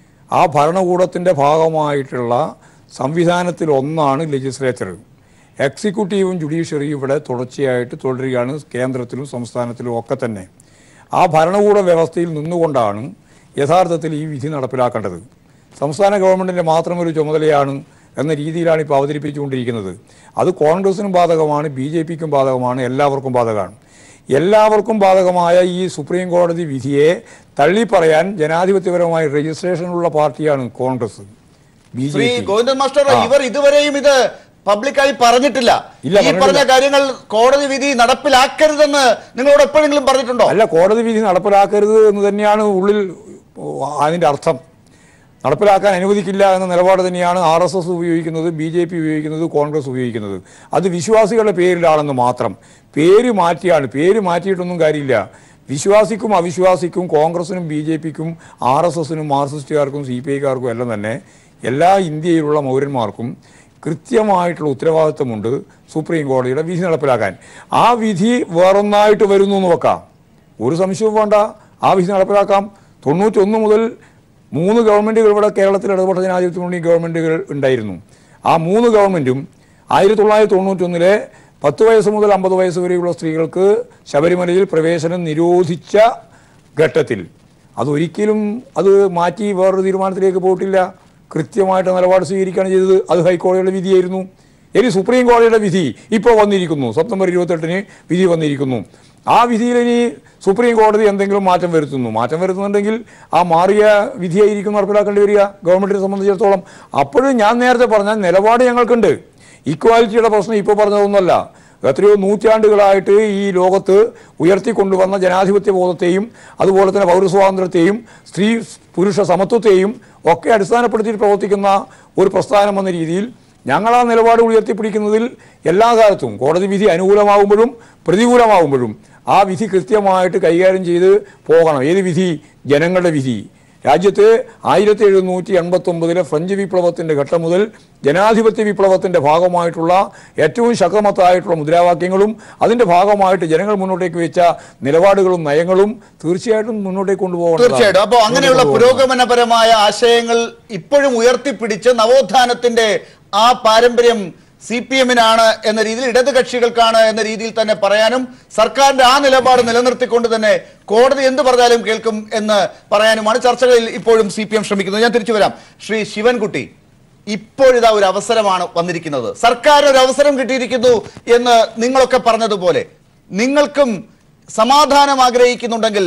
Speaker 8: ആ ഭരണകൂടത്തിൻ്റെ ഭാഗമായിട്ടുള്ള സംവിധാനത്തിൽ ഒന്നാണ് ലെജിസ്ലേച്ചർ എക്സിക്യൂട്ടീവും ജുഡീഷ്യറിയും ഇവിടെ തുടർച്ചയായിട്ട് തുടരുകയാണ് കേന്ദ്രത്തിലും സംസ്ഥാനത്തിലും ഒക്കെ തന്നെ ആ ഭരണകൂട വ്യവസ്ഥയിൽ നിന്നുകൊണ്ടാണ് യഥാർത്ഥത്തിൽ ഈ വിധി നടപ്പിലാക്കേണ്ടത് സംസ്ഥാന ഗവൺമെൻറ്റിൻ്റെ മാത്രം ഒരു ചുമതലയാണ് എന്ന രീതിയിലാണ് ഇപ്പോൾ അവതരിപ്പിച്ചുകൊണ്ടിരിക്കുന്നത് അത് കോൺഗ്രസിനും ബാധകമാണ് ബി ജെ പിക്കും ബാധകമാണ് എല്ലാവർക്കും ബാധകമാണ് എല്ലാവർക്കും ബാധകമായ ഈ സുപ്രീം കോടതി വിധിയെ തള്ളിപ്പറയാൻ ജനാധിപത്യപരമായ രജിസ്ട്രേഷനുള്ള പാർട്ടിയാണ് Congress B J
Speaker 1: Shri
Speaker 8: P
Speaker 1: Govindan master
Speaker 8: ആ.
Speaker 1: ഇവർ ഇതുവരെയും ഇത് പബ്ലിക്കായി പറഞ്ഞിട്ടില്ല
Speaker 8: ഇല്ല,
Speaker 1: ഈ പറഞ്ഞ
Speaker 8: പറഞ്ഞിട്ടില്ല.
Speaker 1: കാര്യങ്ങൾ കോടതി വിധി നടപ്പിലാക്കരുതെന്ന് നിങ്ങളോട് എപ്പോഴെങ്കിലും പറഞ്ഞിട്ടുണ്ടോ
Speaker 8: അല്ല കോടതി വിധി നടപ്പിലാക്കരുത് എന്ന് തന്നെയാണ് ഉള്ളിൽ അതിൻ്റെ അർത്ഥം നടപ്പിലാക്കാൻ അനുവദിക്കില്ല എന്ന നിലപാട് തന്നെയാണ് ആർ എസ് എസ് ഉപയോഗിക്കുന്നത് ബി ജെ പി ഉപയോഗിക്കുന്നത് കോൺഗ്രസ് ഉപയോഗിക്കുന്നത് അത് വിശ്വാസികളുടെ പേരിലാണെന്ന് മാത്രം പേര് മാറ്റിയാണ് പേര് മാറ്റിയിട്ടൊന്നും കാര്യമില്ല വിശ്വാസിക്കും അവിശ്വാസിക്കും കോൺഗ്രസിനും ബി ജെ പിക്കും ആർ എസ് എസിനും മാർക്സിസ്റ്റുകാർക്കും സി പി ഐക്കാർക്കും എല്ലാം തന്നെ എല്ലാ ഇന്ത്യയിലുള്ള മൗര്യന്മാർക്കും കൃത്യമായിട്ടുള്ള ഉത്തരവാദിത്വമുണ്ട് സുപ്രീം കോടതിയുടെ വിധി നടപ്പിലാക്കാൻ ആ വിധി വേറൊന്നായിട്ട് വരുന്നു എന്ന് വെക്കാം ഒരു സംശയവും വേണ്ട ആ വിധി നടപ്പിലാക്കാം തൊണ്ണൂറ്റൊന്ന് മുതൽ മൂന്ന് ഗവൺമെൻറ്റുകൾ ഇവിടെ കേരളത്തിൽ ഇടതുപക്ഷ ജനാധിപത്യ മുന്നണി ഗവൺമെൻറ്റുകൾ ഉണ്ടായിരുന്നു ആ മൂന്ന് ഗവൺമെൻറ്റും ആയിരത്തി തൊള്ളായിരത്തി തൊണ്ണൂറ്റൊന്നിലെ പത്ത് വയസ്സ് മുതൽ അമ്പത് വയസ്സ് വരെയുള്ള സ്ത്രീകൾക്ക് ശബരിമലയിൽ പ്രവേശനം നിരോധിച്ച ഘട്ടത്തിൽ അതൊരിക്കലും അത് മാറ്റി വേറൊരു തീരുമാനത്തിലേക്ക് പോയിട്ടില്ല കൃത്യമായിട്ട് നിലപാട് സ്വീകരിക്കുകയാണ് ചെയ്തത് അത് ഹൈക്കോടതിയുടെ വിധിയായിരുന്നു ഇനി സുപ്രീം കോടതിയുടെ വിധി ഇപ്പോൾ വന്നിരിക്കുന്നു സെപ്റ്റംബർ ഇരുപത്തെട്ടിന് വിധി വന്നിരിക്കുന്നു ആ വിധിയിൽ ഇനി സുപ്രീം കോടതി എന്തെങ്കിലും മാറ്റം വരുത്തുന്നു മാറ്റം വരുത്തുന്നുണ്ടെങ്കിൽ ആ മാറിയ വിധിയായിരിക്കും നടപ്പിലാക്കേണ്ടി വരിക ഗവൺമെന്റിനെ സംബന്ധിച്ചിടത്തോളം അപ്പോഴും ഞാൻ നേരത്തെ പറഞ്ഞ നിലപാട് ഞങ്ങൾക്കുണ്ട് ഇക്വാലിറ്റിയുടെ പ്രശ്നം ഇപ്പോൾ പറഞ്ഞതൊന്നുമല്ല എത്രയോ നൂറ്റാണ്ടുകളായിട്ട് ഈ ലോകത്ത് ഉയർത്തിക്കൊണ്ടുവന്ന ജനാധിപത്യ ബോധത്തെയും അതുപോലെ തന്നെ പൗരസ്വാതന്ത്ര്യത്തെയും സ്ത്രീ പുരുഷ സമത്വത്തെയും ഒക്കെ അടിസ്ഥാനപ്പെടുത്തിയിട്ട് പ്രവർത്തിക്കുന്ന ഒരു പ്രസ്ഥാനം എന്ന രീതിയിൽ ഞങ്ങൾ ആ നിലപാട് ഉയർത്തിപ്പിടിക്കുന്നതിൽ എല്ലാ കാലത്തും കോടതി വിധി അനുകൂലമാകുമ്പോഴും പ്രതികൂലമാകുമ്പോഴും ആ വിധി കൃത്യമായിട്ട് കൈകാര്യം ചെയ്ത് പോകണം ഏത് വിധി ജനങ്ങളുടെ വിധി രാജ്യത്ത് ആയിരത്തി എഴുന്നൂറ്റി എൺപത്തി ഒമ്പതിലെ ഫ്രഞ്ച് വിപ്ലവത്തിൻ്റെ ഘട്ടം മുതൽ ജനാധിപത്യ വിപ്ലവത്തിൻ്റെ ഭാഗമായിട്ടുള്ള ഏറ്റവും ശക്തമത്തായിട്ടുള്ള മുദ്രാവാക്യങ്ങളും അതിൻ്റെ ഭാഗമായിട്ട് ജനങ്ങൾ മുന്നോട്ടേക്ക് വെച്ച നിലപാടുകളും നയങ്ങളും തീർച്ചയായിട്ടും മുന്നോട്ടേക്ക് കൊണ്ടുപോകണം
Speaker 1: തീർച്ചയായിട്ടും അപ്പോൾ അങ്ങനെയുള്ള പുരോഗമനപരമായ ആശയങ്ങൾ ഇപ്പോഴും ഉയർത്തിപ്പിടിച്ച് നവോത്ഥാനത്തിന്റെ ആ പാരമ്പര്യം സി പി എമ്മിനാണ് എന്ന രീതിയിൽ ഇടത് കക്ഷികൾക്കാണ് എന്ന രീതിയിൽ തന്നെ പറയാനും സർക്കാരിന്റെ ആ നിലപാട് നിലനിർത്തിക്കൊണ്ട് തന്നെ കോടതി എന്ത് പറഞ്ഞാലും കേൾക്കും എന്ന് പറയാനുമാണ് ചർച്ചകളിൽ ഇപ്പോഴും സി പി എം ശ്രമിക്കുന്നത് ഞാൻ തിരിച്ചു വരാം ശ്രീ ശിവൻകുട്ടി ഇപ്പോഴിതാ ഒരു അവസരമാണ് വന്നിരിക്കുന്നത് സർക്കാരിന് ഒരു അവസരം കിട്ടിയിരിക്കുന്നു എന്ന് നിങ്ങളൊക്കെ പറഞ്ഞതുപോലെ നിങ്ങൾക്കും സമാധാനം ആഗ്രഹിക്കുന്നുണ്ടെങ്കിൽ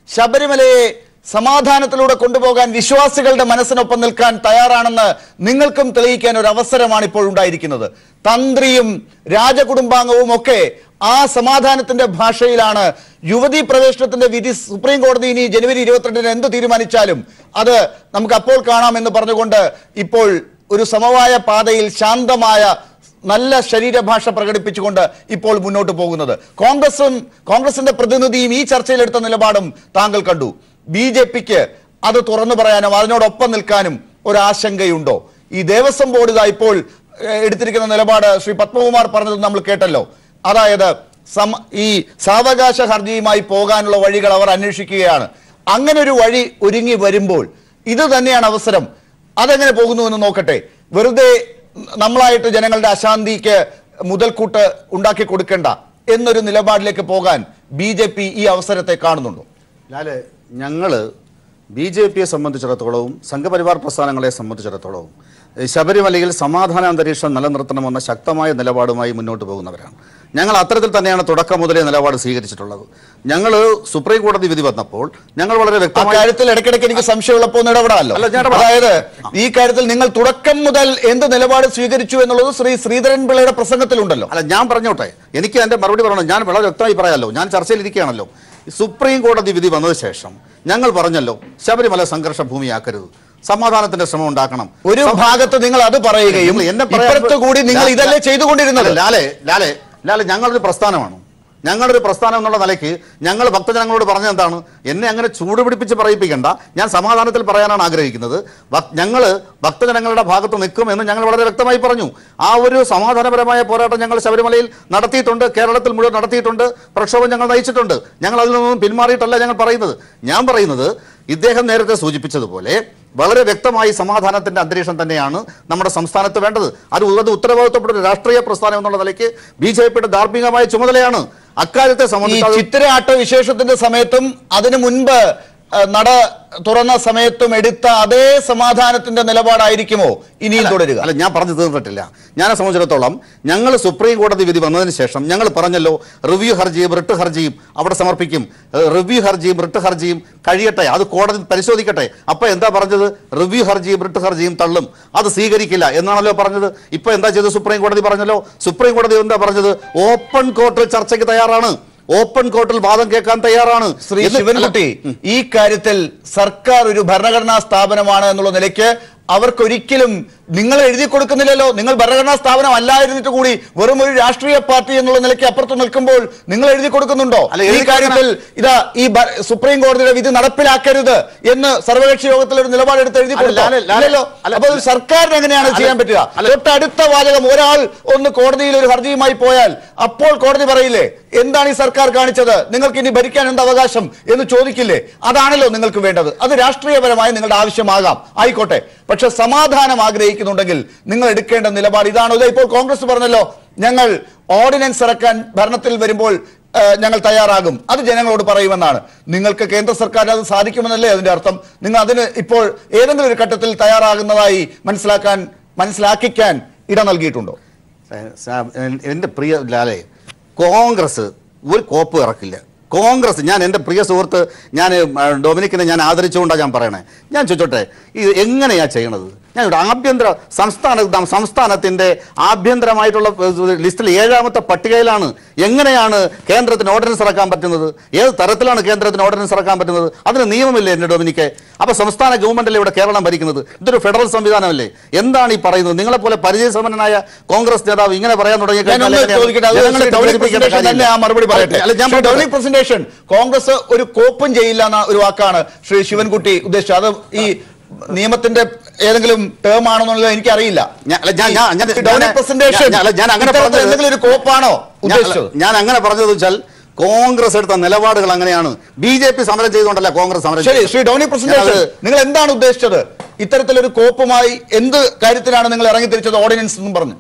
Speaker 1: ശബരിമലയെ സമാധാനത്തിലൂടെ കൊണ്ടുപോകാൻ വിശ്വാസികളുടെ മനസ്സിനൊപ്പം നിൽക്കാൻ തയ്യാറാണെന്ന് നിങ്ങൾക്കും തെളിയിക്കാൻ ഒരു അവസരമാണ് ഇപ്പോൾ ഉണ്ടായിരിക്കുന്നത് തന്ത്രിയും രാജകുടുംബാംഗവും ഒക്കെ ആ സമാധാനത്തിന്റെ ഭാഷയിലാണ് യുവതീ പ്രവേശനത്തിന്റെ വിധി സുപ്രീം കോടതി ഇനി ജനുവരി ഇരുപത്തിരണ്ടിന് എന്ത് തീരുമാനിച്ചാലും അത് നമുക്ക് അപ്പോൾ കാണാമെന്ന് പറഞ്ഞുകൊണ്ട് ഇപ്പോൾ ഒരു സമവായ പാതയിൽ ശാന്തമായ നല്ല ശരീരഭാഷ പ്രകടിപ്പിച്ചുകൊണ്ട് ഇപ്പോൾ മുന്നോട്ട് പോകുന്നത് കോൺഗ്രസും കോൺഗ്രസിന്റെ പ്രതിനിധിയും ഈ ചർച്ചയിൽ എടുത്ത നിലപാടും താങ്കൾ കണ്ടു ബി ജെ പിക്ക് അത് തുറന്നു പറയാനും അതിനോടൊപ്പം നിൽക്കാനും ഒരു ആശങ്കയുണ്ടോ ഈ ദേവസ്വം ബോർഡ് ഇതാ ഇപ്പോൾ ഏഹ്, എടുത്തിരിക്കുന്ന നിലപാട് ശ്രീ പത്മകുമാർ പറഞ്ഞത് നമ്മൾ കേട്ടല്ലോ അതായത് സമ ഈ സാവകാശ ഹർജിയുമായി പോകാനുള്ള വഴികൾ അവർ അന്വേഷിക്കുകയാണ് അങ്ങനെ ഒരു വഴി ഒരുങ്ങി വരുമ്പോൾ ഇത് തന്നെയാണ് അവസരം അതെങ്ങനെ പോകുന്നു എന്ന് നോക്കട്ടെ വെറുതെ നമ്മളായിട്ട് ജനങ്ങളുടെ അശാന്തിക്ക് മുതൽക്കൂട്ട് ഉണ്ടാക്കി കൊടുക്കേണ്ട എന്നൊരു നിലപാടിലേക്ക് പോകാൻ ബി ജെ പി ഈ അവസരത്തെ കാണുന്നുണ്ടോ
Speaker 2: ലാല് ഞങ്ങൾ ബി ജെ പിയെ സംബന്ധിച്ചിടത്തോളവും സംഘപരിവാർ പ്രസ്ഥാനങ്ങളെ സംബന്ധിച്ചിടത്തോളവും ഏ, ശബരിമലയിൽ സമാധാന അന്തരീക്ഷം നിലനിർത്തണമെന്ന ശക്തമായ നിലപാടുമായി മുന്നോട്ട് പോകുന്നവരാണ് ഞങ്ങൾ അത്തരത്തിൽ തന്നെയാണ് തുടക്കം മുതലേ നിലപാട് സ്വീകരിച്ചിട്ടുള്ളത് ഞങ്ങൾ സുപ്രീം കോടതി വിധി വന്നപ്പോൾ ഞങ്ങൾ വളരെ
Speaker 1: ആ
Speaker 2: വ്യക്തമായി
Speaker 1: കാര്യത്തിൽ ഇടയ്ക്കിടയ്ക്ക് എനിക്ക് സംശയമുള്ളപ്പോൾ ഒന്ന് ഇടപെടാമല്ലോ
Speaker 2: അല്ല, ഞാൻ ഇടപെടാം.
Speaker 1: അതായത് ഈ കാര്യത്തിൽ നിങ്ങൾ തുടക്കം മുതൽ എന്ത് നിലപാട് സ്വീകരിച്ചു എന്നുള്ളത് ശ്രീ ശ്രീധരൻ പിള്ളയുടെ പ്രസംഗത്തിലുണ്ടല്ലോ
Speaker 2: അല്ല ഞാൻ പറഞ്ഞോട്ടെ എനിക്ക് എൻ്റെ മറുപടി പറയണം ഞാൻ വളരെ വ്യക്തമായി പറയാമല്ലോ ഞാൻ ചർച്ചയിലിരിക്കുകയാണല്ലോ സുപ്രീം കോടതി വിധി വന്നതിന് ശേഷം ഞങ്ങൾ പറഞ്ഞല്ലോ ശബരിമല സംഘർഷ ഭൂമിയാക്കരുത് സമാധാനത്തിന്റെ ശ്രമം ഉണ്ടാക്കണം
Speaker 1: ഒരു ഭാഗത്ത് നിങ്ങൾ അത് പറയുകയും
Speaker 2: നിങ്ങൾ എന്നെ പറയാൻ-
Speaker 1: ഇപ്പുറത്ത് കൂടി നിങ്ങൾ
Speaker 2: ലാ-
Speaker 1: ഇതല്ലേ ചെയ്തുകൊണ്ടിരുന്നത്
Speaker 2: അല്ല, ലാലെ ലാലെ ലാലെ ഞങ്ങളൊരു പ്രസ്ഥാനമാണ് ഞങ്ങളൊരു പ്രസ്ഥാനം എന്നുള്ള നിലയ്ക്ക് ഞങ്ങൾ ഭക്തജനങ്ങളോട് പറഞ്ഞ എന്താണ് എന്നെ അങ്ങനെ ചൂടുപിടിപ്പിച്ച് പറയിപ്പിക്കേണ്ട ഞാൻ സമാധാനത്തിൽ പറയാനാണ് ആഗ്രഹിക്കുന്നത് ഞങ്ങൾ ഭക്തജനങ്ങളുടെ ഭാഗത്ത് നിൽക്കും എന്ന് ഞങ്ങൾ വളരെ വ്യക്തമായി പറഞ്ഞു ആ ഒരു സമാധാനപരമായ പോരാട്ടം ഞങ്ങൾ ശബരിമലയിൽ നടത്തിയിട്ടുണ്ട് കേരളത്തിൽ മുഴുവൻ നടത്തിയിട്ടുണ്ട് പ്രക്ഷോഭം ഞങ്ങൾ നയിച്ചിട്ടുണ്ട് ഞങ്ങൾ അതിൽ നിന്നും പിന്മാറിയിട്ടല്ല ഞങ്ങൾ പറയുന്നത് ഞാൻ പറയുന്നത് ഇദ്ദേഹം നേരത്തെ സൂചിപ്പിച്ചതുപോലെ വളരെ വ്യക്തമായി സമാധാനത്തിന്റെ അന്തരീക്ഷം തന്നെയാണ് നമ്മുടെ സംസ്ഥാനത്ത് വേണ്ടത് അത് ഉ- അത് ഉത്തരവാദിത്വപ്പെട്ട ഒരു രാഷ്ട്രീയ പ്രസ്ഥാനം എന്നുള്ള നിലയ്ക്ക് ബി ജെ പിയുടെ ധാർമ്മികമായ ചുമതലയാണ് അക്കാര്യത്തെ
Speaker 1: ഈ
Speaker 2: സംബന്ധിച്ച് അത്
Speaker 1: ചിത്തിരയാട്ട വിശേഷത്തിന്റെ സമയത്തും അതിനു മുൻപ് ഏഹ്, നട തുറന്ന സമയത്തും എടുത്ത അതേ സമാധാനത്തിന്റെ നിലപാടായിരിക്കുമോ ഇനിയും തുടരുക
Speaker 2: അല്ല ഞാൻ പറഞ്ഞു തീർന്നിട്ടില്ല ഞാനെ സംബന്ധിച്ചിടത്തോളം ഞങ്ങൾ സുപ്രീം കോടതി വിധി വന്നതിന് ശേഷം ഞങ്ങൾ പറഞ്ഞല്ലോ റിവ്യൂ ഹർജിയും റിട്ട് ഹർജിയും അവിടെ സമർപ്പിക്കും ഏഹ്, റിവ്യൂ ഹർജിയും റിട്ട് ഹർജിയും കഴിയട്ടെ അത് കോടതി പരിശോധിക്കട്ടെ അപ്പൊ എന്താ പറഞ്ഞത് റിവ്യൂ ഹർജിയും റിട്ട് ഹർജിയും തള്ളും അത് സ്വീകരിക്കില്ല എന്നാണല്ലോ പറഞ്ഞത് ഇപ്പൊ എന്താ ചെയ്തത് സുപ്രീം കോടതി പറഞ്ഞല്ലോ സുപ്രീം കോടതി എന്താ പറഞ്ഞത് ഓപ്പൺ കോർട്ടിൽ ചർച്ചയ്ക്ക് തയ്യാറാണ് ഓപ്പൺ കോർട്ടിൽ വാദം കേൾക്കാൻ തയ്യാറാണ്
Speaker 1: ശ്രീ
Speaker 2: എന്ന്
Speaker 1: ശിവൻകുട്ടി ഈ കാര്യത്തിൽ സർക്കാർ ഒരു ഭരണഘടനാ സ്ഥാപനമാണ് എന്നുള്ള നിലയ്ക്ക് അവർക്കൊരിക്കലും നിങ്ങൾ എഴുതി കൊടുക്കുന്നില്ലല്ലോ നിങ്ങൾ ഭരണഘടനാ സ്ഥാപനം അല്ലായിരുന്നിട്ട് കൂടി വെറും ഒരു രാഷ്ട്രീയ പാർട്ടി എന്നുള്ള നിലയ്ക്ക് അപ്പുറത്ത് നിൽക്കുമ്പോൾ നിങ്ങൾ എഴുതി കൊടുക്കുന്നുണ്ടോ
Speaker 2: അല്ല,
Speaker 1: ഈ
Speaker 2: എഴുതി
Speaker 1: കാര്യത്തിൽ ഇതാ ഈ ഭ- സുപ്രീം കോടതിയുടെ വിധി നടപ്പിലാക്കരുത് എന്ന് സർവകക്ഷി യോഗത്തിൽ ഒരു നിലപാടെടുത്ത് എഴുതി
Speaker 2: അല്ല,
Speaker 1: കൊടുത്തോ?
Speaker 2: ലാലെ- ലാലെ-
Speaker 1: ഇല്ലല്ലോ
Speaker 2: അല്ല,
Speaker 1: അപ്പൊ അത് സർക്കാരിന് എങ്ങനെയാണ്
Speaker 2: അല്ല,
Speaker 1: ചെയ്യാൻ പറ്റുക
Speaker 2: അല്ല.
Speaker 1: തൊട്ടടുത്ത വാചകം ഒരാൾ ഒന്ന് കോടതിയിൽ ഒരു ഹർജിയുമായി പോയാൽ അപ്പോൾ കോടതി പറയില്ലേ എന്താണ് ഈ സർക്കാർ കാണിച്ചത് നിങ്ങൾക്ക് ഇനി ഭരിക്കാൻ എന്ത് അവകാശം എന്ന് ചോദിക്കില്ലേ അതാണല്ലോ നിങ്ങൾക്ക് വേണ്ടത് അത് രാഷ്ട്രീയപരമായി നിങ്ങളുടെ ആവശ്യമാകാം ആയിക്കോട്ടെ പക്ഷെ സമാധാനം ആഗ്രഹിക്കുന്നുണ്ടെങ്കിൽ നിങ്ങൾ എടുക്കേണ്ട നിലപാട് ഇതാണോ ഇത് ഇപ്പോൾ കോൺഗ്രസ് പറഞ്ഞല്ലോ ഞങ്ങൾ ഓർഡിനൻസ് ഇറക്കാൻ ഭരണത്തിൽ വരുമ്പോൾ ആ, ഞങ്ങൾ തയ്യാറാകും അത് ജനങ്ങളോട് പറയുമെന്നാണ് നിങ്ങൾക്ക് കേന്ദ്ര സർക്കാരിന് അത് സാധിക്കുമെന്നല്ലേ അതിന്റെ അർത്ഥം നിങ്ങൾ അതിന് ഇപ്പോൾ ഏതെങ്കിലും ഒരു ഘട്ടത്തിൽ തയ്യാറാകുന്നതായി മനസ്സിലാക്കാൻ മനസ്സിലാക്കിക്കാൻ ഇട നൽകിയിട്ടുണ്ടോ
Speaker 2: സ- സ- എൻ- എൻ്റെ പ്രിയ ലാലെ കോൺഗ്രസ് ഒരു കോപ്പ് ഇറക്കില്ല കോൺഗ്രസ് ഞാൻ എൻ്റെ പ്രിയ സുഹൃത്ത് ഞാൻ ആ, ഡൊമിനിക്കിനെ ഞാൻ ആദരിച്ചുകൊണ്ടാണ് ഞാൻ പറയണേ ഞാൻ ചോദിച്ചോട്ടെ ഇത് എങ്ങനെയാ ചെയ്യണത് ഞാൻ ഇവിടെ ആഭ്യന്തര സംസ്ഥാന ദം- സംസ്ഥാനത്തിൻ്റെ ആഭ്യന്തരമായിട്ടുള്ള ഏഹ്, ലിസ്റ്റിൽ ഏഴാമത്തെ പട്ടികയിലാണ് എങ്ങനെയാണ് കേന്ദ്രത്തിന് ഓർഡിനൻസ് ഇറക്കാൻ പറ്റുന്നത് ഏത് തരത്തിലാണ് കേന്ദ്രത്തിന് ഓർഡിനൻസ് ഇറക്കാൻ പറ്റുന്നത് അതിന് നിയമമില്ലേ എൻ്റെ ഡൊമിനിക്ക് അപ്പോൾ സംസ്ഥാന ഗവൺമെൻറ്റല്ലേ ഇവിടെ കേരളം ഭരിക്കുന്നത് ഇതൊരു ഫെഡറൽ സംവിധാനമല്ലേ എന്താണ് ഈ പറയുന്നത് നിങ്ങളെപ്പോലെ പരിചയസമ്പന്നനായ കോൺഗ്രസ് നേതാവ് ഇങ്ങനെ പറയാൻ തുടങ്ങിയ
Speaker 1: ഞാൻ ഒന്ന് ചോദിക്കട്ടെ അത് ശ്രീ ഡോണി പ്രസന്റേഷൻ തന്നെ ആ മറുപടി പറയട്ടെ
Speaker 2: അല്ല ഞാൻ
Speaker 1: ശ്രീ ഡോണി
Speaker 2: പറയട്ടെ.
Speaker 1: പ്രസന്റേഷൻ കോൺഗ്രസ് ഒരു കോപ്പും ചെയ്യില്ല എന്ന ഒരു വാക്കാണ് ശ്രീ ശിവൻകുട്ടി ഉദ്ദേശിച്ചത് അത് ഈ നിയമത്തിന്റെ ഏതെങ്കിലും ടേം ആണെന്നുള്ളത് എനിക്കറിയില്ല
Speaker 2: ഞാൻ- അല്ല, ഞാൻ- ഞാൻ- ഞാൻ-
Speaker 1: ശ്രീ ഡോണി
Speaker 2: ഞാൻ-
Speaker 1: പ്രസന്റേഷൻ
Speaker 2: ഞാൻ- അല്ല, ഞാൻ അങ്ങനെ
Speaker 1: ഇത്തരത്തിൽ
Speaker 2: പറഞ്ഞത്
Speaker 1: എന്തെങ്കിലും ഒരു കോപ്പാണോ
Speaker 2: ഞാൻ-
Speaker 1: ഉദ്ദേശിച്ചത്
Speaker 2: ഞാൻ അങ്ങനെ പറഞ്ഞത് വെച്ചാൽ കോൺഗ്രസ് എടുത്ത നിലപാടുകൾ അങ്ങനെയാണ് ബി ജെ പി സമരം ചെയ്തുകൊണ്ടല്ല കോൺഗ്രസ് സമരം
Speaker 1: ശരി
Speaker 2: ചെയ്തത്.
Speaker 1: ശ്രീ ഡോണി പ്രസന്റേഷൻ
Speaker 2: ഞാനത്
Speaker 1: നിങ്ങൾ എന്താണ് ഉദ്ദേശിച്ചത് ഇത്തരത്തിലൊരു കോപ്പുമായി എന്ത് കാര്യത്തിലാണ് നിങ്ങൾ ഇറങ്ങി തിരിച്ചത് ഓർഡിനൻസ് എന്നും പറഞ്ഞു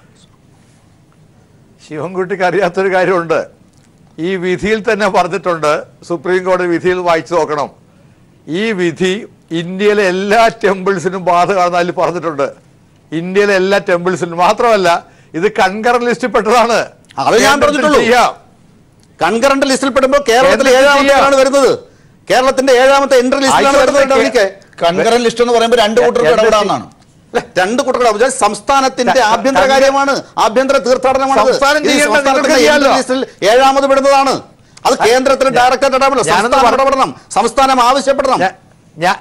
Speaker 4: ശിവൻകുട്ടിക്ക് അറിയാത്തൊരു കാര്യമുണ്ട് ഈ വിധിയിൽ തന്നെ പറഞ്ഞിട്ടുണ്ട് സുപ്രീം കോടതി വിധിയിൽ വായിച്ചു നോക്കണം ഈ വിധി ഇന്ത്യയിലെ എല്ലാ ടെമ്പിൾസിനും ബാധകമാണെന്ന് അതിൽ പറഞ്ഞിട്ടുണ്ട് ഇന്ത്യയിലെ എല്ലാ ടെമ്പിൾസിനും മാത്രമല്ല ഇത് കൺകറൻ ലിസ്റ്റിൽ പെട്ടതാണ്
Speaker 2: അത് ഞാൻ
Speaker 4: കേന്ദ്രത്തിന്
Speaker 2: പറഞ്ഞിട്ടുള്ളൂ.
Speaker 4: ചെയ്യാം
Speaker 2: കൺകറന്റ് ലിസ്റ്റിൽ പെടുമ്പോൾ കേരളത്തിൽ
Speaker 4: കേന്ദ്രത്തിൽ
Speaker 2: ഏഴാമത്തേലാണ്
Speaker 4: ചെയ്യാം.
Speaker 2: വരുന്നത് കേരളത്തിന്റെ ഏഴാമത്തെ എൻട്രി ലിസ്റ്റിലാണ്
Speaker 4: ആയിക്കോട്ടെ,
Speaker 2: വരുന്നത് ഡൊമിനിക്ക്
Speaker 1: കൺകറന്റ് ലിസ്റ്റ് എന്ന് പറയുമ്പോൾ രണ്ട് കൂട്ടർക്ക്
Speaker 4: എന്റെ
Speaker 1: ഇടപെടാമെന്നാണ്
Speaker 2: അല്ല, രണ്ട് കുട്ടികളുടെ അഭിപ്രായം സംസ്ഥാനത്തിന്റെ
Speaker 4: ത-
Speaker 2: ആഭ്യന്തര
Speaker 4: ത-
Speaker 2: കാര്യമാണ് ആഭ്യന്തര തീർത്ഥാടനമാണ് ഇത്.
Speaker 4: സംസ്ഥാനം
Speaker 2: ഇത്
Speaker 4: ചെയ്യേണ്ട
Speaker 2: സംസ്ഥാനത്തിന്റെ
Speaker 4: നിങ്ങൾക്ക്
Speaker 2: എൻട്രി
Speaker 4: ചെയ്യാലോ.
Speaker 2: ലിസ്റ്റിൽ ഏഴാമത് വിടുന്നതാണ് അത് കേന്ദ്രത്തിന് ഡയറക്ടർ ഇടപെടണം
Speaker 4: ഞാനൊന്ന്
Speaker 2: സംസ്ഥാനം
Speaker 4: പറ-
Speaker 2: ഇടപെടണം സംസ്ഥാനം ആവശ്യപ്പെടണം
Speaker 4: ഞാ- ഞാ-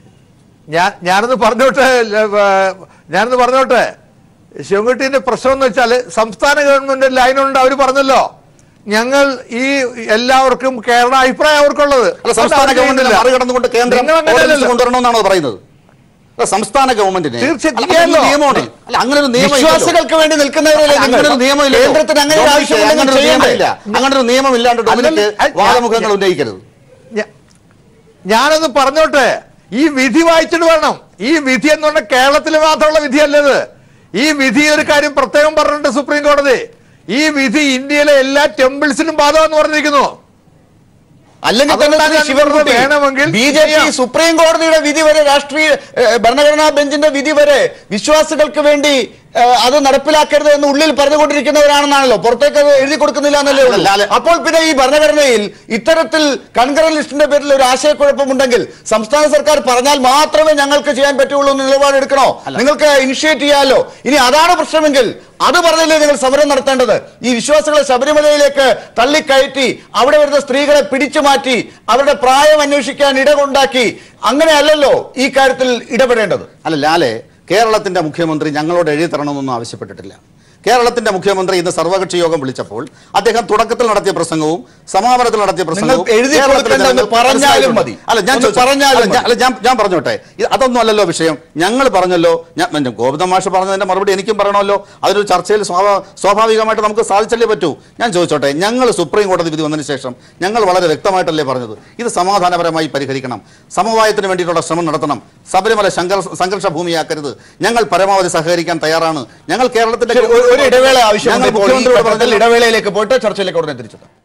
Speaker 4: ഞാൻ ഞാനൊന്ന് പറഞ്ഞോട്ടെ ല- വ- ഞാനൊന്ന് പറഞ്ഞോട്ടെ ശിവൻകുട്ടീന്റെ പ്രശ്നം എന്ന് വെച്ചാല് സംസ്ഥാന ഗവൺമെന്റ് ലൈനുണ്ട് അവർ പറഞ്ഞല്ലോ ഞങ്ങൾ ഈ എല്ലാവർക്കും കേരള അഭിപ്രായം അവർക്കുള്ളത്
Speaker 2: അല്ല സംസ്ഥാന
Speaker 4: അത് അവർ
Speaker 2: ഗവൺമെന്റിനെ
Speaker 4: ചെയ്യുന്നില്ല.
Speaker 2: മറികടന്നുകൊണ്ട് കേന്ദ്രം
Speaker 4: നിങ്ങൾ അങ്ങനെയല്ലല്ലോ.
Speaker 2: ഓർഡിനൻസ് കൊണ്ടുവരണമെന്നാണ് അത് പറയുന്നത് അല്ല, സംസ്ഥാന ഗവൺമെന്റിനെ
Speaker 4: തീർച്ചയായും
Speaker 2: അല്ല, അങ്ങനെ ഒരു
Speaker 4: ചെയ്യാലോ.
Speaker 2: നിയമമാണ് അല്ല അങ്ങനെ ഒരു നിയമം ഇല്ലല്ലോ.
Speaker 1: വിശ്വാസികൾക്ക് വേണ്ടി നിൽക്കുന്നവരല്ലേ
Speaker 2: അല്ല,
Speaker 1: നിങ്ങൾ
Speaker 2: അങ്ങനെ ഒരു നിയമമില്ല
Speaker 1: കേന്ദ്രത്തിന് അങ്ങനെ ഒരു ആവശ്യമില്ല നിങ്ങൾ ചെയ്യണ്ടേ
Speaker 2: അങ്ങനെ ഒരു നിയമം ഇല്ലാണ്ട് ഡൊമിനിക്ക്
Speaker 4: അല്ലല്ല, അല്ല,
Speaker 2: വാദമുഖങ്ങൾ
Speaker 4: ഞാൻ-
Speaker 2: ഉന്നയിക്കരുത്
Speaker 4: ഞാ- ഞാനൊന്ന് പറഞ്ഞോട്ടെ ഈ വിധി വായിച്ചിട്ട് വേണം ഈ വിധി എന്ന് പറഞ്ഞാൽ കേരളത്തിൽ മാത്രമുള്ള വിധിയല്ലത് ഈ വിധി ഒരു കാര്യം പ്രത്യേകം പറഞ്ഞിട്ടുണ്ട് സുപ്രീം കോടതി ഈ വിധി ഇന്ത്യയിലെ എല്ലാ ടെമ്പിൾസിനും ബാധകമെന്ന് പറഞ്ഞിരിക്കുന്നു
Speaker 1: അല്ലെങ്കിൽ തന്നെ
Speaker 4: അതുകൊണ്ടാണ്
Speaker 1: ശ്രീ
Speaker 4: ഞാൻ
Speaker 1: ശിവൻകുട്ടി
Speaker 4: വേണമെങ്കിൽ
Speaker 1: ബി ജെ പി
Speaker 4: ചെയ്യാം.
Speaker 1: സുപ്രീം കോടതിയുടെ വിധി വരെ രാഷ്ട്രീയ ഏഹ്, ഭരണഘടനാ ബെഞ്ചിന്റെ വിധി വരെ വിശ്വാസികൾക്ക് വേണ്ടി ഏഹ്, അത് നടപ്പിലാക്കരുത് എന്ന് ഉള്ളിൽ പറഞ്ഞുകൊണ്ടിരിക്കുന്നവരാണെന്നാണല്ലോ പുറത്തേക്ക് അത് എഴുതി കൊടുക്കുന്നില്ല എന്നല്ലേ ഉള്ളൂ
Speaker 2: അല്ല, അല്ല.
Speaker 1: അപ്പോൾ പിന്നെ ഈ ഭരണഘടനയിൽ ഇത്തരത്തിൽ കൺകറൻ ലിസ്റ്റിന്റെ പേരിൽ ഒരു ആശയക്കുഴപ്പമുണ്ടെങ്കിൽ സംസ്ഥാന സർക്കാർ പറഞ്ഞാൽ മാത്രമേ ഞങ്ങൾക്ക് ചെയ്യാൻ പറ്റുള്ളൂ എന്ന് നിലപാടെടുക്കണോ നിങ്ങൾക്ക് ഇനിഷ്യേറ്റ് ചെയ്യാലോ ഇനി അതാണ് പ്രശ്നമെങ്കിൽ അത് പറഞ്ഞല്ലേ നിങ്ങൾ സമരം നടത്തേണ്ടത് ഈ വിശ്വാസികളെ ശബരിമലയിലേക്ക് തള്ളിക്കയറ്റി അവിടെ വരുന്ന സ്ത്രീകളെ പിടിച്ചു മാറ്റി അവരുടെ പ്രായം അന്വേഷിക്കാൻ ഇടകൊണ്ടാക്കി അങ്ങനെയല്ലല്ലോ ഈ കാര്യത്തിൽ ഇടപെടേണ്ടത്
Speaker 2: അല്ല ലാലെ കേരളത്തിന്റെ മുഖ്യമന്ത്രി ഞങ്ങളോട് എഴുതി തരണമെന്നൊന്നും ആവശ്യപ്പെട്ടിട്ടില്ല കേരളത്തിന്റെ മുഖ്യമന്ത്രി ഇന്ന് സർവകക്ഷി യോഗം വിളിച്ചപ്പോൾ അദ്ദേഹം തുടക്കത്തിൽ നടത്തിയ പ്രസംഗവും സമാപനത്തിൽ നടത്തിയ പ്രസംഗവും
Speaker 1: എഴുതി
Speaker 2: കേരളത്തിലെ
Speaker 1: കൊടുക്കേണ്ട ഒന്ന്
Speaker 2: ജനങ്ങൾ
Speaker 1: പറഞ്ഞാലും
Speaker 2: മനസ്സിലാക്കിയിട്ടുണ്ട്.
Speaker 1: മതി.
Speaker 2: അല്ല ഞാൻ
Speaker 1: ഒന്ന്
Speaker 2: ചോദിച്ചോ-
Speaker 1: പറഞ്ഞാലും
Speaker 2: അല്ല, ഞാൻ- അല്ല, ഞാൻ ഞാൻ പറഞ്ഞോട്ടെ ഇത് അതൊന്നും അല്ലല്ലോ വിഷയം ഞങ്ങൾ പറഞ്ഞല്ലോ ഞാൻ പിന്നെ ഗോവിന്ദ മാഷ് പറഞ്ഞതിന്റെ മറുപടി എനിക്കും പറയണമല്ലോ അതൊരു ചർച്ചയിൽ സ്വാഭാ- സ്വാഭാവികമായിട്ട് നമുക്ക് സാധിച്ചല്ലേ പറ്റൂ ഞാൻ ചോദിച്ചോട്ടെ ഞങ്ങൾ സുപ്രീം കോടതി വിധി വന്നതിന് ശേഷം ഞങ്ങൾ വളരെ വ്യക്തമായിട്ടല്ലേ പറഞ്ഞത് ഇത് സമാധാനപരമായി പരിഹരിക്കണം സമവായത്തിന് വേണ്ടിയിട്ടുള്ള ശ്രമം നടത്തണം ശബരിമല സംഘർഷ സംഘർഷ ഭൂമിയാക്കരുത് ഞങ്ങൾ പരമാവധി സഹകരിക്കാൻ തയ്യാറാണ് ഞങ്ങൾ കേരളത്തിന്റെ
Speaker 1: ഒരു- ഒരു ഇടവേള ആവശ്യമുണ്ട്
Speaker 2: ഞങ്ങൾ
Speaker 1: ഇപ്പോൾ ഈ
Speaker 2: മുഖ്യമന്ത്രിയോട്
Speaker 1: ഘട്ടത്തിൽ
Speaker 2: പറഞ്ഞല്ലോ
Speaker 1: ഇടവേളയിലേക്ക് പോയിട്ട് ചർച്ചയിലേക്ക് ഉടനെ തിരിച്ചു